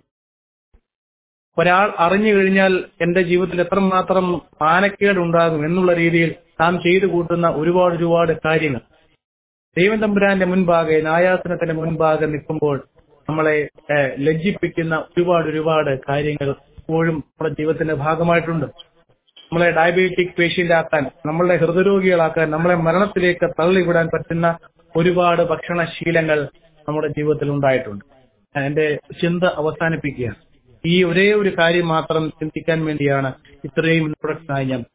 ഒരാൾ അറിഞ്ഞു കഴിഞ്ഞാൽ എന്റെ ജീവിതത്തിൽ എത്രമാത്രം മാനക്കേട് ഉണ്ടാകും എന്നുള്ള രീതിയിൽ നാം ചെയ്തു കൂട്ടുന്ന ഒരുപാട് ഒരുപാട് കാര്യങ്ങൾ ദൈവം തമ്പുരാന്റെ മുൻപാകെ ന്യായാസനത്തിന്റെ മുൻപാകെ നിൽക്കുമ്പോൾ നമ്മളെ ഏഹ്, ലജ്ജിപ്പിക്കുന്ന ഒരുപാട് ഒരുപാട് കാര്യങ്ങൾ ഇപ്പോഴും നമ്മുടെ ജീവിതത്തിന്റെ ഭാഗമായിട്ടുണ്ട് നമ്മളെ ഡയബറ്റിക് പേഷ്യന്റ് ആക്കാൻ നമ്മളെ ഹൃദയരോഗികളാക്കാൻ നമ്മളെ മരണത്തിലേക്ക് തള്ളിവിടാൻ പറ്റുന്ന ഒരുപാട് ഭക്ഷണശീലങ്ങൾ നമ്മുടെ ജീവിതത്തിൽ ഉണ്ടായിട്ടുണ്ട് ഞാൻ എന്റെ ചിന്ത അവസാനിപ്പിക്കുകയാണ് ഈ ഒരേ ഒരു കാര്യം മാത്രം ചിന്തിക്കാൻ വേണ്ടിയാണ് ഇത്രയും ഇൻട്രൊഡക്ഷനായി ഞാൻ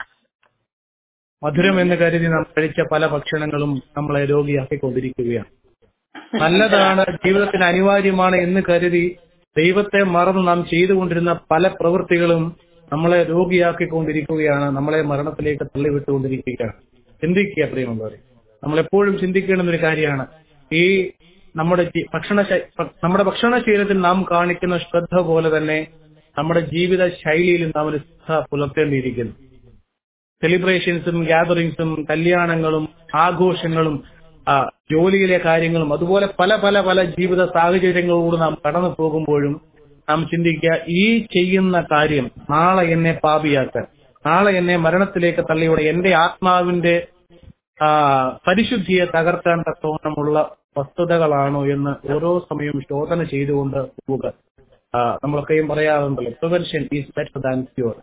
മധുരം എന്ന് കരുതി നാം കഴിച്ച പല ഭക്ഷണങ്ങളും നമ്മളെ രോഗിയാക്കിക്കൊണ്ടിരിക്കുകയാണ് നല്ലതാണ് ജീവിതത്തിന് അനിവാര്യമാണ് എന്ന് കരുതി ദൈവത്തെ മറന്ന് നാം ചെയ്തുകൊണ്ടിരുന്ന പല പ്രവൃത്തികളും നമ്മളെ രോഗിയാക്കിക്കൊണ്ടിരിക്കുകയാണ് നമ്മളെ മരണത്തിലേക്ക് തള്ളിവിട്ടുകൊണ്ടിരിക്കുകയാണ് ചിന്തിക്കുക പ്രിയമുള്ളവരെ നമ്മളെപ്പോഴും ചിന്തിക്കേണ്ടുന്ന ഒരു കാര്യമാണ് ഈ നമ്മുടെ ജി- ഭക്ഷണ ശൈ- ഭ- നമ്മുടെ ഭക്ഷണശീലത്തിൽ നാം കാണിക്കുന്ന ശ്രദ്ധ പോലെ തന്നെ നമ്മുടെ ജീവിത ശൈലിയിലും നാം ഒരു ശ്രദ്ധ പുലർത്തേണ്ടിയിരിക്കുന്നു സെലിബ്രേഷൻസും ഗ്യാതറിങ്സും കല്യാണങ്ങളും ആഘോഷങ്ങളും ആ, ജോലിയിലെ കാര്യങ്ങളും അതുപോലെ പല പല പല ജീവിത സാഹചര്യങ്ങളോട് നാം കടന്നു പോകുമ്പോഴും നാം ചിന്തിക്കുക ഈ ചെയ്യുന്ന കാര്യം നാളെ എന്നെ പാപിയാക്കാൻ നാളെ എന്നെ മരണത്തിലേക്ക് തള്ളിയോടെ എന്റെ ആത്മാവിന്റെ ആ, പരിശുദ്ധിയെ തകർക്കാൻ തക്കവണ്ണമുള്ള വസ്തുതകളാണോ എന്ന് ഓരോ സമയവും ശോധന ചെയ്തുകൊണ്ട് പോവുക ആ, നമ്മളൊക്കെയും പറയാറുണ്ടല്ലോ prevention is better than cure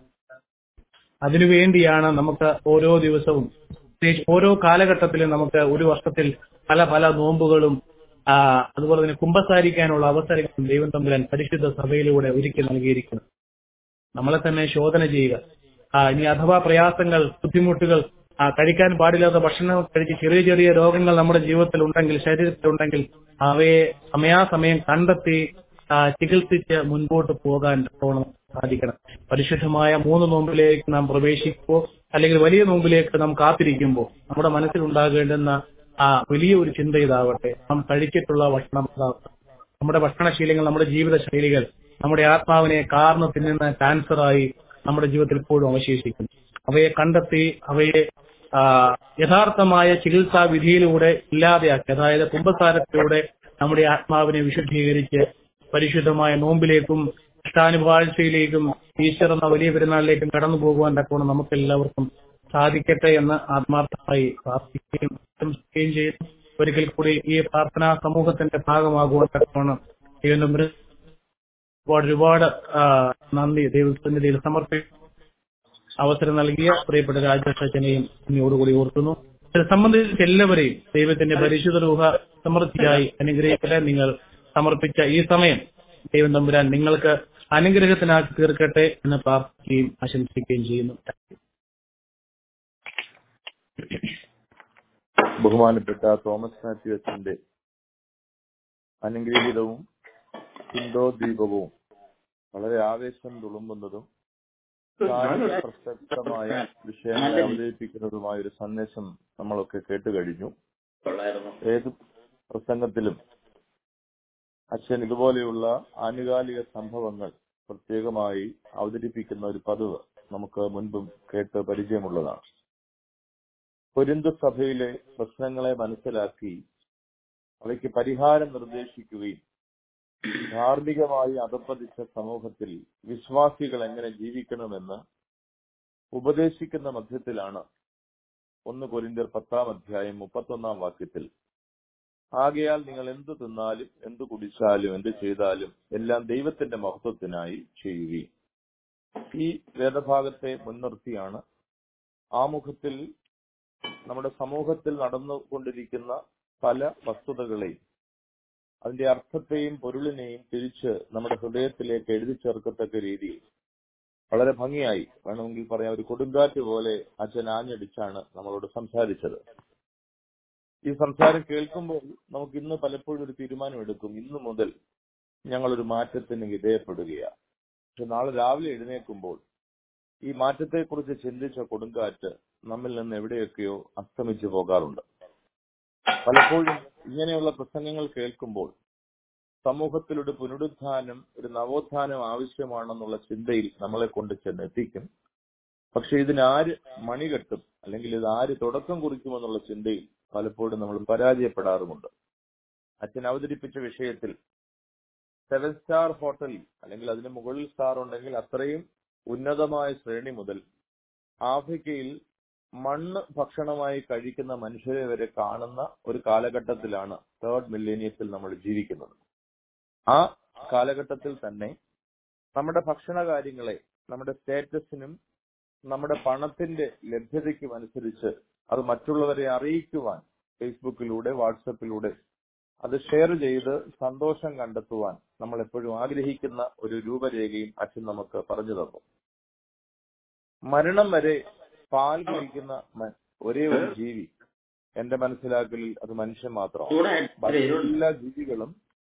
അതിനുവേണ്ടിയാണ് നമുക്ക് ഓരോ ദിവസവും പ്രത്യേകിച്ച് ഓരോ കാലഘട്ടത്തിലും നമുക്ക് ഒരു വർഷത്തിൽ പല പല നോമ്പുകളും ആ, അതുപോലെ തന്നെ കുമ്പസാരിക്കാനുള്ള അവസരങ്ങളും ദൈവം തമ്പുരാൻ പരിശുദ്ധ സഭയിലൂടെ ഒരുക്കി നൽകിയിരിക്കുന്നു നമ്മളെ തന്നെ ശോധന ചെയ്യുക ആ, ഇനി അഥവാ പ്രയാസങ്ങൾ ബുദ്ധിമുട്ടുകൾ ആ, കഴിക്കാൻ പാടില്ലാത്ത ഭക്ഷണം കഴിച്ച് ചെറിയ ചെറിയ രോഗങ്ങൾ നമ്മുടെ ജീവിതത്തിൽ ഉണ്ടെങ്കിൽ ശരീരത്തിലുണ്ടെങ്കിൽ അവയെ സമയാസമയം കണ്ടെത്തി ആ, ചികിത്സിച്ച് മുൻപോട്ട് പോകാൻ തക്കവണ്ണം സാധിക്കണം പരിശുദ്ധമായ മൂന്ന് നോമ്പിലേക്ക് നാം പ്രവേശിക്കുമ്പോൾ അല്ലെങ്കിൽ വലിയ നോമ്പിലേക്ക് നാം കാത്തിരിക്കുമ്പോൾ നമ്മുടെ മനസ്സിൽ ഉണ്ടാകേണ്ടുന്ന ആ വലിയ ഒരു ചിന്ത ഇതാവട്ടെ നാം കഴിച്ചിട്ടുള്ള ഭക്ഷണ പദാർത്ഥം നമ്മുടെ ഭക്ഷണശീലങ്ങൾ നമ്മുടെ ജീവിത ശൈലികൾ നമ്മുടെ ആത്മാവിനെ കാർന്ന് തിന്നുന്ന ക്യാൻസറായി നമ്മുടെ ജീവിതത്തിൽ ഇപ്പോഴും അവശേഷിക്കുന്നു അവയെ കണ്ടെത്തി അവയെ ആ, യഥാർത്ഥമായ ചികിത്സാ വിധിയിലൂടെ ഇല്ലാതെയാക്കി അതായത് കുംഭസാരത്തിലൂടെ നമ്മുടെ ആത്മാവിനെ വിശുദ്ധീകരിച്ച് പരിശുദ്ധമായ നോമ്പിലേക്കും ഇഷ്ടാനുഭാഴ്ചയിലേക്കും ഈശ്വർ എന്ന വലിയ പെരുന്നാളിലേക്കും കടന്നു പോകുവാൻ തക്കവണ്ണം നമുക്ക് എല്ലാവർക്കും സാധിക്കട്ടെ എന്ന് ആത്മാർത്ഥമായി പ്രാർത്ഥിക്കുകയും ആശംസിക്കുകയും ചെയ്യുന്നു ഒരിക്കൽ കൂടി ഈ പ്രാർത്ഥനാ സമൂഹത്തിന്റെ ഭാഗമാകുവാൻ തക്കവണ്ണം ദൈവം ഒരുപാട് ഒരുപാട് ആ, നന്ദി ദൈവസന്നിധിയിൽ സമർപ്പിക്കും അവസരം നൽകിയ പ്രിയപ്പെട്ട രാജേഷനെയും ഇനിയോടുകൂടി ഓർക്കുന്നു ഇത് സംബന്ധിച്ച് എല്ലാവരെയും ദൈവത്തിന്റെ പരിശുദ്ധ രൂഹ സമൃദ്ധിയായി അനുഗ്രഹിക്കട്ടെ നിങ്ങൾ സമർപ്പിച്ച ഈ സമയം ദൈവം തമ്പുരാൻ നിങ്ങൾക്ക് അനുഗ്രഹത്തിനാക്കി തീർക്കട്ടെ എന്ന് പ്രാർത്ഥിക്കുകയും ആശംസിക്കുകയും ചെയ്യുന്നു ബഹുമാനപ്പെട്ട തോമസ് മാത്യു അച്ഛന്റെ അനുഗ്രഹീതവും ചിന്തോദ്ദീപകവും വളരെ ആവേശം തുളുമ്പുന്നതും കാലിക പ്രസക്തമായ വിഷയങ്ങളെ അവതരിപ്പിക്കുന്നതുമായ ഒരു സന്ദേശം നമ്മളൊക്കെ കേട്ടു കഴിഞ്ഞു ഏത് പ്രസംഗത്തിലും അച്ഛൻ ഇതുപോലെയുള്ള ആനുകാലിക സംഭവങ്ങൾ പ്രത്യേകമായി അവതരിപ്പിക്കുന്ന ഒരു പതിവ് നമുക്ക് മുൻപും കേട്ട് പരിചയമുള്ളതാണ് പൊരിന്തു സഭയിലെ പ്രശ്നങ്ങളെ മനസ്സിലാക്കി അവയ്ക്ക് പരിഹാരം നിർദ്ദേശിക്കുകയും ധാർമ്മികമായി അധപ്പതിച്ച സമൂഹത്തിൽ വിശ്വാസികൾ എങ്ങനെ ജീവിക്കണമെന്ന് ഉപദേശിക്കുന്ന മധ്യത്തിലാണ് ഒന്ന് കൊരിന്ത്യർ പത്താം അധ്യായം മുപ്പത്തൊന്നാം വാക്യത്തിൽ ആകയാൽ നിങ്ങൾ എന്ത് തിന്നാലും എന്ത് കുടിച്ചാലും എന്ത് ചെയ്താലും എല്ലാം ദൈവത്തിന്റെ മഹത്വത്തിനായി ചെയ്യുകയും ഈ വേദഭാഗത്തെ മുൻനിർത്തിയാണ് ആമുഖത്തിൽ നമ്മുടെ സമൂഹത്തിൽ നടന്നുകൊണ്ടിരിക്കുന്ന പല വസ്തുതകളെയും അതിന്റെ അർത്ഥത്തെയും പൊരുളിനെയും തിരിച്ച് നമ്മുടെ ഹൃദയത്തിലേക്ക് എഴുതി ചേർക്കത്തക്ക രീതിയിൽ വളരെ ഭംഗിയായി വേണമെങ്കിൽ പറയാം ഒരു കൊടുങ്കാറ്റ് പോലെ അച്ഛൻ ആഞ്ഞടിച്ചാണ് നമ്മളോട് സംസാരിച്ചത് ഈ സംസാരം കേൾക്കുമ്പോൾ നമുക്ക് ഇന്ന് പലപ്പോഴും ഒരു തീരുമാനം എടുക്കും ഇന്നു മുതൽ ഞങ്ങൾ ഒരു മാറ്റത്തിന് വിധേയപ്പെടുകയാണ് പക്ഷെ നാളെ രാവിലെ എഴുന്നേൽക്കുമ്പോൾ ഈ മാറ്റത്തെക്കുറിച്ച് ചിന്തിച്ച കൊടുങ്കാറ്റ് നമ്മിൽ നിന്ന് എവിടെയൊക്കെയോ അസ്തമിച്ചു പോകാറുണ്ട് പലപ്പോഴും ഇങ്ങനെയുള്ള പ്രസംഗങ്ങൾ കേൾക്കുമ്പോൾ സമൂഹത്തിൽ ഒരു പുനരുത്ഥാനം ഒരു നവോത്ഥാനം ആവശ്യമാണെന്നുള്ള ചിന്തയിൽ നമ്മളെ കൊണ്ട് ചെന്നെത്തിക്കും പക്ഷെ ഇതിനാര് മണികെട്ടും അല്ലെങ്കിൽ ഇത് ആര് തുടക്കം കുറിക്കുമെന്നുള്ള ചിന്തയിൽ പലപ്പോഴും നമ്മൾ പരാജയപ്പെടാറുമുണ്ട് അച്ഛൻ അവതരിപ്പിച്ച വിഷയത്തിൽ സെവൻ സ്റ്റാർ ഹോട്ടൽ അല്ലെങ്കിൽ അതിന് മുകളിൽ സ്റ്റാർ ഉണ്ടെങ്കിൽ അത്രയും ഉന്നതമായ ശ്രേണി മുതൽ ആഫ്രിക്കയിൽ മണ്ണ് ഭക്ഷണമായി കഴിക്കുന്ന മനുഷ്യരെ വരെ കാണുന്ന ഒരു കാലഘട്ടത്തിലാണ് തേർഡ് മില്ലേനിയത്തിൽ നമ്മൾ ജീവിക്കുന്നത് ആ കാലഘട്ടത്തിൽ തന്നെ നമ്മുടെ ഭക്ഷണ കാര്യങ്ങളെ നമ്മുടെ സ്റ്റേറ്റസിനും നമ്മുടെ പണത്തിന്റെ ലഭ്യതയ്ക്കും അനുസരിച്ച് അത് മറ്റുള്ളവരെ അറിയിക്കുവാൻ ഫേസ്ബുക്കിലൂടെ വാട്സപ്പിലൂടെ അത് ഷെയർ ചെയ്ത് സന്തോഷം കണ്ടെത്തുവാൻ നമ്മൾ എപ്പോഴും ആഗ്രഹിക്കുന്ന ഒരു രൂപരേഖയും അച്ഛൻ നമുക്ക് പറഞ്ഞു തന്നു മരണം വരെ പാൽ കുടിക്കുന്ന മ- ഒരേ ഒരു ജീവി എന്റെ മനസ്സിലാക്കലിൽ അത് മനുഷ്യൻ മാത്രമാണ് ബാക്കി എല്ലാ ജീവികളും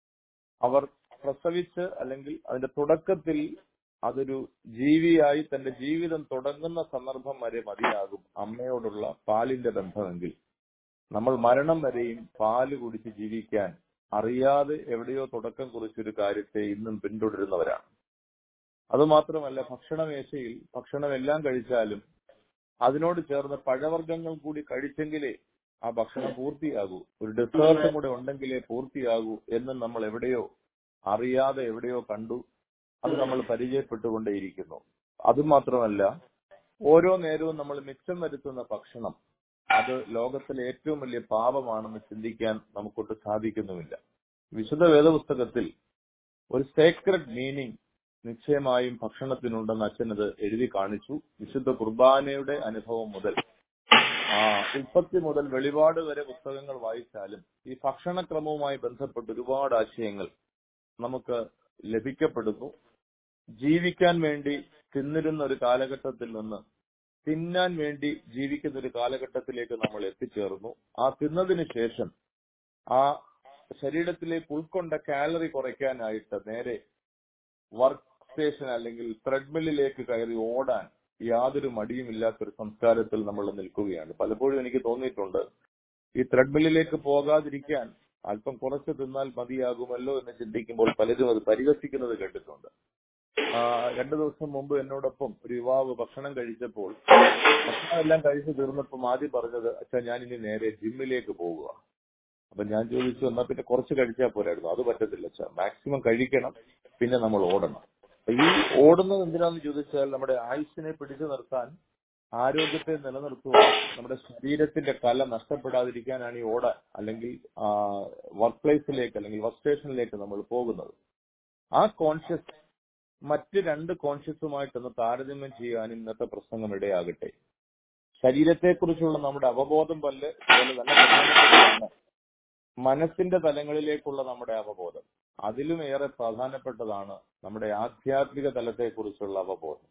അവർ പ്രസവിച്ച് അല്ലെങ്കിൽ അതിന്റെ തുടക്കത്തിൽ അതൊരു ജീവിയായി തന്റെ ജീവിതം തുടങ്ങുന്ന സന്ദർഭം വരെ മതിയാകും അമ്മയോടുള്ള പാലിന്റെ ബന്ധമെങ്കിൽ നമ്മൾ മരണം വരെയും പാല് കുടിച്ച് ജീവിക്കാൻ അറിയാതെ എവിടെയോ തുടക്കം കുറിച്ചൊരു കാര്യത്തെ ഇന്നും പിന്തുടരുന്നവരാണ് അതുമാത്രമല്ല ഭക്ഷണമേശയിൽ ഭക്ഷണം എല്ലാം കഴിച്ചാലും അതിനോട് ചേർന്ന് പഴവർഗ്ഗങ്ങൾ കൂടി കഴിച്ചെങ്കിലേ ആ ഭക്ഷണം പൂർത്തിയാകൂ ഒരു ഡെസേർട്ടും കൂടെ ഉണ്ടെങ്കിലേ പൂർത്തിയാകൂ എന്ന് നമ്മൾ എവിടെയോ അറിയാതെ എവിടെയോ കണ്ടു അത് നമ്മൾ പരിചയപ്പെട്ടുകൊണ്ടേയിരിക്കുന്നു അതുമാത്രമല്ല ഓരോ നേരവും നമ്മൾ മിച്ചം വരുത്തുന്ന ഭക്ഷണം അത് ലോകത്തിലെ ഏറ്റവും വലിയ പാപമാണെന്ന് ചിന്തിക്കാൻ നമുക്കൊട്ട് സാധിക്കുന്നുമില്ല വിശുദ്ധ വേദപുസ്തകത്തിൽ ഒരു സേക്രഡ് മീനിങ് നിശ്ചയമായും ഭക്ഷണത്തിനുണ്ടെന്ന് അച്ഛനത് എഴുതി കാണിച്ചു വിശുദ്ധ കുർബാനയുടെ അനുഭവം മുതൽ ആ ഉൽപ്പത്തി മുതൽ വെളിപാട് വരെ പുസ്തകങ്ങൾ വായിച്ചാലും ഈ ഭക്ഷണക്രമവുമായി ബന്ധപ്പെട്ട് ഒരുപാട് ആശയങ്ങൾ നമുക്ക് ലഭിക്കപ്പെടുന്നു ജീവിക്കാൻ വേണ്ടി തിന്നിരുന്ന ഒരു കാലഘട്ടത്തിൽ നിന്ന് തിന്നാൻ വേണ്ടി ജീവിക്കുന്ന ഒരു കാലഘട്ടത്തിലേക്ക് നമ്മൾ എത്തിച്ചേർന്നു ആ തിന്നതിന് ശേഷം ആ ശരീരത്തിലേക്ക് ഉൾക്കൊണ്ട കാലറി കുറയ്ക്കാനായിട്ട് നേരെ വർക്ക് സ്റ്റേഷൻ അല്ലെങ്കിൽ ത്രെഡ്മില്ലിലേക്ക് കയറി ഓടാൻ യാതൊരു മടിയുമില്ലാത്തൊരു സംസ്കാരത്തിൽ നമ്മൾ നിൽക്കുകയാണ് പലപ്പോഴും എനിക്ക് തോന്നിയിട്ടുണ്ട് ഈ ത്രെഡ്മില്ലിലേക്ക് പോകാതിരിക്കാൻ അല്പം കുറച്ച് തിന്നാൽ മതിയാകുമല്ലോ എന്ന് ചിന്തിക്കുമ്പോൾ പലരും അത് പരിഹസിക്കുന്നത് കേട്ടിട്ടുണ്ട് ആ, രണ്ടു ദിവസം മുമ്പ് എന്നോടൊപ്പം ഒരു യുവാവ് ഭക്ഷണം കഴിച്ചപ്പോൾ ഭക്ഷണം എല്ലാം കഴിച്ചു തീർന്നപ്പം ആദ്യം പറഞ്ഞത് അച്ഛാ ഞാൻ ഇനി നേരെ ജിമ്മിലേക്ക് പോകുക അപ്പൊ ഞാൻ ചോദിച്ചു എന്നാ പിന്നെ കുറച്ച് കഴിച്ചാൽ പോരായിരുന്നു അത് പറ്റത്തില്ല അച്ഛാ മാക്സിമം കഴിക്കണം പിന്നെ നമ്മൾ ഓടണം അപ്പൊ ഈ ഓടുന്നത് എന്തിനാന്ന് ചോദിച്ചാൽ നമ്മുടെ ആയുസ്സിനെ പിടിച്ചു നിർത്താൻ ആരോഗ്യത്തെ നിലനിർത്തുവാൻ നമ്മുടെ ശരീരത്തിന്റെ കല നഷ്ടപ്പെടാതിരിക്കാനാണ് ഈ ഓടാൻ അല്ലെങ്കിൽ വർക്ക് പ്ലേസിലേക്ക് അല്ലെങ്കിൽ വർക്ക് സ്റ്റേഷനിലേക്ക് നമ്മൾ പോകുന്നത് ആ കോൺഷ്യസ് മറ്റ് രണ്ട് കോൺഷ്യസുമായിട്ടൊന്ന് താരതമ്യം ചെയ്യാൻ ഇന്നത്തെ പ്രസംഗം ഇടയാകട്ടെ ശരീരത്തെക്കുറിച്ചുള്ള നമ്മുടെ അവബോധം പോലെ പോലെ തന്നെ പ്രധാനപ്പെട്ടതാണ് മനസ്സിന്റെ തലങ്ങളിലേക്കുള്ള നമ്മുടെ അവബോധം അതിലും ഏറെ പ്രധാനപ്പെട്ടതാണ് നമ്മുടെ ആധ്യാത്മിക തലത്തെക്കുറിച്ചുള്ള അവബോധം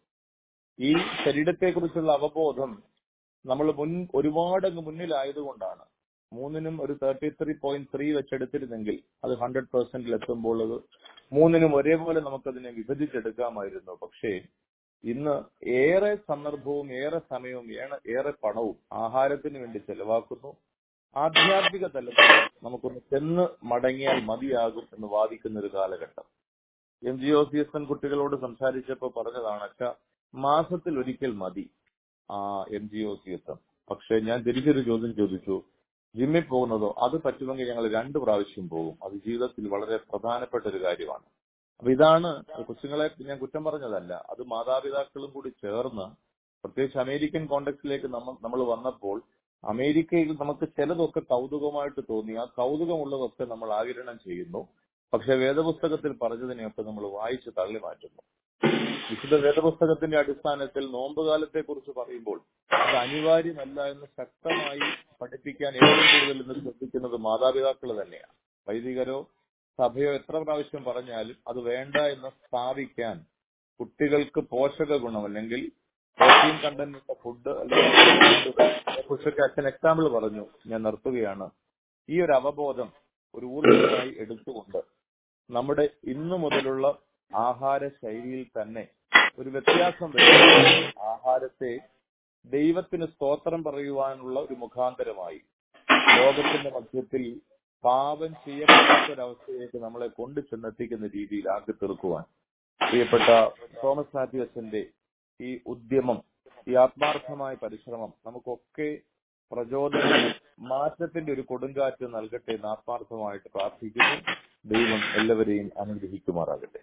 ഈ ശരീരത്തെക്കുറിച്ചുള്ള അവബോധം നമ്മൾ മുൻ ഒരുപാട് അങ്ങ് മുന്നിലായതുകൊണ്ടാണ് മൂന്നിനും ഒരു തേർട്ടി ത്രീ പോയിന്റ് ത്രീ വെച്ചെടുത്തിരുന്നെങ്കിൽ അത് ഹൺഡ്രഡ് പെർസെന്റിൽ എത്തുമ്പോൾ അത് മൂന്നിനും ഒരേപോലെ നമുക്കതിനെ വിഭജിച്ചെടുക്കാമായിരുന്നു പക്ഷേ ഇന്ന് ഏറെ സന്ദർഭവും ഏറെ സമയവും ഏറെ- ഏറെ പണവും ആഹാരത്തിന് വേണ്ടി ചെലവാക്കുന്നു ആധ്യാത്മിക തലത്തിൽ നമുക്കൊന്ന് ചെന്ന് മടങ്ങിയാൽ മതിയാകും എന്ന് വാദിക്കുന്ന ഒരു കാലഘട്ടം M G O C S N കുട്ടികളോട് സംസാരിച്ചപ്പോൾ പറഞ്ഞതാണ് അച്ഛ മാസത്തിൽ ഒരിക്കൽ മതി ആ M G O C S M പക്ഷെ ഞാൻ തിരിച്ചൊരു ചോദ്യം ചോദിച്ചു ജിമ്മിൽ പോകുന്നതോ അത് പറ്റുമെങ്കിൽ ഞങ്ങൾ രണ്ടു പ്രാവശ്യം പോകും അത് ജീവിതത്തിൽ വളരെ പ്രധാനപ്പെട്ട ഒരു കാര്യമാണ് അപ്പൊ ഇതാണ് കൊച്ചുങ്ങളെ ഞാൻ കുറ്റം പറഞ്ഞതല്ല അത് മാതാപിതാക്കളും കൂടി ചേർന്ന് പ്രത്യേകിച്ച് അമേരിക്കൻ കോണ്ടക്സിലേക്ക് നമ്മൾ നമ്മൾ വന്നപ്പോൾ അമേരിക്കയിൽ നമുക്ക് ചിലതൊക്കെ കൗതുകമായിട്ട് തോന്നി ആ കൗതുകമുള്ളതൊക്കെ നമ്മൾ ആകിരണം ചെയ്യുന്നു പക്ഷെ വേദപുസ്തകത്തിൽ പറഞ്ഞതിനെയൊക്കെ നമ്മൾ വായിച്ച് തള്ളി മാറ്റുന്നു വിശുദ്ധ വേദപുസ്തകത്തിന്റെ അടിസ്ഥാനത്തിൽ നോമ്പുകാലത്തെ കുറിച്ച് പറയുമ്പോൾ അത് അനിവാര്യമല്ല എന്ന് ശക്തമായി പഠിപ്പിക്കാൻ ഏറ്റവും കൂടുതൽ ഇന്ന് ശ്രദ്ധിക്കുന്നത് മാതാപിതാക്കൾ തന്നെയാണ് വൈദികരോ സഭയോ എത്ര പ്രാവശ്യം പറഞ്ഞാലും അത് വേണ്ട എന്ന് സ്ഥാപിക്കാൻ കുട്ടികൾക്ക് പോഷക ഗുണം അല്ലെങ്കിൽ പ്രോട്ടീൻ കണ്ടന്റ് ഉള്ള ഫുഡ് അല്ലെങ്കിൽ കുറിച്ചൊക്കെ അച്ഛൻ എക്സാമ്പിൾ പറഞ്ഞു ഞാൻ നിർത്തുകയാണ് ഈ ഒരു അവബോധം ഒരു ഊർജ്ജമായി എടുത്തുകൊണ്ട് നമ്മുടെ ഇന്നു മുതലുള്ള ആഹാര ശൈലിയിൽ തന്നെ ഒരു വ്യത്യാസം വരുത്തി ആഹാരത്തെ ദൈവത്തിന് സ്തോത്രം പറയുവാനുള്ള ഒരു മുഖാന്തരമായി ലോകത്തിന്റെ മധ്യത്തിൽ പാപം ചെയ്യപ്പെടാത്ത ഒരവസ്ഥയിലേക്ക് നമ്മളെ കൊണ്ടു ചെന്നെത്തിക്കുന്ന രീതിയിൽ ആക്കി തീർക്കുവാൻ പ്രിയപ്പെട്ട തോമസ് മാത്യു അച്ഛന്റെ ഈ ഉദ്യമം ഈ ആത്മാർത്ഥമായ പരിശ്രമം നമുക്കൊക്കെ പ്രചോദനവും മാറ്റത്തിന്റെ ഒരു കൊടുങ്കാറ്റ് നൽകട്ടെ എന്ന് ആത്മാർത്ഥമായിട്ട് പ്രാർത്ഥിക്കുന്നു ദൈവം എല്ലാവരെയും അനുഗ്രഹിക്കുമാറാകട്ടെ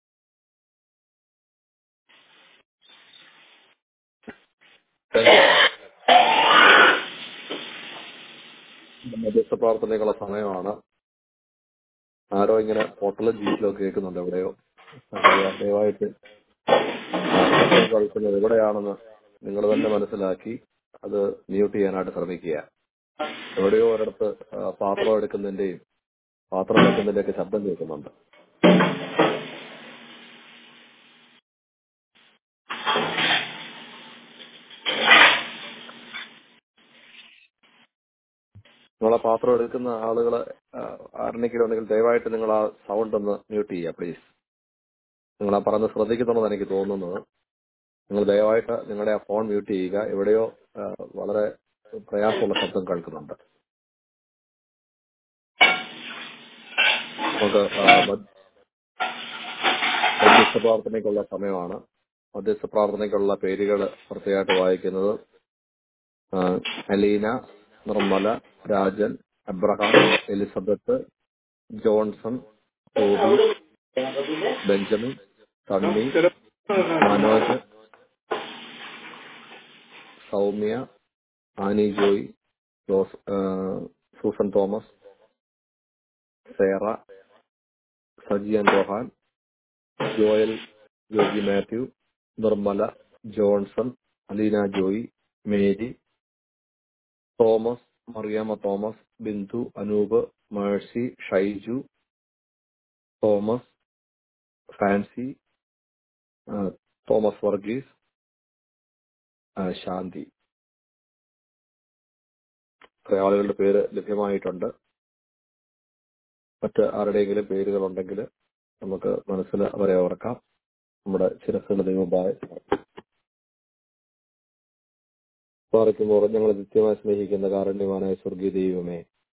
മധ്യസ്ഥ പ്രാർത്ഥനയ്ക്കുള്ള സമയമാണ് ആരോ ഇങ്ങനെ ഹോട്ടലും ജീപ്പിലും കേൾക്കുന്നുണ്ട് എവിടെയോ ദയവാ- ദയവായിട്ട് ശബ്ദം കേൾക്കുന്നത് എവിടെയാണെന്ന് നിങ്ങൾ തന്നെ മനസ്സിലാക്കി അത് മ്യൂട്ട് ചെയ്യാനായിട്ട് ശ്രമിക്കുക എവിടെയോ ഒരിടത്ത് ആ, പാത്രം എടുക്കുന്നതിന്റെയും പാത്രം വെക്കുന്നതിന്റെ ഒക്കെ ശബ്ദം കേൾക്കുന്നുണ്ട് നിങ്ങളെ പാത്രം എടുക്കുന്ന ആളുകൾ ആരെങ്കിലും ഉണ്ടെങ്കിൽ ദയവായിട്ട് നിങ്ങൾ ആ സൗണ്ട് ഒന്ന് മ്യൂട്ട് ചെയ്യുക പ്ലീസ് നിങ്ങൾ ആ പറഞ്ഞ് ശ്രദ്ധിക്കുന്നുണ്ടെന്ന് എനിക്ക് തോന്നുന്നത് നിങ്ങൾ ദയവായിട്ട് നിങ്ങളുടെ ആ ഫോൺ മ്യൂട്ട് ചെയ്യുക എവിടെയോ ആ, വളരെ പ്രയാസമുള്ള ശബ്ദം കേൾക്കുന്നുണ്ട് നമുക്ക് ആ, മ- മധ്യസ്ഥ പ്രാർത്ഥനയ്ക്കുള്ള സമയമാണ് മധ്യസ്ഥ പ്രാർത്ഥനയ്ക്കുള്ള പേരുകൾ പ്രത്യേകമായിട്ട് വായിക്കുന്നത് ആ, Aleena Nirmala Rajan Abraham Elizabeth Johnson Toby Benjamin Sunny Manoj Soumya Annie Joy Jose ആ, Susan Thomas Sera Sajiyan Rohan Joel Joji Mathew Nirmala Johnson Aleena Joy Mary Thomas Mariamma Thomas Bindu Anoop Mercy Shaiju Thomas Fancy ആ, തോമസ് വർഗീസ് ആ, ശാന്തി കുറെ ആളുകളുടെ പേര് ലഭ്യമായിട്ടുണ്ട് മറ്റ് ആരുടെയെങ്കിലും പേരുകൾ ഉണ്ടെങ്കിൽ നമുക്ക് മനസ്സിൽ അവരെ ഓർക്കാം നമ്മുടെ ശിരസ്സുകളുടെ ദൈവമായ പാർക്കുമ്പോൾ ഞങ്ങൾ നിത്യമായി സ്നേഹിക്കുന്ന കാരുണ്യവാനായ സ്വർഗീയ ദൈവമേ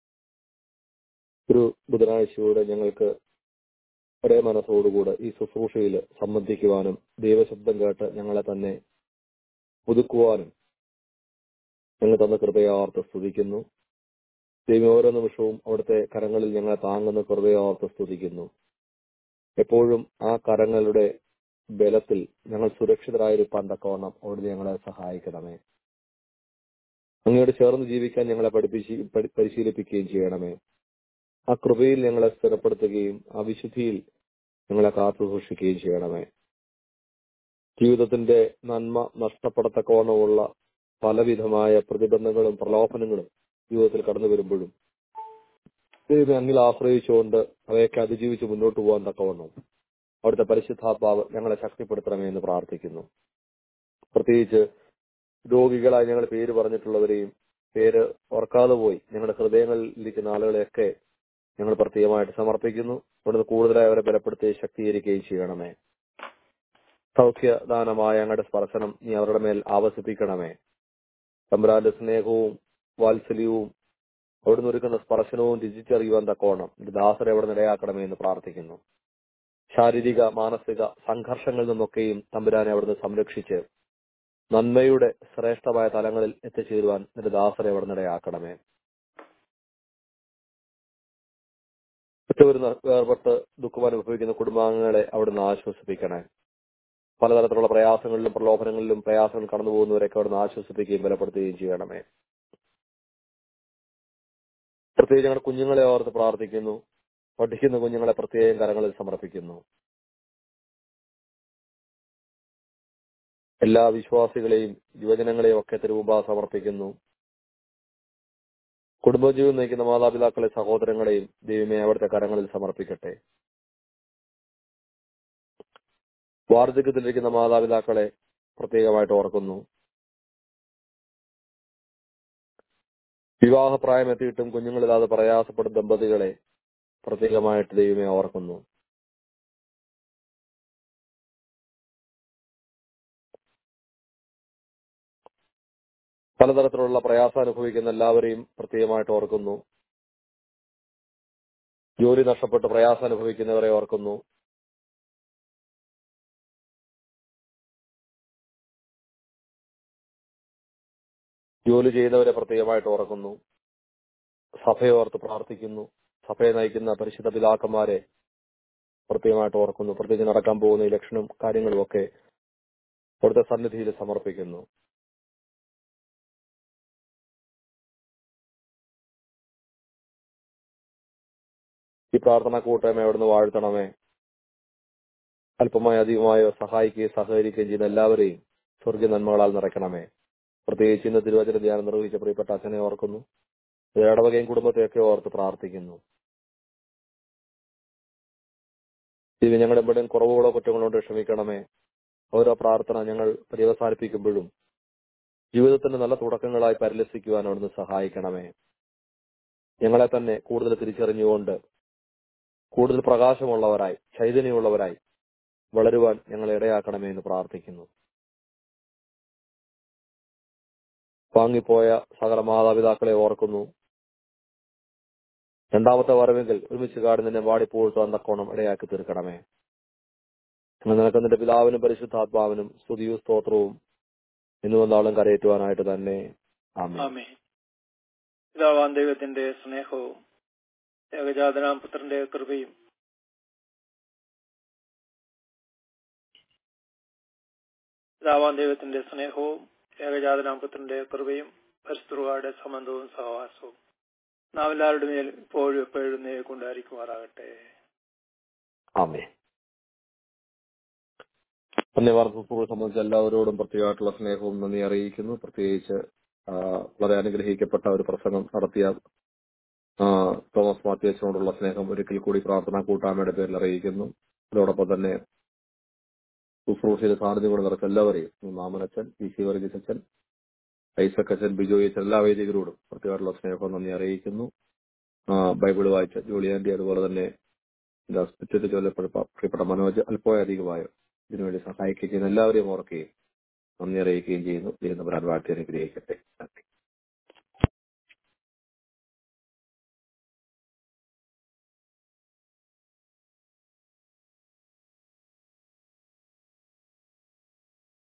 ഒരു ബുധനാഴ്ചയോടെ ഞങ്ങൾക്ക് ഒരേ മനസ്സോടുകൂടെ ഈ ശുശ്രൂഷയിൽ സംബന്ധിക്കുവാനും ദൈവശബ്ദം കേട്ട് ഞങ്ങളെ തന്നെ പുതുക്കുവാനും ഞങ്ങൾ തന്ന കൃപയാർത്ത് സ്തുതിക്കുന്നു ദൈവം ഓരോ നിമിഷവും അവിടുത്തെ കരങ്ങളിൽ ഞങ്ങളെ താങ്ങുന്ന കൃപയാർത്ത് സ്തുതിക്കുന്നു എപ്പോഴും ആ കരങ്ങളുടെ ബലത്തിൽ ഞങ്ങൾ സുരക്ഷിതരായിരിക്കാൻ തക്കവണ്ണം അവിടുന്ന് ഞങ്ങളെ സഹായിക്കണമേ അങ്ങയോട് ചേർന്ന് ജീവിക്കാൻ ഞങ്ങളെ പഠിപ്പിച്ച് പഠി- പരിശീലിപ്പിക്കുകയും ചെയ്യണമേ ആ കൃപയിൽ ഞങ്ങളെ സ്ഥിരപ്പെടുത്തുകയും ആ വിശുദ്ധിയിൽ ഞങ്ങളെ കാത്തു സൂക്ഷിക്കുകയും ചെയ്യണമേ ജീവിതത്തിന്റെ നന്മ നഷ്ടപ്പെടത്തക്കവണ്ണമുള്ള പലവിധമായ പ്രതിബന്ധങ്ങളും പ്രലോഭനങ്ങളും ജീവിതത്തിൽ കടന്നു വരുമ്പോഴും ദൈവം അങ്ങിൽ ആശ്രയിച്ചുകൊണ്ട് അവയൊക്കെ അതിജീവിച്ച് മുന്നോട്ട് പോകാൻ തക്കവണ്ണം അവിടുത്തെ പരിശുദ്ധാത്മാവ് ഞങ്ങളെ ശക്തിപ്പെടുത്തണമേ എന്ന് പ്രാർത്ഥിക്കുന്നു പ്രത്യേകിച്ച് രോഗികളായി ഞങ്ങൾ പേര് പറഞ്ഞിട്ടുള്ളവരെയും പേര് ഓർക്കാതെ പോയി ഞങ്ങളുടെ ഹൃദയങ്ങളിൽ ഇരിക്കുന്ന ആളുകളെയൊക്കെ ഞങ്ങൾ പ്രത്യേകമായിട്ട് സമർപ്പിക്കുന്നു ഇവിടുന്ന് കൂടുതലായി അവരെ ബലപ്പെടുത്തുകയും ശക്തീകരിക്കുകയും ചെയ്യണമേ സൗഖ്യദാനമായ ഞങ്ങളുടെ സ്പർശനം നീ അവരുടെ മേൽ ആവസിപ്പിക്കണമേ തമ്പുരാന്റെ സ്നേഹവും വാത്സല്യവും അവിടുന്ന് ഒരുക്കുന്ന സ്പർശനവും രുചിച്ചറിയുവാൻ തക്കോണം നിന്റെ ദാസരെ അവിടെ നിടയാക്കണമേ എന്ന് പ്രാർത്ഥിക്കുന്നു ശാരീരിക മാനസിക സംഘർഷങ്ങളിൽ നിന്നൊക്കെയും തമ്പുരാനെ അവിടുന്ന് സംരക്ഷിച്ച് നന്മയുടെ ശ്രേഷ്ഠമായ തലങ്ങളിൽ എത്തിച്ചേരുവാൻ നിന്റെ ദാസരെ അവിടെ നിടയാക്കണമേ മറ്റൊരു വേർപെട്ട് ദുഃഖം അനുഭവിക്കുന്ന കുടുംബാംഗങ്ങളെ അവിടുന്ന് ആശ്വസിപ്പിക്കണേ പലതരത്തിലുള്ള പ്രയാസങ്ങളിലും പ്രലോഭനങ്ങളിലും പ്രയാസങ്ങൾ കടന്നു പോകുന്നവരൊക്കെ അവിടുന്ന് ആശ്വസിപ്പിക്കുകയും ബലപ്പെടുത്തുകയും ചെയ്യണമേ പ്രത്യേകിച്ച് ഞങ്ങളുടെ കുഞ്ഞുങ്ങളെ ഓർത്ത് പ്രാർത്ഥിക്കുന്നു പഠിക്കുന്ന കുഞ്ഞുങ്ങളെ പ്രത്യേകം കരങ്ങളിൽ സമർപ്പിക്കുന്നു എല്ലാ വിശ്വാസികളെയും യുവജനങ്ങളെയും ഒക്കെ തിരുമുമ്പാ സമർപ്പിക്കുന്നു കുടുംബജീവൻ നയിക്കുന്ന മാതാപിതാക്കളെ സഹോദരങ്ങളെയും ദൈവമേ അവിടുത്തെ കരങ്ങളിൽ സമർപ്പിക്കട്ടെ വാർദ്ധക്യത്തിലിരിക്കുന്ന മാതാപിതാക്കളെ പ്രത്യേകമായിട്ട് ഓർക്കുന്നു വിവാഹപ്രായം എത്തിയിട്ടും കുഞ്ഞുങ്ങളില്ലാതെ പ്രയാസപ്പെടുന്ന ദമ്പതികളെ പ്രത്യേകമായിട്ട് ദൈവമേ ഓർക്കുന്നു പലതരത്തിലുള്ള പ്രയാസം അനുഭവിക്കുന്ന എല്ലാവരെയും പ്രത്യേകമായിട്ട് ഓർക്കുന്നു ജോലി നഷ്ടപ്പെട്ട് പ്രയാസം അനുഭവിക്കുന്നവരെ ഓർക്കുന്നു ജോലി ചെയ്യുന്നവരെ പ്രത്യേകമായിട്ട് ഓർക്കുന്നു സഭയെ ഓർത്ത് പ്രാർത്ഥിക്കുന്നു സഭയെ നയിക്കുന്ന പരിശുദ്ധ പിതാക്കന്മാരെ പ്രത്യേകമായിട്ട് ഓർക്കുന്നു പ്രത്യേകിച്ച് നടക്കാൻ പോകുന്ന ഇലക്ഷനും കാര്യങ്ങളും ഒക്കെ അവിടുത്തെ സന്നിധിയിൽ സമർപ്പിക്കുന്നു ഈ പ്രാർത്ഥന കൂട്ടായ്മ അവിടുന്ന് വാഴ്ത്തണമേ അല്പമായോ അധികമായോ സഹായിക്കുകയും സഹകരിക്കുകയും ചെയ്യുന്ന എല്ലാവരെയും സ്വർഗീയ നന്മകളാൽ നിറയ്ക്കണമേ പ്രത്യേകിച്ച് ഇന്ന് തിരുവചന ധ്യാനം നിർവഹിച്ച പ്രിയപ്പെട്ട അച്ഛനെ ഓർക്കുന്നു ഇടവകയും കുടുംബത്തെയൊക്കെ ഓർത്ത് പ്രാർത്ഥിക്കുന്നു ഇത് ഞങ്ങളുടെ എവിടെയും കുറവുകളോ കുറ്റങ്ങളോ കൊണ്ട് ക്ഷമിക്കണമേ ഓരോ പ്രാർത്ഥന ഞങ്ങൾ പര്യവസാനിപ്പിക്കുമ്പോഴും ജീവിതത്തിന്റെ നല്ല തുടക്കങ്ങളായി പരിലസിക്കുവാൻ അവിടുന്ന് സഹായിക്കണമേ ഞങ്ങളെ തന്നെ കൂടുതൽ തിരിച്ചറിഞ്ഞുകൊണ്ട് കൂടുതൽ പ്രകാശമുള്ളവരായി ചൈതന്യമുള്ളവരായി വളരുവാൻ ഞങ്ങളെ ഇടയാക്കണമേ എന്ന് പ്രാർത്ഥിക്കുന്നു വാങ്ങിപ്പോയ സകല മാതാപിതാക്കളെ ഓർക്കുന്നു രണ്ടാമത്തെ വരവെങ്കിൽ ഒരുമിച്ച് കാടി നിന്നെ വാടിപ്പോഴ്ത്താൻ തക്കോണം ഇടയാക്കി തീർക്കണമേ അങ്ങനെ നിനക്ക് നിന്റെ പിതാവിനും പരിശുദ്ധാത്മാവിനും സ്തുതിയും സ്തോത്രവും ഇന്നു വന്നാളും കരയേറ്റുവാനായിട്ട് തന്നെ ആമേ ആമേ പിതാവാൻ ദൈവത്തിന്റെ സ്നേഹവും ഏകജാതനാം പുത്രന്റെ കൃപയും പിതാവാൻ ദൈവത്തിന്റെ സ്നേഹവും ഏകജാതനാം പുത്രന്റെ കൃപയും പരിസ്ഥിതിയുടെ സംബന്ധവും സഹവാസവും നാം എല്ലാവരുടെ മേൽ ഇപ്പോഴും എപ്പോഴും കൊണ്ടായിരിക്കുമാറാകട്ടെ ആമേ ധന്യവാർത്തയെ സംബന്ധിച്ച് എല്ലാവരോടും പ്രത്യേകമായിട്ടുള്ള സ്നേഹവും നന്ദി അറിയിക്കുന്നു പ്രത്യേകിച്ച് ആ, വളരെ അനുഗ്രഹിക്കപ്പെട്ട ഒരു പ്രസംഗം നടത്തിയ ആ, തോമസ് മാത്യേസിനോടുള്ള സ്നേഹം ഒരിക്കൽ കൂടി പ്രാർത്ഥനാ കൂട്ടായ്മയുടെ പേരിൽ അറിയിക്കുന്നു അതോടൊപ്പം തന്നെ ശുശ്രൂഷയിൽ സാന്നിധ്യം കൊണ്ട് നിറച്ച എല്ലാവരെയും മാമനച്ചൻ പി സി വർഗീസ് അച്ഛൻ ഐസക് അച്ഛൻ ബിജോയ് അച്ഛൻ എല്ലാ വൈദികരോടും പ്രത്യേകമായിട്ടുള്ള സ്നേഹവും നന്ദി അറിയിക്കുന്നു ആ, ബൈബിൾ വായിച്ച ജൂലിയാന്റി അതുപോലെ തന്നെ എന്താ സ്പിരിറ്റ് ചൊല്ലപ്പെട്ട പ്രിയപ്പെട്ട മനോജ് അല്പമായധികമായോ ഇതിനുവേണ്ടി സഹായിക്കുകയും ചെയ്യുന്ന എല്ലാവരെയും ഓർക്കുകയും നന്ദി അറിയിക്കുകയും ചെയ്യുന്നു ദൈവം വാഴ്ത്തി അനുഗ്രഹിക്കട്ടെ നന്ദി